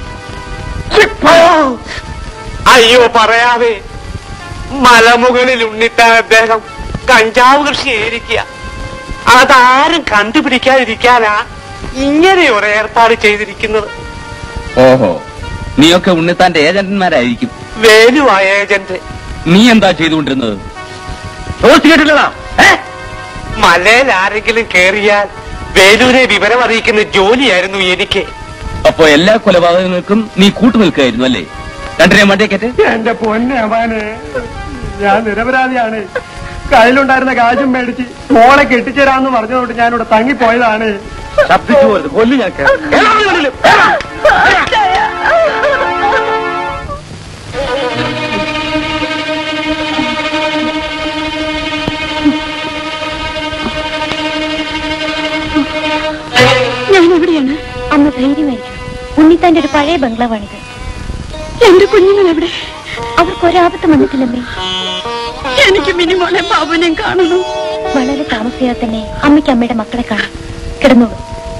അയ്യോ പറയാവേ മലമുകളിൽ ഉണ്ണിത്താൻ അദ്ദേഹം കഞ്ചാവ് കൃഷി ചെയ്തിരിക്കുക അതാരും കണ്ടുപിടിക്കാതിരിക്കാനാ ഇങ്ങനെ ഒരു ഏർപ്പാട് ചെയ്തിരിക്കുന്നത് ഓഹോ നീയൊക്കെ ഉണ്ണിത്താന്റെ ഏജന്റന്മാരായിരിക്കും വേലുവാ ഏജന്റ് നീ എന്താ ചെയ്തുകൊണ്ടിരുന്നത് കേട്ടില്ലതാ മലയിൽ ആരെങ്കിലും കേറിയാൽ വേലൂരെ വിവരം അറിയിക്കുന്ന ജോലിയായിരുന്നു എനിക്ക് അപ്പോ എല്ലാ കൊലപാതകങ്ങൾക്കും നീ കൂട്ടുനിൽക്കുകയായിരുന്നു അല്ലേ രണ്ടിനെയും വണ്ടിയേക്കറ്റ് എന്റെ പൊന്നെ അമാന് ഞാൻ നിരപരാധിയാണ് കയ്യിലുണ്ടായിരുന്ന കാശും മേടിച്ച് മോളെ കെട്ടിച്ചേരാന്ന് പറഞ്ഞതുകൊണ്ട് ഞാനിവിടെ തങ്ങിപ്പോയതാണ് ശബ്ദിച്ചു പോരുത് കൊല്ലു ഞാൻ ഞാൻ എവിടെയാണ് അന്ന് ധൈര്യമായിരിക്കണം ഉണ്ണിത്താന്റെ ഒരു പഴയ ബംഗ്ലാവാണിത് എന്റെ കുഞ്ഞുങ്ങൾ എവിടെ അവർക്ക് ഒരാപത്ത് വന്നിട്ടില്ലമ്മേ എനിക്ക് മിനിമോളെ ബാബുനെയും കാണണം വളരെ താമസിയാതെ തന്നെ അമ്മയ്ക്ക് അമ്മയുടെ മക്കളെ കാണാം കിടന്നോളൂ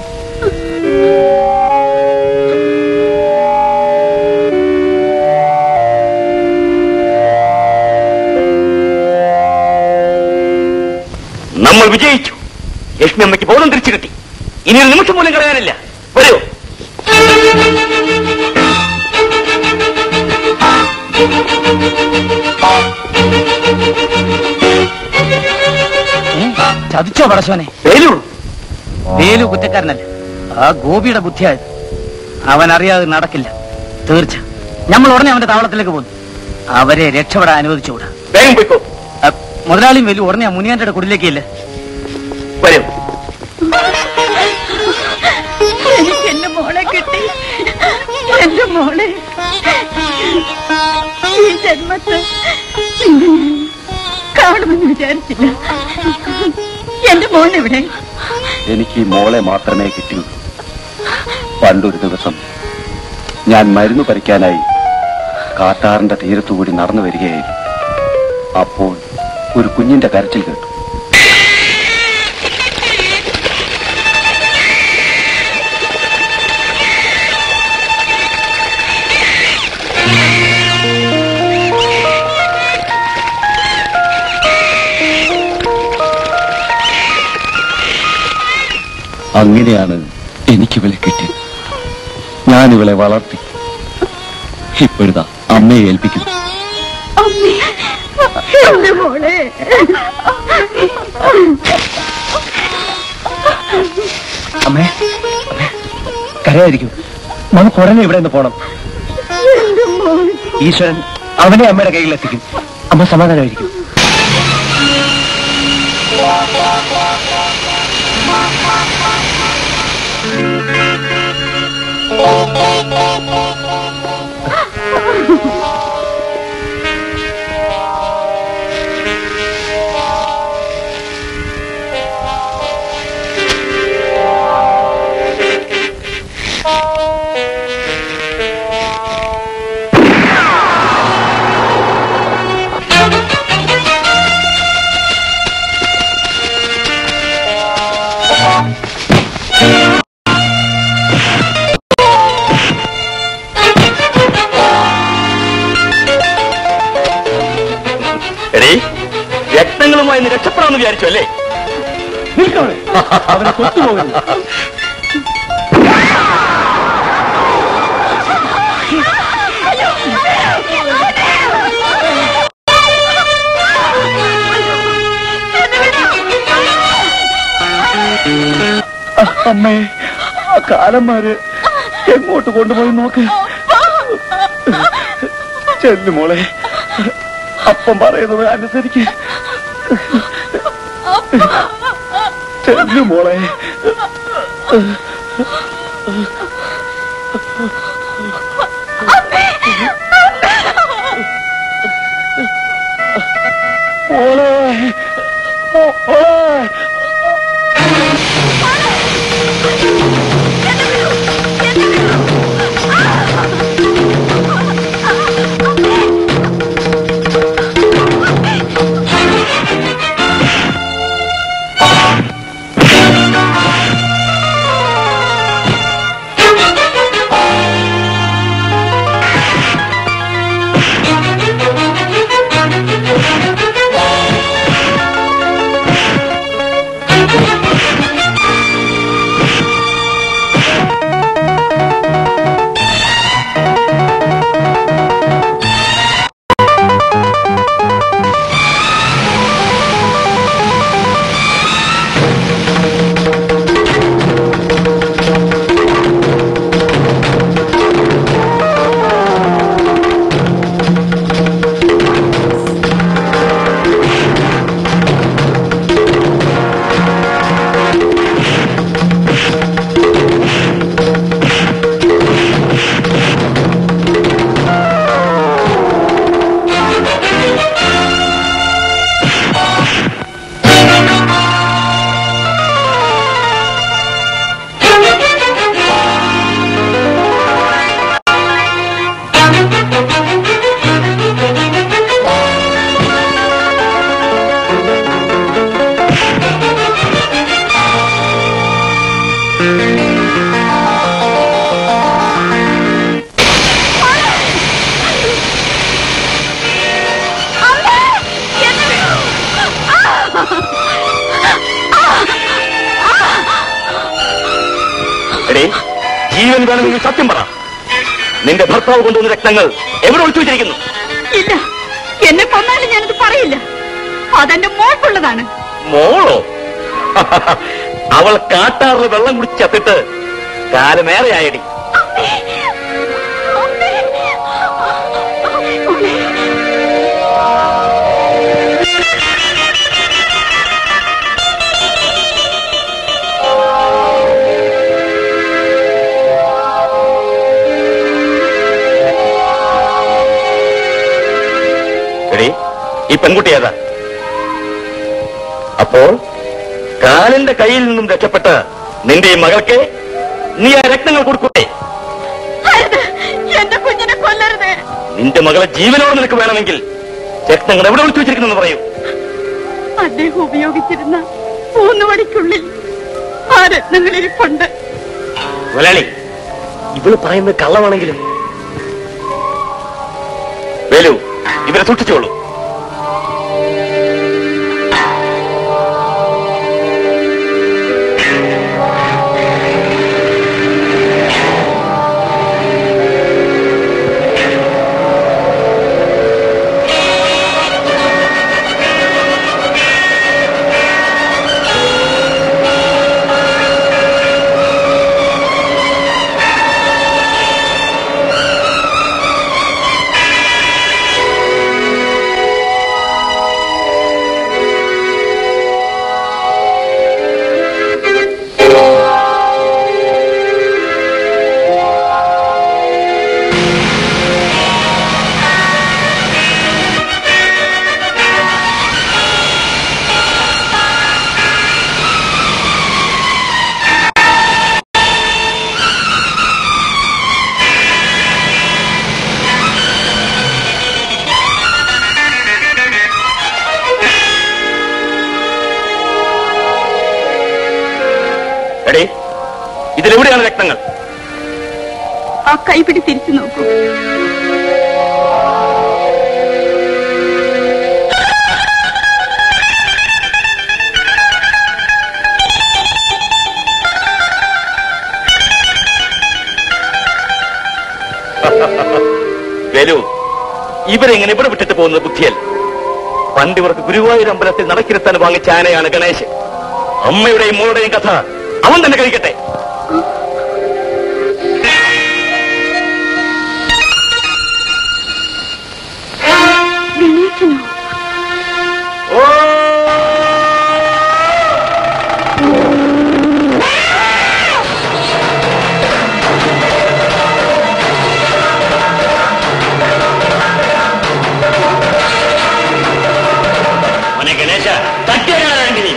നമ്മൾ വിജയിച്ചു ലക്ഷ്മി അമ്മയ്ക്ക് ബോധം തിരിച്ചു കിട്ടി ഇനി ഒരു നിമിഷം പോലും കളയാനില്ല വരൂ ചതിച്ചോ പടശോനെ വേലൂർ വേലു കുറ്റക്കാരനല്ല ആ ഗോപിയുടെ ബുദ്ധിയായത് അവൻ അറിയാതെ നടക്കില്ല തീർച്ച നമ്മൾ ഉടനെ അവന്റെ താവളത്തിലേക്ക് പോകുന്നു അവരെ രക്ഷപ്പെടാൻ അനുവദിച്ചുകൂടാ വേഗം പോയിക്കോ അ, മുതലാളിയും വേലു ഉടനെ ആ മുനിയാന്റെ കുടിലേക്ക് ഇല്ല വരൂ എനിക്ക് എന്റെ മോളെ കിട്ടി എന്റെ മോളെ ഈ ജന്മത്ത് കാണുമെന്ന് വിചാരിച്ചില്ല എന്റെ മോളെവിടെ എനിക്ക് ഈ മോളെ മാത്രമേ കിട്ടിയുള്ളൂ പണ്ടൊരു ദിവസം ഞാൻ മരുന്ന് പറിക്കാനായി കാട്ടാറിന്റെ തീരത്തുകൂടി നടന്നു വരികയായിരുന്നു അപ്പോൾ ഒരു കുഞ്ഞിന്റെ കരച്ചിൽ കേട്ടു അങ്ങനെയാണ് എനിക്കിവളെ കിട്ടിയത് ഞാനിവളെ വളർത്തി ഇപ്പോഴിതാ അമ്മയെ ഏൽപ്പിക്കുന്നു അമ്മേ എന്റെ മോളെ അമ്മേ അമ്മേ കരയായിരിക്കും നമുക്ക് ഉടനെ ഇവിടെ നിന്ന് പോണം എന്റെ മോൾ ഈശ്വരൻ അവനെ അമ്മയുടെ കയ്യിലെത്തിക്കും അമ്മ സമാധാനമായിരിക്കും വിചാരിച്ചു അല്ലേ നിൽക്കവിടെ അവനെ കൊത്തുപോകുന്നു അമ്മേ ആ കാലന്മാര് എങ്ങോട്ട് കൊണ്ടുപോയി നോക്ക് ചെല്ലു മോളെ അപ്പം പറയുന്നത് അനുസരിക്ക് ചെല്ലു മോളെ മോളെ മോളെ എടേ ജീവൻ വേണമെങ്കിൽ സത്യം പറ നിന്റെ ഭർത്താവ് കൊണ്ടുവന്ന രക്തങ്ങൾ എവിടെ ഒളിച്ചു വെച്ചിരിക്കുന്നു ഇല്ല എന്നെ കൊന്നാലും ഞാനത് പറയില്ല അതെന്റെ മോൾക്കുള്ളതാണ് മോളോ അവൾ കാട്ടാറിൽ വെള്ളം കുടിച്ച് ചത്തിട്ട് കാലമേറെയായടി എടി ഈ പെൺകുട്ടി ഏതാ അപ്പോൾ കാലിന്റെ കയ്യിൽ നിന്നും രക്ഷപ്പെട്ട് നിന്റെ ഈ മകൾക്ക് നീ ആ രക്തങ്ങൾ കൊടുക്കൂടെ അരുത് എന്റെ കുഞ്ഞിനെ കൊല്ലരുത് നിന്റെ മകളെ ജീവനോട് നിനക്ക് വേണമെങ്കിൽ രക്തങ്ങൾ എവിടെ ഒളിച്ചു വെച്ചിരിക്കുന്നു പറയൂ അദ്ദേഹം ഉപയോഗിച്ചിരുന്ന മൂന്ന് മണിക്കുള്ളിൽ ആ രത്നങ്ങൾ ഇരിപ്പുണ്ട് മുതലാളി ഇവള് പറയുന്നത് കള്ളമാണെങ്കിലും വേലു ഇവരെ സൂക്ഷിച്ചോളൂ എടേ ഇതിലെവിടെയാണ് രക്തങ്ങൾ ആ കൈപിടി തിരിച്ചു നോക്കൂ വേലു ഇവരെങ്ങനെ ഇവിടെ വിട്ടിട്ട് പോകുന്നത് ബുദ്ധിയല്ല പണ്ട് ഇവർക്ക് ഗുരുവായൂർ അമ്പലത്തിൽ നടക്കിരുത്താൻ വാങ്ങിച്ച ആനയാണ് ഗണേശൻ അമ്മയുടെയും മോളുടെയും കഥ അവൻ തന്നെ കഴിക്കട്ടെ ഗണേശനോ മോനെ ഗണേശ തട്ടിയാണ് നീ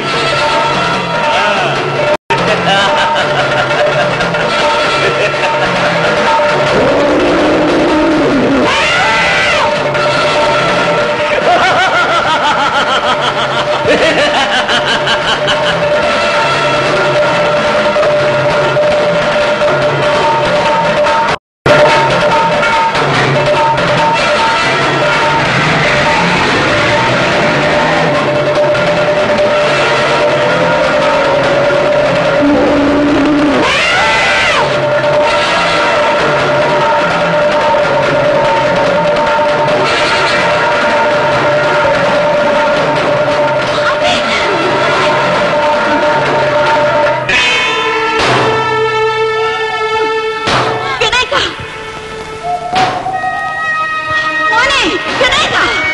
ഗണേശ മോനെ ഗണേശ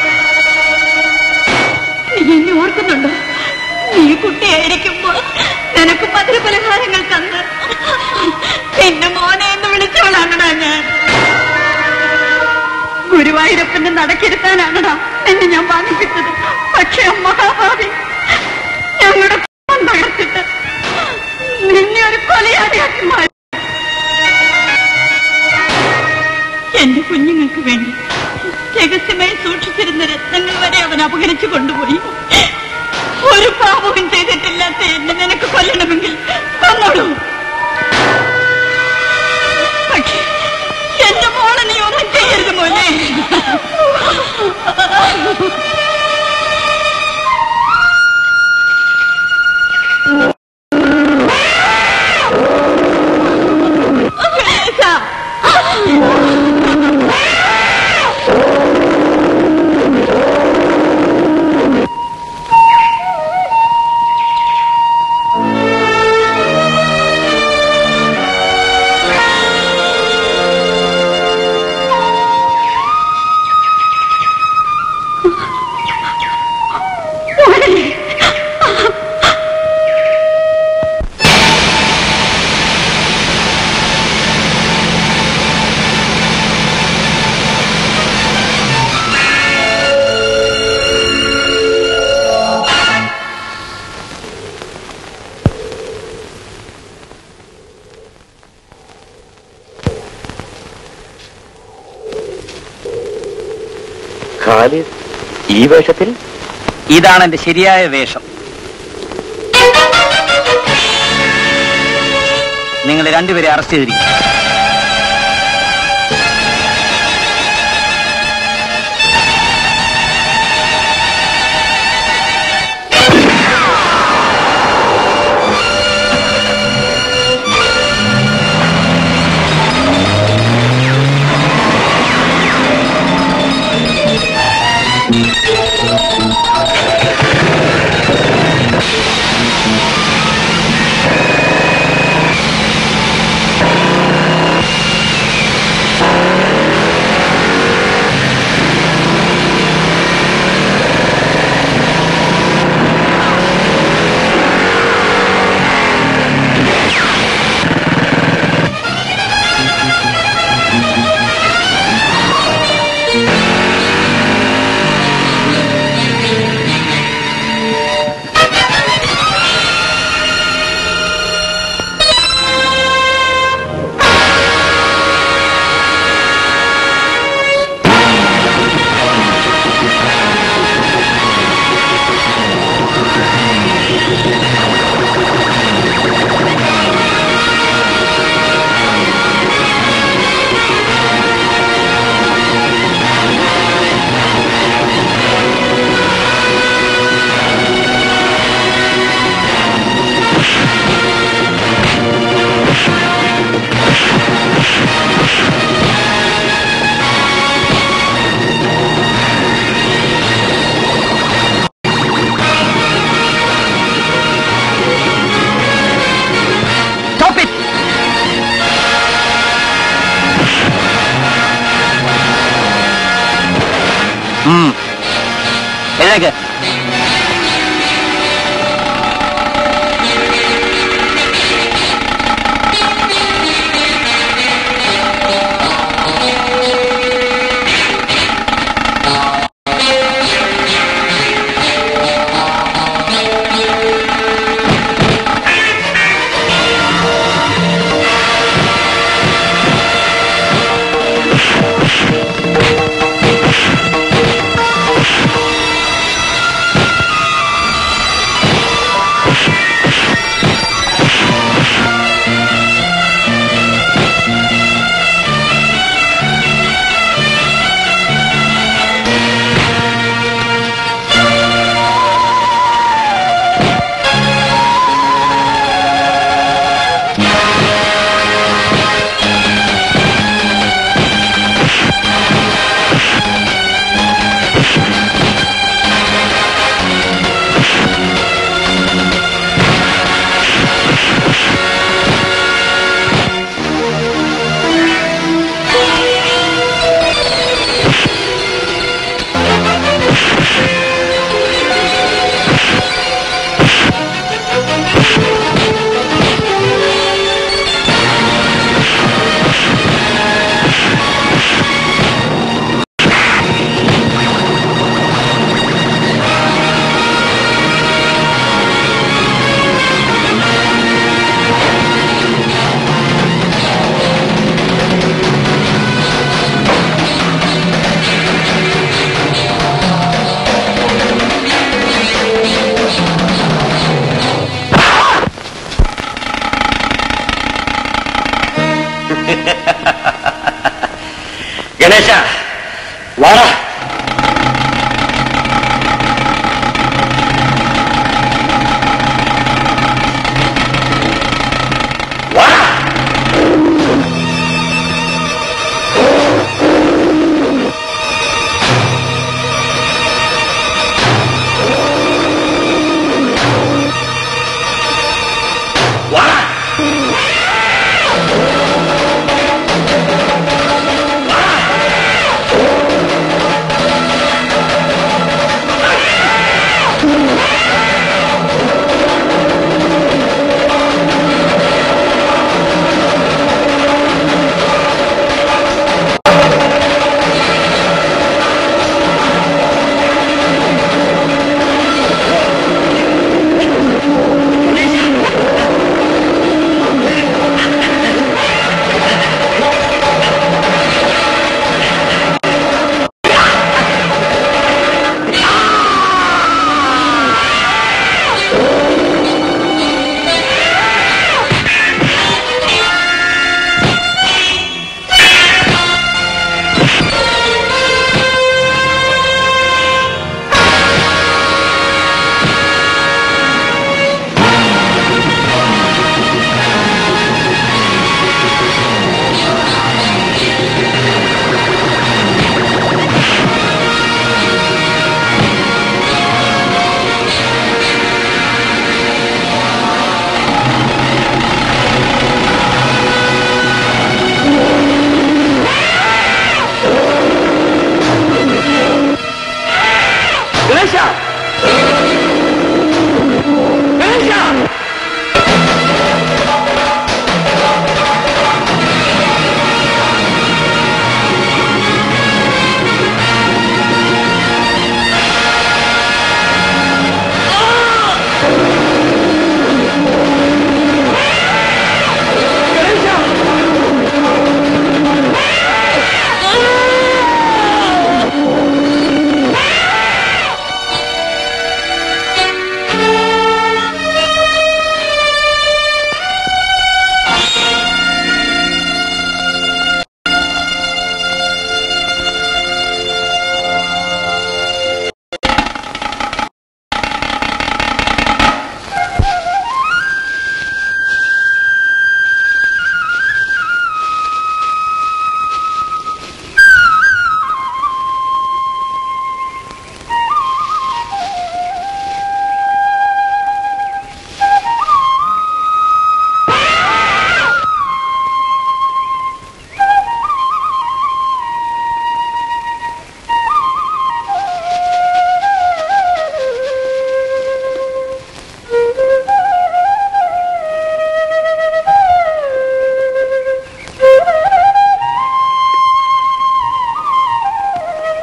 നീ എന്നെ ഓർക്കുന്നുണ്ടോ നീ കുട്ടിയായിരിക്കുമ്പോൾ നിനക്ക് മധുരപലഹാരങ്ങൾ തന്ന് പിന്നെ മോനെ എന്ന് വിളിച്ചവളാണടാ ഞാൻ ഗുരുവായൂരപ്പന്റെ നടക്കിരുത്താനാണടാ എന്നെ ഞാൻ വാങ്ങിപ്പിച്ചത് പക്ഷെ ആ മഹാഭാവി ഞങ്ങളുടെ കുടുംബം തകർത്തിട്ട് നിന്നെ ഒരു കൊലയാളിയാക്കി മാറ്റി എന്റെ കുഞ്ഞുങ്ങൾക്ക് വേണ്ടി രഹസ്യമായി സൂക്ഷിച്ചിരുന്ന രത്നങ്ങൾ വരെ അവൻ അപഹരിച്ചു കൊണ്ടുപോയി ഒരു പാപവും ചെയ്തിട്ടില്ലാത്ത എന്നെ നിനക്ക് കൊല്ലണമെങ്കിൽ തന്നോളൂ പക്ഷേ എന്റെ മോളെ നീ ഒന്നും ചെയ്യരുത് മോനെ ഖാലിദ് ഈ വേഷത്തിൽ ഇതാണ് എന്റെ ശരിയായ വേഷം നിങ്ങൾ രണ്ടുപേരെ അറസ്റ്റ് ചെയ്തിരിക്കും ആ എഴുതേക്ക് ഗണേശ വാടാ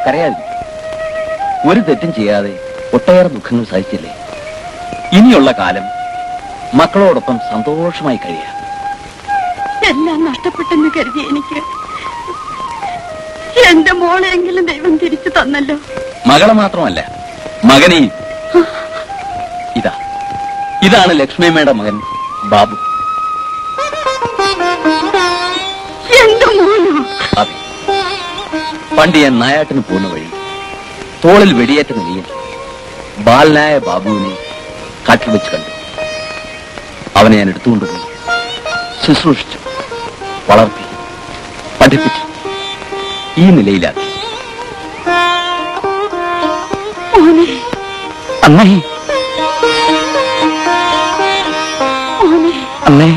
കരയാതിരിക്കും ഒരു തെറ്റും ചെയ്യാതെ ഒട്ടേറെ ദുഃഖങ്ങൾ സഹിച്ചില്ലേ ഇനിയുള്ള കാലം മക്കളോടൊപ്പം സന്തോഷമായി കഴിയാം എല്ലാം നഷ്ടപ്പെട്ടെന്ന് കരുതി എനിക്ക് എന്റെ മോളെയെങ്കിലും ദൈവം തിരിച്ചു തന്നല്ലോ മകളെ മാത്രമല്ല മകനെയും ഇതാ ഇതാണ് ലക്ഷ്മിയമ്മയുടെ മകൻ ബാബു എന്റെ മോനോ അതെ പണ്ട് ഞാൻ നായാട്ടിന് പോകുന്ന വഴി തോളിൽ വെടിയേറ്റ നിലയിൽ ബാലനായ ബാബുവിനെ കാട്ടിൽ വെച്ച് കണ്ടു അവനെ ഞാൻ എടുത്തുകൊണ്ടുപോയി ശുശ്രൂഷിച്ചു വളർത്തി പഠിപ്പിച്ചു ഈ നിലയിലാക്കി മോനെ അമ്മേ മോനെ അമ്മേ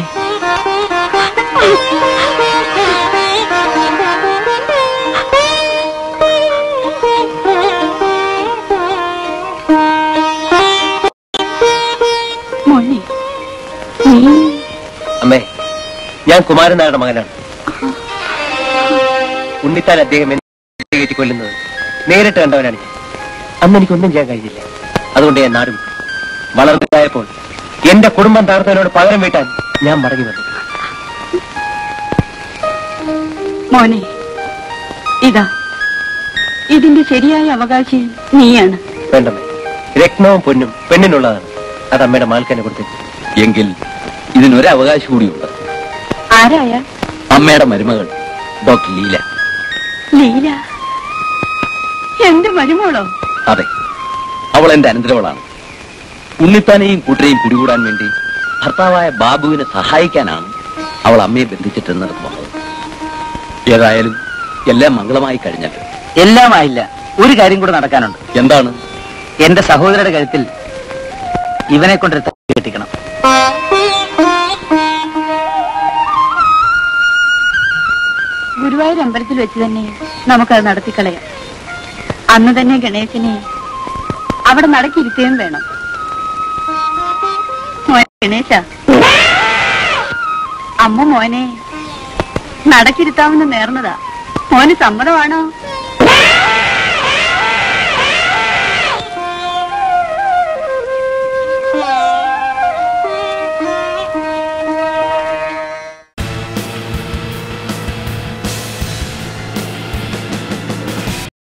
മോനെ നീ അമ്മേ ഞാൻ കുമാരൻ നായരുടെ മകനാണ് ഉണ്ണിത്താൻ അദ്ദേഹം എന്നെ കയറ്റി കൊല്ലുന്നത് നേരിട്ട് കണ്ടവനാണ് ഞാൻ അന്ന് എനിക്കൊന്നും ചെയ്യാൻ കഴിഞ്ഞില്ല അതുകൊണ്ട് ഞാൻ നാട് വിട്ടു വളർന്നതായപ്പോൾ എന്റെ കുടുംബം തകർത്തതിനോട് പകരം വീട്ടാൻ ഞാൻ മടങ്ങി വന്നു മോനെ ഇതാ ഇതിന്റെ ശരിയായ അവകാശി നീയാണ് വേണ്ടമേ രത്നവും പൊന്നും പെണ്ണിനുള്ളതാണ് അത് അമ്മയുടെ മാൽക്കന്നെ കൊടുത്തേക്ക് എങ്കിൽ ഇതിനൊരു അവകാശം കൂടിയുണ്ട് ആരായ അമ്മയുടെ മരുമകൾ ഡോക്ടർ ലീല ലീല എന്റെ മരുമോളോ അതെ അവൾ എന്റെ അനന്തരവളാണ് ഉണ്ണിത്താനെയും കൂട്ടരെയും പിടികൂടാൻ വേണ്ടി ഭർത്താവായ ബാബുവിനെ സഹായിക്കാനാണ് അവൾ അമ്മയെ ബന്ധിച്ചിട്ടെന്നിടത്ത് വന്നത് ഏതായാലും എല്ലാം മംഗളമായി കഴിഞ്ഞല്ലോ എല്ലാമായില്ല ഒരു കാര്യം കൂടെ നടക്കാനുണ്ട് എന്താണ് എന്റെ സഹോദരയുടെ കഴുത്തിൽ ഇവനെ കൊണ്ടൊരു തടി കെട്ടിക്കണം ഗുരുവായൂർ അമ്പലത്തിൽ വെച്ച് തന്നെ നമുക്കത് നടത്തിക്കളയാം അന്ന് തന്നെ ഗണേശനെ അവിടെ നടക്കിരുത്തുകയും വേണം മോനെ ഗണേശ അമ്മ മോനെ നടക്കിരുത്താമെന്ന് നേർന്നതാ മോന് സമ്മതമാണോ